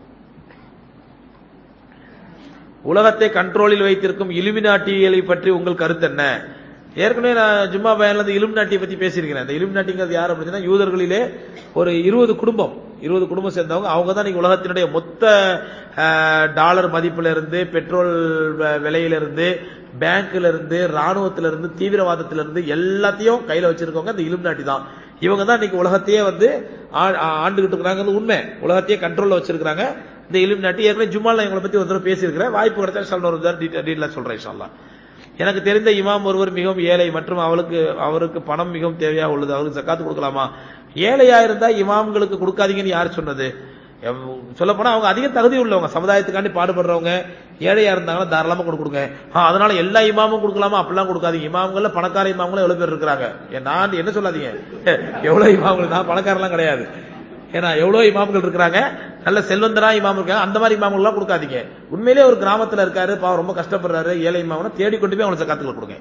உலகத்தை கண்ட்ரோலில் வைத்திருக்கும் இலுமினாட்டிகளை பற்றி உங்கள் கருத்து என்ன ஏற்கனவே நான் ஜும்மா பயன்ல இருந்து இலுமினாட்டியை பத்தி பேசியிருக்கிறேன் இந்த இலுமினாட்டிங்கிறது யார் அப்படின்னா யூதர்களிலே ஒரு இருபது குடும்பம் இருபது குடும்பம் சேர்ந்தவங்க அவங்க தான் இன்னைக்கு உலகத்தினுடைய மொத்த அஹ், டாலர் மதிப்புல இருந்து பெட்ரோல் வ- விலையில இருந்து பேங்க்ல இருந்து ராணுவத்தில இருந்து தீவிரவாதத்தில இருந்து எல்லாத்தையும் கையில வச்சிருக்கவங்க இந்த இலுமினாட்டி தான் இவங்க தான் இன்னைக்கு உலகத்தையே வந்து ஆ- ஆ- ஆண்டுகிட்டு இருக்கிறாங்க உண்மை உலகத்தையே கண்ட்ரோல்ல வச்சிருக்காங்க இந்த இலுமினாட்டி ஏற்கனவே ஜும்மால இவங்களை பத்தி ஒரு தடவை பேசியிருக்கிறேன் வாய்ப்பு கிடைச்சா சொல்ல ஒரு டீட்டெயிலா சொல்றேன் இன்ஷா அல்லாஹ். எனக்கு தெரிந்த இமாம் ஒருவர் மிகவும் ஏழை மற்றும் அவளுக்கு அவருக்கு பணம் மிகவும் தேவையா உள்ளது அவருக்கு ஜக்காத்து கொடுக்கலாமா ஏழையா இருந்தா இமாம்களுக்கு கொடுக்காதீங்கன்னு யார் சொன்னது சொல்ல போனா அவங்க அதிக தகுதி உள்ளவங்க சமுதாயத்துக்காண்டி பாடுபடுறவங்க ஏழையா இருந்தாங்கன்னா தாராளமா கொடுக்குங்க அதனால எல்லா இமாமும் கொடுக்கலாமா அப்படிலாம் கொடுக்காதீங்க இமாம்கள்ல பணக்கார இமாம்களும் எவ்வளவு பேர் இருக்கிறாங்க ஏ, நான் என்ன சொல்லாதீங்க எவ்வளவு இமாம்கள் நான் பணக்காரலாம் கிடையாது ஏன்னா எவ்வளவு இமாம்கள் இருக்கிறாங்க நல்ல செல்வந்தரா இமாம் இருக்காங்க அந்த மாதிரி இமாம்கள் எல்லாம் கொடுக்காதீங்க உண்மையிலேயே ஒரு கிராமத்துல இருக்காரு பாவம் ரொம்ப கஷ்டப்படுறாரு ஏழை இமாம்னா தேடி கொண்டு போய் அவங்களுக்கு சக்காத்துகள் கொடுங்க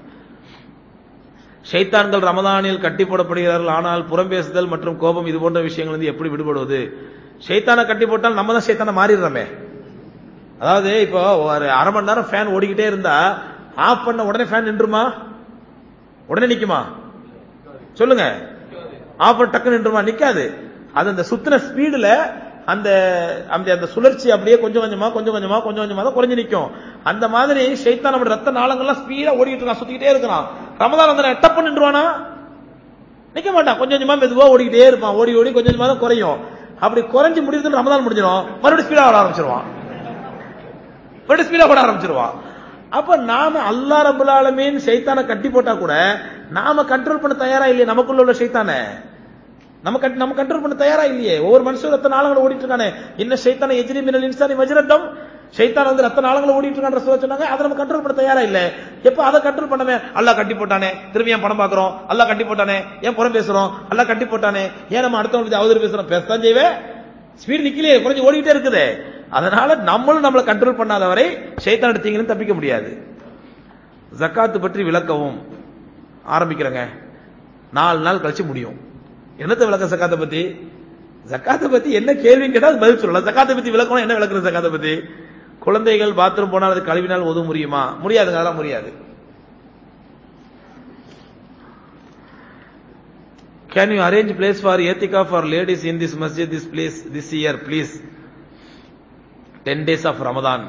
ஷைத்தான்கள் ரமதானில் கட்டி போடப்படுகிறார்கள் ஆனால் புறம் பேசுதல் மற்றும் கோபம் இது போன்ற விஷயங்கள் வந்து எப்படி விடுபடுவது ஷைத்தானை கட்டி போட்டால் நம்ம தான் ஷைத்தானை மாறிடுறோமே அதாவது இப்போ ஒரு அரை மணி நேரம் ஃபேன் ஓடிக்கிட்டே இருந்தா ஆஃப் பண்ண உடனே ஃபேன் நின்றுமா உடனே நிக்குமா சொல்லுங்க ஆஃப் பண்ண டக்கு நின்றுமா நிக்காது அது அந்த சுத்தின ஸ்பீடுல அந்த அந்த அந்த சுழற்சி அப்படியே கொஞ்சம் கொஞ்சமா கொஞ்சம் கொஞ்சமா கொஞ்சம் கொஞ்சமா தான் குறைஞ்சு நிக்கும் அந்த மாதிரி ஷைத்தான் நம்ம ரத்த நாளங்கள்லாம் ஸ்பீடா ஓடிட்டு இருக்கான் சுத்திக்கிட்டே இருக்கிறான் ரமதான் வந்து டப்பு நின்றுவானா நிக்க மாட்டான் கொஞ்சம் கொஞ்சமா மெதுவா ஓடிக்கிட்டே இருப்பான் ஓடி ஓடி கொஞ்சம் கொஞ்சமா தான் குறையும் அப்படி குறைஞ்சு முடியுதுன்னு ரமதான் முடிஞ்சிடும் மறுபடியும் ஸ்பீடா ஓட ஆரம்பிச்சிருவான் மறுபடியும் ஸ்பீடா ஓட ஆரம்பிச்சிருவான் அப்ப நாம அல்லா ரபுல் ஆலமீன் சைத்தானை கட்டி போட்டா கூட நாம கண்ட்ரோல் பண்ண தயாரா இல்லையே நமக்குள்ள உள்ள சைத்தானை நம்ம கட்- நம்ம கண்ட்ரோல் பண்ண தயாரா இல்லையே ஒவ்வொரு மனுஷன் ரத்த நாளங்களை ஓடிட்டு இருக்கானே என்ன சைத்தான எஜிரி மினல் இன்சானி வஜ்ரத்தம் சைத்தான் வந்து ரத்த நாளங்களை ஓடிட்டு இருக்கான்ற சொல்ல சொன்னாங்க அதை நம்ம கண்ட்ரோல் பண்ண தயாரா இல்ல எப்ப அதை கண்ட்ரோல் பண்ணவே அல்லாஹ் கட்டி போட்டானே திரும்பி ஏன் பணம் பாக்குறோம் அல்லாஹ் கட்டி போட்டானே ஏன் புறம் பேசுறோம் அல்லாஹ் கட்டி போட்டானே ஏன் நம்ம அடுத்தவங்க அவதூறு பேசுறோம் பேசத்தான் செய்வேன் ஸ்பீடு நிக்கலையே குறைஞ்சு ஓடிக்கிட்டே இருக்குது அதனால நம்மளும் நம்மளை கண்ட்ரோல் பண்ணாத வரை சைத்தான் எடுத்தீங்கன்னு தப்பிக்க முடியாது ஜக்காத்து பற்றி விளக்கவும் ஆரம்பிக்கிறேங்க நாலு நாள் கழிச்சு முடியும் என்னத்தை விளக்க ஜக்காத்தை பத்தி ஜக்காத்தை பத்தி என்ன கேள்வின்னு கேட்டா அது பதில் சொல்லலாம் ஜக்காத்தை பத்தி விளக்கணும் என்ன விளக்குற ஜக்காத்தை பத்தி குழந்தைகள் பாத்ரூம் போனால் அது கழுவினால் உதவ முடியுமா முடியாதுங்க அதெல்லாம் முடியாது can you arrange place for ஏத்திகா ஃபார் லேடிஸ் இன் திஸ் மஸ்ஜித் this place this year please ten days of Ramadan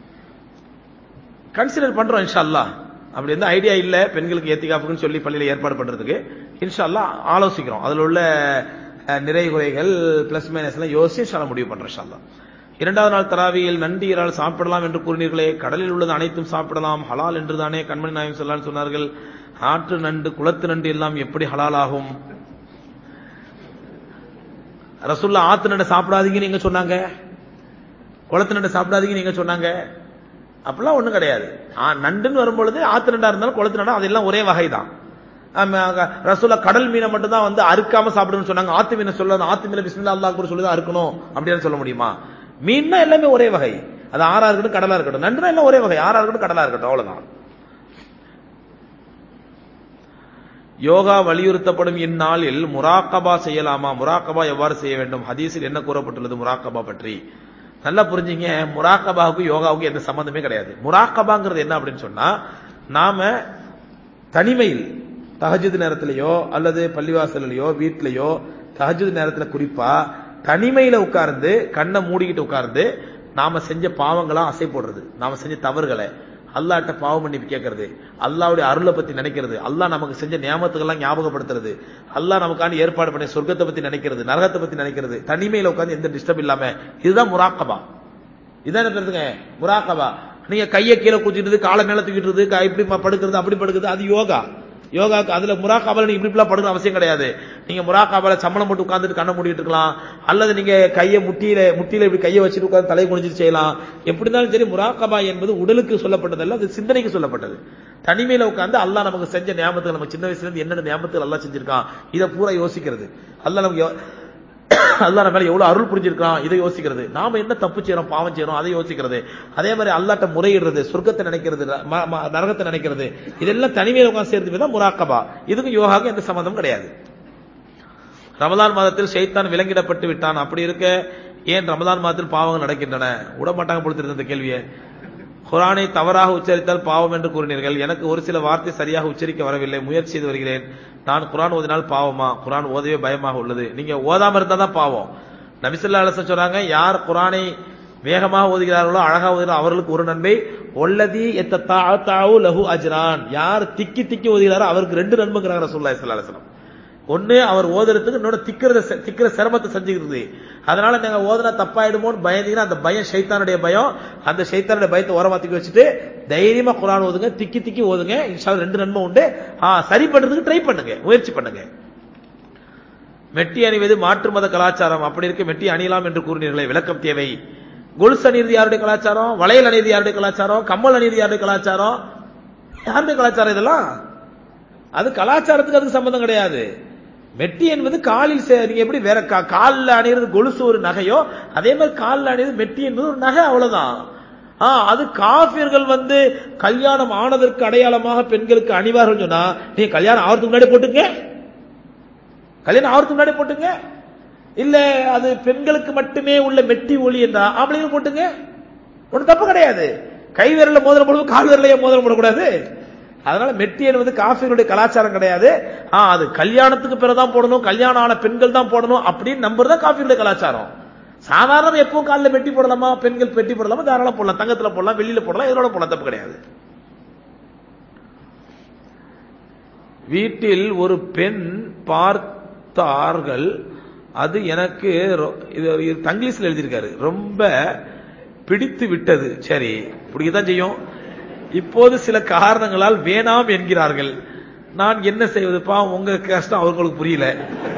consider பண்றோம் இன்ஷா அல்லாஹ் அப்படி எந்த ஐடியா இல்ல பெண்களுக்கு ஏத்திகாப்புக்குன்னு சொல்லி பள்ளியில ஏற்பாடு பண்றதுக்கு இன்ஷா அல்லாஹ் ஆலோசிக்கிறோம் அதுல உள்ள அஹ், நிறை குறைகள் பிளஸ் மைனஸ் எல்லாம் யோசிச்சு இன்ஷா அல்லாஹ் முடிவு பண்றோம் இன்ஷா அல்லாஹ் இரண்டாவது நாள் தராவியில் நண்டு இறால் சாப்பிடலாம் என்று கூறினீர்களே கடலில் உள்ளது அனைத்தும் சாப்பிடலாம் ஹலால் என்று தானே கண்மணி நாயம் சொல்லலாம்னு சொன்னார்கள் ஆற்று நண்டு குளத்து நண்டு எல்லாம் எப்படி ஹலால் ஆகும் ரசுல்லா ஆத்து நண்டை சாப்பிடாதீங்கன்னு நீங்க சொன்னாங்க குளத்து நண்டை சாப்பிடாதீங்கன்னு நீங்க சொன்னாங்க அப்படிலாம் ஒண்ணும் கிடையாது ஆ, நண்டுன்னு வரும்பொழுது ஆத்து நண்டா இருந்தாலும் குளத்து நண்டா அதெல்லாம் ஒரே வகை தான் ரசூலா கடல் மீனை மட்டும் தான் வந்து அறுக்காம சாப்பிடுன்னு சொன்னாங்க ஆத்து மீனை சொல்ல ஆத்து மீனை பிஸ்மில்லா அல்லாஹ் கூட சொல்லி தான் அறுக்கணும் அப்படின்னு சொல்ல முடியுமா மீன்னா எல்லாமே ஒரே வகை அது ஆறா இருக்கட்டும் கடலா இருக்கட்டும் நண்டுனா எல்லாம் ஒரே வகை ஆறா இருக்கட்டும் கடலா இருக்கட்டும் அவ்வளவுதான் யோகா வலியுறுத்தப்படும் இந்நாளில் முராக்கபா செய்யலாமா முராக்கபா எவ்வாறு செய்ய வேண்டும் ஹதீஸில் என்ன கூறப்பட்டுள்ளது முராக்கபா பற்றி நல்லா புரிஞ்சுங்க முராக்கபாவுக்கும் யோகாவுக்கும் எந்த சம்பந்தமே கிடையாது முராக்கபாங்கிறது என்ன அப்படின்னு சொன்னா நாம தனிமையில் தஹஜுத் நேரத்திலேயோ அல்லது பள்ளிவாசல்லையோ வீட்லயோ தஹஜுத் நேரத்துல குறிப்பா தனிமையில உட்கார்ந்து கண்ணை மூடிக்கிட்டு உட்கார்ந்து நாம செஞ்ச பாவங்களா அசை போடுறது நாம செஞ்ச தவறுகளை அல்லாட்ட பாவம் மன்னிப்பு கேட்கறது அல்லாவுடைய அருளை பத்தி நினைக்கிறது அல்லாஹ் நமக்கு செஞ்ச நியாமத்துக்கெல்லாம் ஞாபகப்படுத்துறது அல்லாஹ் நமக்கான ஏற்பாடு பண்ணி சொர்க்கத்தை பத்தி நினைக்கிறது நரகத்தை பத்தி நினைக்கிறது தனிமையில உட்கார்ந்து எந்த டிஸ்டர்ப் இல்லாம இதுதான் முராக்கபா இதான் என்ன பேருதுங்க முராக்கபா நீங்க கையை கீழே குச்சிட்டு காலை மேல தூக்கிட்டு கை இப்படி ப- படுக்கிறது அப்படி படுக்கிறது அது யோகா யோகாக்கு அதுல முராக்காபால நீங்க இப்படி இப்படிலாம் படுக்கணும் அவசியம் கிடையாது நீங்க முராக்காபால சம்பளம் போட்டு உட்கார்ந்துட்டு கண்ணை மூடிட்டு இருக்கலாம் அல்லது நீங்க கையை முட்டியில முட்டியில இப்படி கையை வச்சுட்டு உட்கார்ந்து தலையை குனிஞ்சிட்டு செய்யலாம் எப்படி இருந்தாலும் சரி முராக்கபா என்பது உடலுக்கு சொல்லப்பட்டதல்ல அது சிந்தனைக்கு சொல்லப்பட்டது தனிமையில உட்கார்ந்து அல்லாஹ் நமக்கு செஞ்ச ஞாபகத்துக்கு நம்ம சின்ன வயசுல இருந்து என்னென்ன ஞாபகத்துக்கு அல்லாஹ் செஞ்சிருக்கான் இதை பூரா யோசிக்கிறது அல்லாஹ் நமக்கு எவ்- அல்லாஹ் நம்ம மேல எவ்வளவு அருள் புரிஞ்சிருக்கான் இதை யோசிக்கிறது நாம என்ன தப்பு செய்யறோம் பாவம் செய்யறோம் அதை யோசிக்கிறது அதே மாதிரி அல்லாட்ட முறையிடுறது சொர்க்கத்தை நினைக்கிறது ம- ம- நரகத்தை நினைக்கிறது இதெல்லாம் தனிமையில உட்கார்ந்து சேர்த்து தான் முராக்கபா இதுக்கும் யோகாவுக்கும் எந்த சம்பந்தம் கிடையாது ரமலான் மாதத்தில் ஷைத்தான் விலங்கிடப்பட்டு விட்டான் அப்படி இருக்க ஏன் ரமலான் மாதத்தில் பாவங்கள் நடக்கின்றன விட மாட்டாங்க பொறுத்திருந்த இந்த கேள்வியை குரானை தவறாக உச்சரித்தால் பாவம் என்று கூறினீர்கள் எனக்கு ஒரு சில வார்த்தை சரியாக உச்சரிக்க வரவில்லை முயற்சி செய்து வருகிறேன் நான் குரான் ஓதினால் பாவமா குரான் ஓதவே பயமாக உள்ளது நீங்க ஓதாம இருந்தா தான் பாவம் நபிசல்லா அலிஸ்லாம் சொல்றாங்க யார் குரானை வேகமாக ஓதுகிறார்களோ அழகா ஓதுகிறாரோ அவர்களுக்கு ஒரு நன்மை ஒல்லதி எத்த தாவு லஹு அஜ்ரான் யார் திக்கி திக்கி ஓதுகிறாரோ அவருக்கு ரெண்டு நன்மைங்கிறாங்க ரசூல்லா ஸல்லல்லாஹு அலைஹி வஸல்லம் ஒண்ணு அவர் ஓதுறதுக்கு இன்னொன்னு திக்கிறத திக்கிற சிரமத்தை செஞ்சுக்கிறது அதனால நீங்க ஓதுனா தப்பாயிடுமோன்னு பயந்தீங்கன்னா அந்த பயம் ஷைத்தானுடைய பயம் அந்த ஷைத்தானுடைய பயத்தை ஓரமாத்திக்க வச்சுட்டு தைரியமா குரான் ஓதுங்க திக்கி திக்கி ஓதுங்க இன்ஷா அல்லாஹ் ரெண்டு நன்மை உண்டு ஆ, சரி பண்றதுக்கு ட்ரை பண்ணுங்க முயற்சி பண்ணுங்க மெட்டி அணிவது மாற்று மத கலாச்சாரம் அப்படி இருக்க மெட்டி அணியலாம் என்று கூறினீர்களே விளக்கம் தேவை கொலுசு அணிவது யாருடைய கலாச்சாரம் வளையல் அணிவது யாருடைய கலாச்சாரம் கம்மல் அணிவது யாருடைய கலாச்சாரம் யாருடைய கலாச்சாரம் இதெல்லாம் அது கலாச்சாரத்துக்கு அதுக்கு சம்பந்தம் கிடையாது மெட்டி என்பது காலில் சே- நீங்க எப்படி வேற கா- கால்ல அணியிறது கொலுசு ஒரு நகையோ அதே மாதிரி கால்ல அணியிறது மெட்டி என்பது ஒரு நகை அவ்வளவுதான் ஆ, அது காபியர்கள் வந்து கல்யாணம் ஆனதற்கு அடையாளமாக பெண்களுக்கு அணிவார்கள் சொன்னா நீங்க கல்யாணம் ஆகிறதுக்கு முன்னாடி போட்டுங்க கல்யாணம் ஆகிறதுக்கு முன்னாடி போட்டுங்க இல்ல அது பெண்களுக்கு மட்டுமே உள்ள மெட்டி ஒளி என்றா ஆம்பளைங்க போட்டுங்க ஒன்றும் தப்பு கிடையாது கை விரல்ல மோதிரம் போடுவோம் கால் விரலையே மோதிரம் போடக்கூடாது அதனால மெட்டி என்பது காஃபிகளுடைய கலாச்சாரம் கிடையாது ஆ, அது கல்யாணத்துக்கு பிறகுதான் போடணும் கல்யாணம் ஆன பெண்கள் தான் போடணும் அப்படின்னு நம்புறதா காஃபிகளுடைய கலாச்சாரம் சாதாரண எப்பவும் காலில் மெட்டி போடலாமா பெண்கள் பெட்டி போடலாமா தாராளம் போடலாம் தங்கத்துல போடலாம் வெள்ளியில போடலாம் இதோட போடலாம் தப்பு கிடையாது வீட்டில் ஒரு பெண் பார்த்தார்கள் அது எனக்கு ரொ- இது இது தங்கிலீஷ்ல எழுதியிருக்காரு ரொம்ப பிடித்து விட்டது சரி பிடிக்கத்தான் செய்யும் இப்போது சில காரணங்களால் வேணாம் என்கிறார்கள் நான் என்ன செய்வதுப்பா உங்க கஷ்டம் அவங்களுக்கு புரியல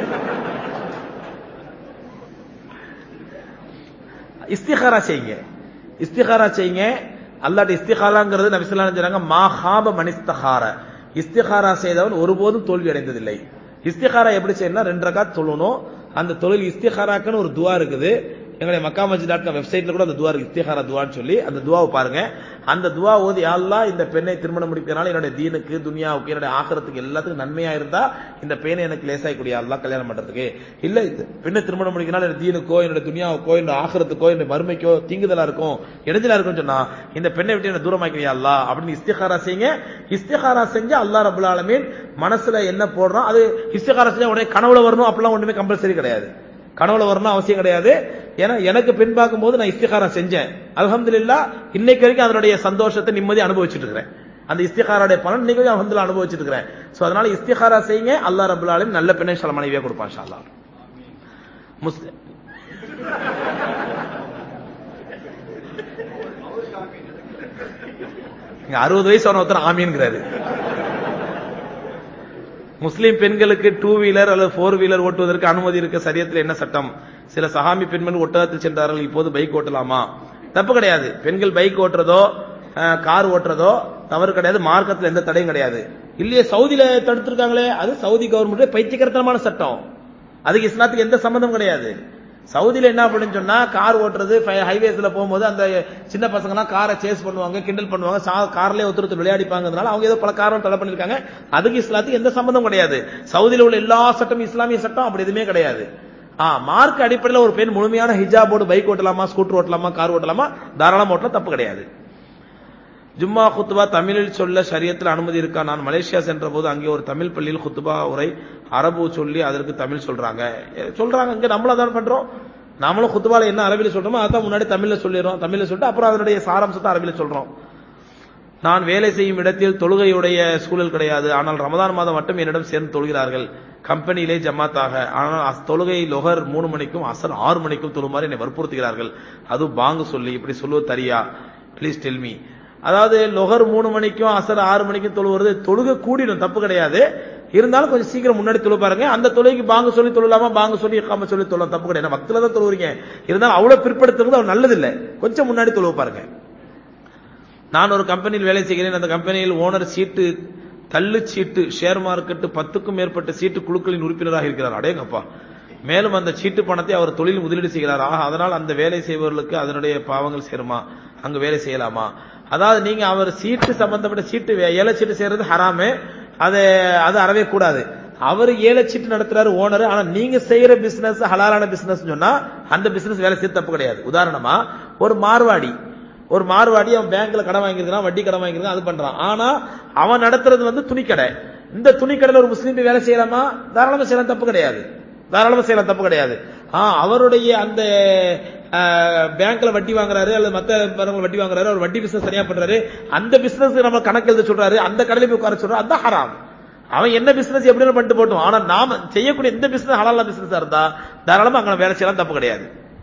இஸ்திகாரா செய்யுங்க இஸ்திகாரா செய்யுங்க அல்லாட்ட இஸ்திகாராங்கிறது நபிசல்லாம் சொன்னாங்க மா ஹாப மனிஸ்தகார இஸ்திகாரா செய்தவன் ஒருபோதும் தோல்வி அடைந்ததில்லை இஸ்திகாரா எப்படி செய்யணும் ரெண்டு ரகாத் சொல்லணும் அந்த தொழில் இஸ்திகாராக்குன்னு ஒரு துவா இருக்குது எங்களுடைய மக்கா மஜித் டாட் காம் வெப்சைட்ல கூட அந்த துவா இருக்கு இஸ்திகாரா துவான்னு சொல்லி அந்த துவாவை பாருங்க அந்த துவா ஓதி அல்லாஹ் இந்த பெண்ணை திருமணம் முடிக்கிறனால என்னுடைய தீனுக்கு துனியாவுக்கு என்னுடைய ஆகரத்துக்கு எல்லாத்துக்கும் நன்மையா இருந்தா இந்த பெண்ணை எனக்கு லேசாய்க்கூடிய அல்லாஹ் கல்யாணம் பண்றதுக்கு இல்ல இந்த பெண்ணை திருமணம் முடிக்கிறனால என்னுடைய தீனுக்கோ என்னுடைய துனியாவுக்கோ என்னுடைய ஆகரத்துக்கோ என்னுடைய மறுமைக்கோ தீங்குதலா இருக்கும் இடைஞ்சலா இருக்கும்னு சொன்னா இந்த பெண்ணை விட்டு என்ன தூரமாக்கிறியா அல்லாஹ் அப்படின்னு இஸ்திகாரா செய்யுங்க இஸ்திகாரா செஞ்சு அல்லாஹ் ரபுல் ஆலமீன் மனசுல என்ன போடுறோம் அது இஸ்திகாரா செஞ்சா உடனே கனவுல வரணும் அப்படிலாம் ஒண்ணுமே கம்பல்சரி கிடையாது கனவுல வரணும் அவசியம் கிடையாது ஏன்னா எனக்கு பெண் பார்க்கும்போது நான் இஸ்திகாரா செஞ்சேன் அல்ஹம்துலில்லாஹ் இன்னைக்கு வரைக்கும் அதனுடைய சந்தோஷத்தை நிம்மதி அனுபவிச்சுட்டு இருக்கிறேன் அந்த இஸ்திகாரோட பலன் இன்னைக்கு வரைக்கும் அல்ஹம்துலில்லாஹ் அனுபவிச்சுட்டு இருக்கிறேன் சோ அதனால இஸ்திகாரா செய்யுங்க அல்லாஹ் ரபுல் ஆலமீன் நல்ல பெண்ணை சில மனைவியா கொடுப்பான் இன்ஷா அல்லாஹ் முஸ்லிம் இங்க அறுபது வயசு அவன ஒருத்தர் ஆமீன்கிறாரு முஸ்லிம் பெண்களுக்கு டூ வீலர் அல்லது ஃபோர் வீலர் ஓட்டுவதற்கு அனுமதி இருக்க சரியத்தில் என்ன சட்டம் சில சஹாமி பெண்கள் ஒட்டகத்தில் சென்றார்கள் இப்போது பைக் ஓட்டலாமா தப்பு கிடையாது பெண்கள் பைக் ஓட்டுறதோ அஹ், கார் ஓட்டுறதோ தவறு கிடையாது மார்க்கத்தில் எந்த தடையும் கிடையாது இல்லையே சவுதியில தடுத்திருக்காங்களே அது சவுதி கவர்மெண்ட் பைத்தியகரத்தனமான சட்டம் அதுக்கு இஸ்லாத்துக்கு எந்த சம்பந்தம் கிடையாது சவுதியில என்ன அப்படின்னு சொன்னா கார் ஓட்டுறது ஹைவேஸ்ல போகும்போது அந்த சின்ன பசங்கலாம் காரை சேஸ் பண்ணுவாங்க கிண்டல் பண்ணுவாங்க சா- கார்லயே ஒருத்தர் விளையாடிப்பாங்கிறதுனால அவங்க ஏதோ பல காரணம் தடை பண்ணிருக்காங்க அதுக்கு இஸ்லாத்துக்கு எந்த சம்பந்தம் கிடையாது சவுதியில உள்ள எல்லா சட்டம் இஸ்லாமிய சட்டம் அப்படி எதுவுமே கிடையாது ஆ மார்க் அடிப்படையில் ஒரு பெண் முழுமையான ஹிஜாபோடு பைக் ஓட்டலாமா ஸ்கூட்டர் ஓட்டலாமா கார் ஓட்டலாமா தாராளமா ஓட்டலாம் தப்பு கிடையாது ஜும்மா குத்துபா தமிழில் சொல்ல ஷரியத்தில் அனுமதி இருக்கா நான் மலேசியா சென்ற போது அங்கே ஒரு தமிழ் பள்ளியில் குத்துபா உரை அரபு சொல்லி அதற்கு தமிழ் சொல்றாங்க எ, சொல்றாங்க இங்க நம்மளும் அதான் பண்றோம் நாமளும் குத்துபால என்ன அரபில சொல்றோமோ அதான் முன்னாடி தமிழ்ல சொல்லிடுறோம் தமிழ்ல சொல்லிட்டு அப்புறம் அதனுடைய சாராம்சத்தை அரபில சொல்றோம் நான் வேலை செய்யும் இடத்தில் தொழுகையுடைய சூழல் கிடையாது ஆனால் ரமதான் மாதம் மட்டும் என்னிடம் சேர்ந்து தொழுகிறார்கள் கம்பெனியிலே ஜமாத்தாக ஆனால் அஸ்- தொழுகை லொஹர் மூணு மணிக்கும் அசர் ஆறு மணிக்கும் தொழுமாறு என்னை வற்புறுத்துகிறார்கள் அது பாங்கு சொல்லி இப்படி சொல்லுவது தரியா ப்ளீஸ் டெல் மீ அதாவது லொகர் மூணு மணிக்கும் அசர் ஆறு மணிக்கும் தொழுவது தொழுக கூடிடும் தப்பு கிடையாது இருந்தாலும் கொஞ்சம் சீக்கிரம் முன்னாடி தொழு பாருங்க அந்த தொழுகைக்கு பாங்க சொல்லி தொழலாமா பாங்க சொல்லி இக்காம சொல்லி தொழலாம் தப்பு கிடையாது வக்தில தான் தொழுவுறீங்க இருந்தாலும் அவ்வளவு பிற்படுத்துறது அவர் நல்லது இல்லை கொஞ்சம் முன்னாடி தொழுவு பாருங்க நான் ஒரு கம்பெனியில் வேலை செய்கிறேன் அந்த கம்பெனியில் ஓனர் சீட்டு தள்ளு சீட்டு ஷேர் மார்க்கெட் பத்துக்கும் மேற்பட்ட சீட்டு குழுக்களின் உறுப்பினராக இருக்கிறார் அடேங்கப்பா மேலும் அந்த சீட்டு பணத்தை அவர் தொழில் முதலீடு செய்கிறார் ஆக அதனால் அந்த வேலை செய்பவர்களுக்கு அதனுடைய பாவங்கள் சேருமா அங்கு வேலை செய்யலாமா அதாவது நீங்க அவர் சீட்டு சம்பந்தப்பட்ட சீட்டு வே- ஏல சீட்டு செய்யறது ஹராமு அது அது அறவே கூடாது அவர் ஏல சீட்டு நடத்துறாரு ஓனர் ஆனா நீங்க செய்யற பிசினஸ் ஹலாலான பிசினஸ் சொன்னா அந்த பிசினஸ் வேலை செய்ய தப்பு கிடையாது உதாரணமா ஒரு மார்வாடி ஒரு மார்வாடி அவன் பேங்க்ல கடன் வாங்கியிருக்கான் வட்டி கடன் வாங்கியிருக்கான் அது பண்றான் ஆனா அவன் நடத்துறது வந்து துணிக்கடை இந்த துணிக்கடையில ஒரு முஸ்லீம் போய் வேலை செய்யலாமா தாராளமா செய்யலாம் தப்பு கிடையாது தாராளமா செய்யலாம் தப்பு கிடையாது ஆ அவருடைய அந்த பேங்க்ல வட்டி வாங்குறாரு அல்லது மத்த பேங்க்ல வட்டி வாங்குறாரு அவர் வட்டி பிசினஸ் சரியா பண்றாரு அந்த பிசினஸ் நம்ம கணக்கு எழுத சொல்றாரு அந்த கடையில போய் உட்கார சொல்றாரு அதான் ஹராம் அவன் என்ன பிசினஸ் எப்படின்னு பண்ணிட்டு போட்டோம் ஆனா நாம செய்யக்கூடிய எந்த பிசினஸ் ஹலாலா பிசினஸா இருந்தா தாராளமா அங்க வேலை செய்யலாம் தப்பு கிடையாது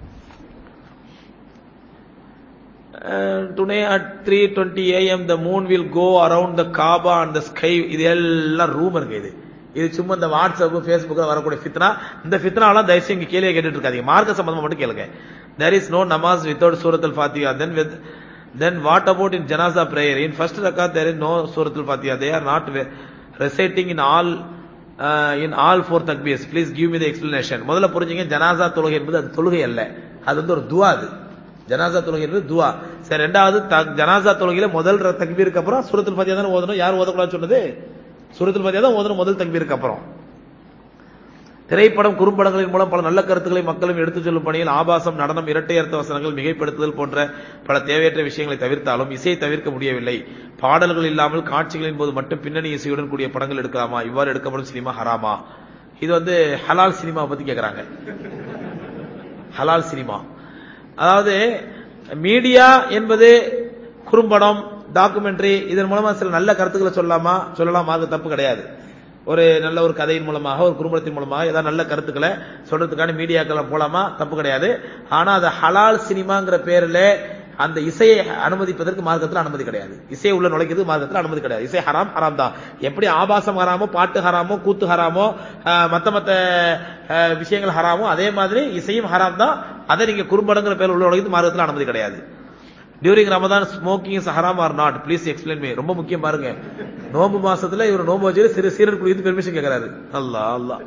today at three twenty AM the moon will go around the Kaaba and the sky இது எல்லாம் ரூம் இருக்கு இது இது சும்மா இந்த வாட்ஸ்அப் ஃபேஸ்புக்கில் வரக்கூடிய ஃபித்னா இந்த ஃபித்னாலாம் தயவுசெய்து இங்க கேள்வியை கேட்டுட்டு இருக்காதீங்க மார்க்க சம்பந்தமா மட்டும் கேளுங்க தேர் இஸ் நோ நமாஸ் வித்தவுட் சூரத்துல் ஃபாத்தியா then with then what about in ஜனாசா பிரேயர் இன் ஃபர்ஸ்ட் ரக்கா தேர் இஸ் நோ சூரத்துல் ஃபாத்தியா they are not reciting in all in all four தக்பீர்ஸ் please give me the explanation முதல்ல புரிஞ்சுங்க ஜனாசா தொழுகை என்பது அது தொழுகை அல்ல அது வந்து ஒரு துவா அது ஜனாசா தொழுகை என்பது துவா சரி ரெண்டாவது த- ஜனாசா தொழுகையில முதல் ர- தக்பீருக்கு அப்புறம் சூரத்துல் ஃபாத்தியா தானே ஓதணும் யார் ஓதக்கூடாதுன்னு சொன்னது சூரத்துல் ஃபாத்தியா தான் ஓதணும் முதல் தக்பீருக்கு அப்புறம் திரைப்படம் குறும்படங்களின் மூலம் பல நல்ல கருத்துக்களை மக்களும் எடுத்துச் செல்லும் பணியில் ஆபாசம் நடனம் இரட்டை அர்த்த வசனங்கள் மிகைப்படுத்துதல் போன்ற பல தேவையற்ற விஷயங்களை தவிர்த்தாலும் இசையை தவிர்க்க முடியவில்லை பாடல்கள் இல்லாமல் காட்சிகளின் போது மட்டும் பின்னணி இசையுடன் கூடிய படங்கள் எடுக்கலாமா இவ்வாறு எடுக்கப்படும் சினிமா ஹராமா இது வந்து ஹலால் சினிமா பத்தி கேக்குறாங்க ஹலால் சினிமா அதாவது மீடியா என்பது குறும்படம் டாக்குமெண்ட்ரி இதன் மூலமா சில நல்ல கருத்துக்களை சொல்லலாமா சொல்லலாமா அது தப்பு கிடையாது ஒரு நல்ல ஒரு கதையின் மூலமாக ஒரு குறும்படத்தின் மூலமாக ஏதாவது நல்ல கருத்துக்களை சொல்றதுக்கான மீடியாக்கள் போலாமா தப்பு கிடையாது ஆனா அது ஹலால் சினிமாங்கிற பேர்ல அந்த இசையை அனுமதிப்பதற்கு மார்க்கத்தில் அனுமதி கிடையாது இசையை உள்ள நுழைக்கிறது மார்க்கத்தில் அனுமதி கிடையாது இசை ஹராம் ஹராம் தான் எப்படி ஆபாசம் ஹராமோ பாட்டு ஹராமோ கூத்து ஹராமோ ஆஹ், மத்த மத்த ஆஹ், விஷயங்கள் ஹராமோ அதே மாதிரி இசையும் ஹராம் தான் அதை நீங்க குறும்படங்கிற பேர் உள்ள நுழைக்கிறது மார்க்கத்தில் அனுமதி கிடையாது டியூரிங் ரமதான் ஸ்மோக்கிங் இஸ் ஹராம் or not please explain me ரொம்ப முக்கியம் பாருங்க நோம்பு மாசத்துல இவர் நோம்பு வச்சு சிறு சீரர் குடித்து பெர்மிஷன் கேட்கிறாரு அல்லாஹ் அல்லாஹ்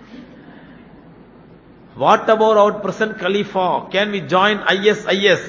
வாட் அபவுட் அவுட் பிரசன்ட் கலீஃபா can we join ISIS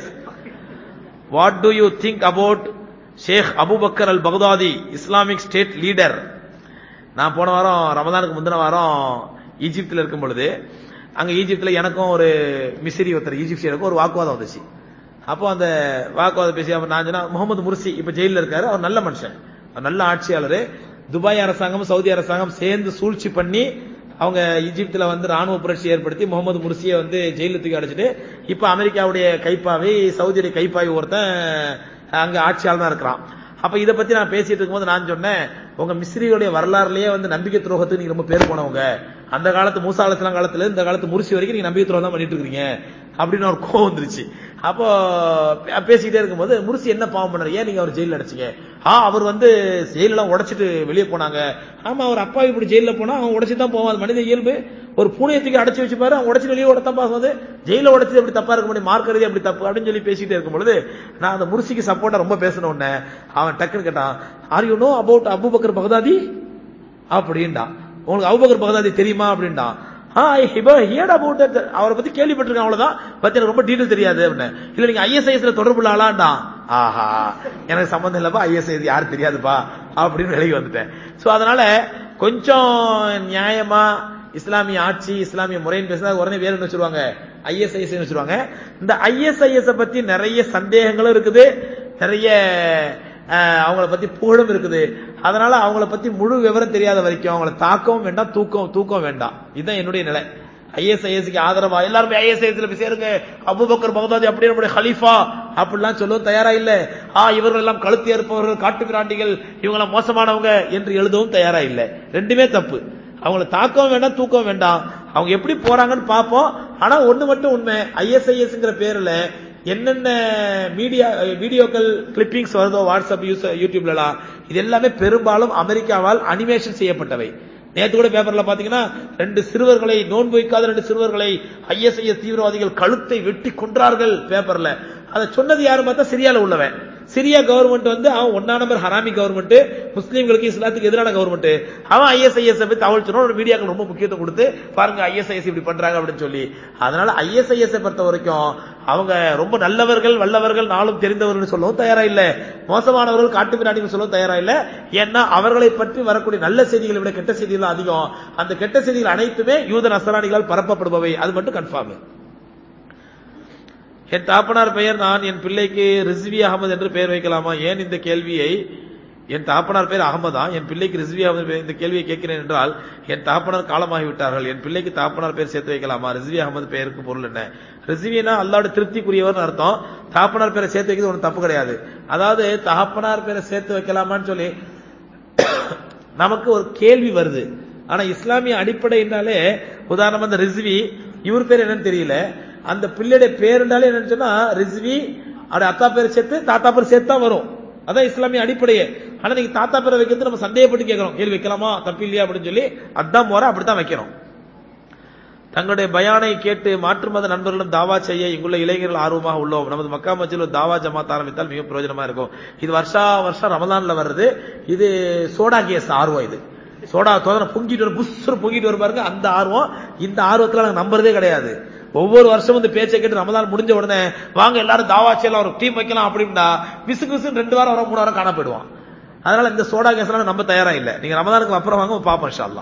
what do you think about Sheikh Abu Bakr al Baghdadi Islamic State leader நான் போன வாரம் ரமதானுக்கு முந்தின வாரம் ஈஜிப்தில் இருக்கும் பொழுது அங்க ஈஜிப்தில் எனக்கும் ஒரு மிஸ்ரி ஒருத்தர் ஈஜிப்சியருக்கும் ஒரு வாக்குவாதம் வந்துச்சு அப்போ அந்த வாக்குவாதம் பேசி அப்ப நான் சொன்னா முகமது முர்சி இப்ப ஜெயில இருக்காரு அவர் நல்ல மனுஷன் அவர் நல்ல ஆட்சியாளர் துபாய் அரசாங்கம் சவுதி அரசாங்கம் சேர்ந்து சூழ்ச்சி பண்ணி அவங்க ஈஜிப்துல வந்து ராணுவ புரட்சி ஏற்படுத்தி முகமது முர்சியை வந்து ஜெயிலுக்கு தூக்கி அடைச்சிட்டு இப்ப அமெரிக்காவுடைய கைப்பாவி சவுதியுடைய கைப்பாவி ஒருத்தன் அங்க ஆட்சியாளர் தான் இருக்கிறான் அப்ப இத பத்தி நான் பேசிட்டு இருக்கும்போது நான் சொன்னேன் உங்க மிஸ்ரியுடைய வரலாறுலயே வந்து நம்பிக்கை துரோகத்துக்கு நீங்க ரொம்ப பேர் போனவங்க அந்த காலத்து மூசா அலசலாம் காலத்துல இந்த காலத்து முர்சி வரைக்கும் நீங்க நம்பிக்கை துரோகம் தான் பண்ணிட்டு இருக்கீங்க அப்படின்னு ஒரு கோவம் வந்துருச்சு அப்போ பே- பேசிக்கிட்டே இருக்கும்போது முர்சி என்ன பாவம் பண்ணாரு ஏன் நீங்க அவர் ஜெயில அடைச்சீங்க ஆ அவர் வந்து ஜெயிலெல்லாம் உடைச்சிட்டு வெளியே போனாங்க ஆமா அவர் அப்பா இப்படி ஜெயில போனா அவன் உடைச்சு தான் போவான் அது மனித இயல்பு ஒரு பூனையத்துக்கு அடைச்சு வச்சு பாரு அவன் உடைச்சு வெளியே உடத்தான் பாக்கும்போது ஜெயில உடைச்சது எப்படி தப்பா இருக்க முடியும் மார்க் ரீதியா அப்படி தப்பு அப்படின்னு சொல்லி பேசிட்டே இருக்கும் பொழுது நான் அந்த முர்சிக்கு சப்போர்ட்டா ரொம்ப பேசின உடனே அவன் டக்குன்னு கேட்டான் are you know about Abu Bakr Baghdadi அப்படின்டான் உங்களுக்கு அபுபக்கர் பகதாதி தெரியுமா அப்படின்டான் ஆ ஹியர்ட் அபவுட் அவரை பத்தி கேள்விப்பட்டிருக்கேன் அவ்வளவுதான் பத்தி எனக்கு ரொம்ப டீடைல் தெரியாது அப்படின்னு இல்ல நீங்க ஐஎஸ்ஐஎஸ்ல தொடர்பு ஆளாண்டான் ஆஹா எனக்கு சம்பந்தம் இல்லப்பா ஐஎஸ்ஐஎஸ் யாரும் தெரியாதுப்பா அப்படின்னு விலகி வந்துட்டேன் சோ அதனால கொஞ்சம் நியாயமா இஸ்லாமிய ஆட்சி இஸ்லாமிய முறைன்னு பேசினா உடனே வேற என்ன வச்சிருவாங்க ஐஎஸ்ஐஎஸ் வச்சிருவாங்க இந்த ஐஎஸ்ஐஎஸ் பத்தி நிறைய சந்தேகங்களும் இருக்குது நிறைய அஹ், அவங்கள பத்தி புகழும் இருக்குது அதனால அவங்கள பத்தி முழு விவரம் தெரியாத வரைக்கும் அவங்கள தாக்கவும் வேண்டாம் தூக்கம் தூக்கம் வேண்டாம் இதுதான் என்னுடைய நிலை ஐஎஸ்ஐஎஸ்க்கு ஆதரவா எல்லாருமே ஐஎஸ்ஐஎஸ்ல போய் சேருங்க அபுபக்கர் பகதாதி அப்படியே நம்முடைய ஹலீஃபா அப்படிலாம் சொல்லவும் தயாரா இல்ல ஆ இவர்கள் எல்லாம் கழுத்து ஏற்பவர்கள் காட்டு பிராண்டிகள் இவங்க எல்லாம் மோசமானவங்க என்று எழுதவும் தயாரா இல்ல ரெண்டுமே தப்பு அவங்கள தாக்கவும் வேண்டாம் தூக்கவும் வேண்டாம் அவங்க எப்படி போறாங்கன்னு பார்ப்போம் ஆனா ஒண்ணு மட்டும் உண்மை ஐஎஸ்ஐஎஸ்ங்கிற பேர்ல என்னென்ன மீடியா வீடியோக்கள் கிளிப்பிங்ஸ் வருதோ வாட்ஸ்அப் யூஸ் யூடியூப்லலாம் இது எல்லாமே பெரும்பாலும் அமெரிக்காவால் அனிமேஷன் செய்யப்பட்டவை நேற்று கூட பேப்பர்ல பாத்தீங்கன்னா ரெண்டு சிறுவர்களை நோன்பு வைக்காத ரெண்டு சிறுவர்களை ஐஎஸ்ஐஎஸ் தீவிரவாதிகள் கழுத்தை வெட்டி கொன்றார்கள் பேப்பர்ல அதை சொன்னது யாரும் பார்த்தா சிரியால உள்ளவன் சிரியா கவர்மெண்ட் வந்து அவன் ஒன்னா நம்பர் ஹராமி கவர்மெண்ட் முஸ்லீம்களுக்கு இஸ்லாத்துக்கு எதிரான கவர்மெண்ட் அவன் ஐஎஸ்ஐஎஸ் பத்தி தகவல் சொன்னா ஒரு மீடியாக்கள் ரொம்ப முக்கியத்துவம் கொடுத்து பாருங்க ஐஎஸ்ஐஎஸ் இப்படி பண்றாங்க அப்படின்னு சொல்லி அதனால ஐஎஸ்ஐஎஸ் பொறுத்த வரைக்கும் அவங்க ரொம்ப நல்லவர்கள் வல்லவர்கள் நாளும் தெரிந்தவர்கள் சொல்லவும் தயாரா இல்ல மோசமானவர்கள் காட்டு பிராணிகள் சொல்லவும் தயாரா இல்ல ஏன்னா அவர்களை பற்றி வரக்கூடிய நல்ல செய்திகளை விட கெட்ட செய்திகள் அதிகம் அந்த கெட்ட செய்திகள் அனைத்துமே யூத நசராணிகளால் பரப்பப்படுபவை அது மட்டும் கன்ஃபார்ம் என் தாப்பனார் பெயர் நான் என் பிள்ளைக்கு ரிஸ்வி அகமது என்று பெயர் வைக்கலாமா ஏன் இந்த கேள்வியை என் தாப்பனார் பெயர் அகமதா என் பிள்ளைக்கு ரிஸ்வி அகமது இந்த கேள்வியை கேட்கிறேன் என்றால் என் தாப்பனார் காலமாகி விட்டார்கள் என் பிள்ளைக்கு தாப்பனார் பெயர் சேர்த்து வைக்கலாமா ரிஸ்வி அகமது பெயருக்கு பொருள் என்ன ரிஸ்வினா அல்லாவோட திருப்திக்குரியவர் அர்த்தம் தாப்பனார் பேரை சேர்த்து வைக்கிறது ஒன்றும் தப்பு கிடையாது அதாவது தகப்பனார் பேரை சேர்த்து வைக்கலாமான்னு சொல்லி நமக்கு ஒரு கேள்வி வருது ஆனா இஸ்லாமிய அடிப்படைனாலே உதாரணமா இந்த ரிஸ்வி இவர் பேர் என்னன்னு தெரியல அந்த பிள்ளையுடைய பேருண்டாலே என்னன்னு சொன்னா ரிஸ்வி அவருடைய அத்தா பேர் சேர்த்து தாத்தா பேர் சேர்த்து தான் வரும் அதான் இஸ்லாமிய அடிப்படையே ஆனா நீங்க தாத்தா பேரை வைக்கிறது நம்ம சந்தேகப்பட்டு கேட்கிறோம் கேள்வி வைக்கலாமா தப்பு இல்லையா அப்படின்னு சொல்லி அதான் முறை அப்படித்தான் வைக்கிறோம் தங்களுடைய பயானை கேட்டு மாற்று மத நண்பர்களும் தாவா செய்ய இங்குள்ள இளைஞர்கள் ஆர்வமாக உள்ளோம் நமது மக்கா மச்சில் தாவா ஜமாத் ஆரம்பித்தால் மிக பிரயோஜனமா இருக்கும் இது வருஷா வருஷம் ரமதான்ல வருது இது சோடா கேஸ் ஆர்வம் இது சோடா தோதனை பொங்கிட்டு வரும் புஷ்ஷு பொங்கிட்டு வரும் பாருங்க அந்த ஆர்வம் இந்த ஆர்வத்துல நாங்க நம்புறதே கிடையாது ஒவ்வொரு வருஷமும் இந்த பேச்சை கேட்டு ரமதான் முடிஞ்ச உடனே வாங்க எல்லாரும் தாவா செய்யலாம் ஒரு டீம் வைக்கலாம் அப்படின்னா விசு விசு ரெண்டு வாரம் வரும் மூணு வாரம் காண போயிடுவான் அதனால இந்த சோடா கேஸ் எல்லாம் நம்ம தயாரா இல்ல நீங்க ரமதானுக்கு அப்புறம் வாங்க பாப்போம் இன்ஷா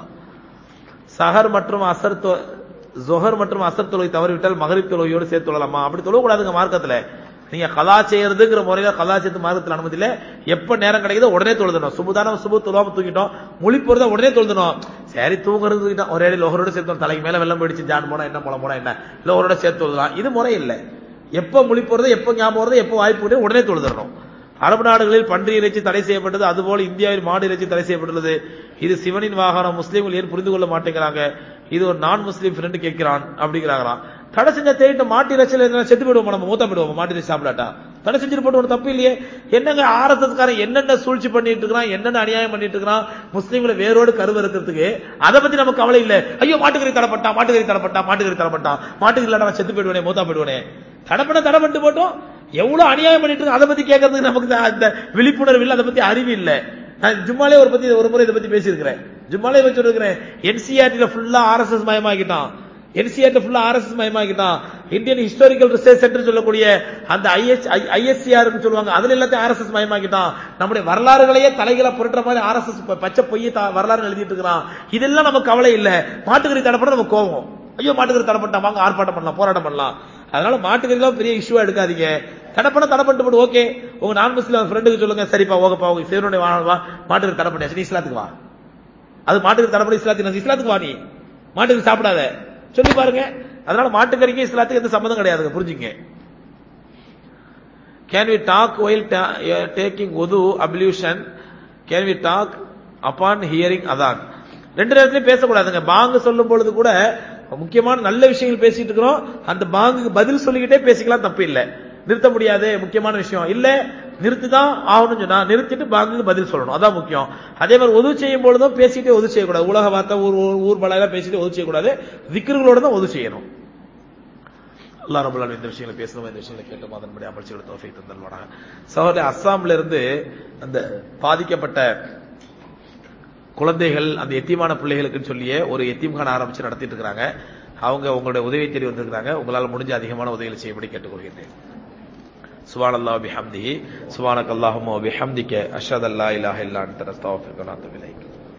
சஹர் மற்றும் அசர் ஜொஹர் மற்றும் அசர் தொழுகை தவறிவிட்டால் மகரிப் தொழுகையோடு சேர்த்து கொள்ளலாமா அப்படி தொழக்கூடாதுங்க மார்க்கத்துல நீங்க கலா செய்யறதுங்கிற முறையில கலா செய்யறது மார்க்கத்தில் அனுமதி இல்ல எப்ப நேரம் கிடைக்குதோ உடனே தொழுதணும் சுபுதான சுபு தொழுவாம தூக்கிட்டோம் முழி போறத உடனே தொழுதணும் சரி தூங்குறது தூக்கிட்டோம் ஒரே லோகரோட சேர்த்து தலைக்கு மேல வெள்ளம் போயிடுச்சு ஜான் போனா என்ன போல போனா என்ன லோகரோட சேர்த்து தொழுதலாம் இது முறை இல்லை எப்ப முழி போறது எப்ப ஞாபகம் வருது எப்ப வாய்ப்பு உடனே தொழுதணும் அரபு நாடுகளில் பன்றி இறைச்சி தடை செய்யப்பட்டது அதுபோல இந்தியாவில் மாடு இறைச்சி தடை செய்யப்பட்டுள்ளது இது சிவனின் வாகனம் முஸ்லீம்கள் ஏன் புரிந்து கொள்ள மாட்டேங்கிறாங்க இது ஒரு நான் முஸ்லீம் ஃப்ரெண்டு கேட்கிறான் அப்படிங்கிறாங்களாம் தடை செஞ்ச தேடிட்டு மாட்டு இறைச்சல் செத்து போயிடுவோம் நம்ம மூத்த போயிடுவோம் மாட்டு இறைச்சி சாப்பிடாட்டா தடை செஞ்சுட்டு போட்டு ஒரு தப்பு இல்லையே என்னங்க ஆர்எஸ்எஸ்காரன் என்னென்ன சூழ்ச்சி பண்ணிட்டு இருக்கிறான் என்னென்ன அநியாயம் பண்ணிட்டு இருக்கிறான் முஸ்லீம்களை வேரோடு கருவறுக்கிறதுக்கு அதை பத்தி நமக்கு கவலை இல்ல ஐயோ மாட்டுக்கறி தடப்பட்டா மாட்டுக்கறி தடப்பட்டா மாட்டுக்கறி தடப்பட்டா மாட்டுக்கறி இல்லாட்டா செத்து போயிடுவேனே மூத்தா போயிடுவேனே தடப்பட தடை பண்ணிட்டு போட்டோம் எவ்வளவு அநியாயம் பண்ணிட்டு இருக்கு அதை பத்தி கேட்கறதுக்கு நமக்கு அந்த விழிப்புணர்வு இல்லை அதை பத்தி அறிவு இல்ல நான் ஜும்மாலே ஒரு பத்தி ஒரு முறை இதை பத்தி பேசியிருக்கிறேன் ஜும்மாலே வச்சு இருக்கிறேன் என்சிஆர்டில ஃபுல்லா ஆர்எஸ்எஸ் மயமாக்கிட்டான் என்சிஆர்டி ஃபுல்லா ஆர்எஸ்எஸ் மயமாக்கிட்டான் இந்தியன் ஹிஸ்டாரிக்கல் ரிசர்ச் சென்டர் சொல்லக்கூடிய அந்த ஐஎஸ் ஐஎஸ்சிஆர் சொல்லுவாங்க அதுல எல்லாத்தையும் ஆர்எஸ்எஸ் மயமாக்கிட்டான் நம்முடைய வரலாறுகளையே தலைகளை புரட்டுற மாதிரி ஆர்எஸ்எஸ் பச்சை பொய்ய வரலாறு எழுதிட்டு இருக்கிறான் இதெல்லாம் நமக்கு கவலை இல்ல மாட்டுக்கறி தடப்பட நமக்கு கோவம் ஐயோ மாட்டுக்கறி தடப்பட்டா வாங்க ஆர்ப்பாட்டம் பண்ணலாம் போராட்டம் பண்ணலாம் அதனால மாட்டுக்கறிலாம் பெரிய இஷ்யூவா எடுக்காதீங்க தடை பண்ண தடை பண்ணிட்டு போடு ஓகே உங்க நான் முஸ்லீம் ஃப்ரெண்டுக்கு சொல்லுங்க சரிப்பா ஓகேப்பா உங்க சேவனுடைய வா மாட்டுக்கறி தடை பண்ணியாச்சு நீ இஸ்லாத்துக்கு வா அது மாட்டுக்கறி தடை பண்ணி இஸ்லாத்துக்கு இஸ்லாத்துக்கு வா நீ மாட்டுக்கறி சாப்பிடாத சொல்லி பாருங்க அதனால மாட்டுக்கறிக்கு இஸ்லாத்துக்கு எந்த சம்மந்தம் கிடையாது புரிஞ்சுங்க can we talk while taking உது ablution can we talk upon hearing அதான் ரெண்டு நேரத்திலையும் பேசக்கூடாதுங்க பாங்கு சொல்லும் பொழுது கூட முக்கியமான நல்ல விஷயங்கள் பேசிட்டு இருக்கிறோம் அந்த பாங்குக்கு பதில் சொல்லிக்கிட்டே பேசிக்கலாம் தப்பு இல்லை நிறுத்த முடியாது முக்கியமான விஷயம் இல்ல நிறுத்தி தான் ஆகணும்னு சொன்னா நிறுத்திட்டு பாங்குக்கு பதில் சொல்லணும் அதான் முக்கியம் அதே மாதிரி உதவி செய்யும் பொழுதும் பேசிட்டே உதவி செய்யக்கூடாது உலக வார்த்தை ஊர் ஊர் பலையெல்லாம் பேசிட்டு உதவி செய்யக்கூடாது திக்கர்களோட தான் உதவி செய்யணும் அல்லா ரபுல்லா இந்த விஷயங்களை பேசணும் இந்த விஷயங்களை கேட்டோம் அதன்படி அமர்ச்சி தோஃபை தந்தல்வாடாங்க சகோதரி அஸ்ஸாம்ல இருந்து அந்த பாதிக்கப்பட்ட குழந்தைகள் அந்த எத்தியமான பிள்ளைகளுக்குன்னு சொல்லியே ஒரு எத்தியம்கான ஆரம்பிச்சு நடத்திட்டு இருக்கிறாங்க அவங்க உங்களுடைய உதவி தேடி வந்திருக்கிறாங்க உங்களால் முடிஞ்ச அதிகமான உதவிகளை செய்யும்படி கேட்டுக்கொள்கிறேன் سبحان الله وبحمده سبحانك اللهم وبحمدك أشهد أن لا إله إلا أنت نستغفرك ونتوب إليك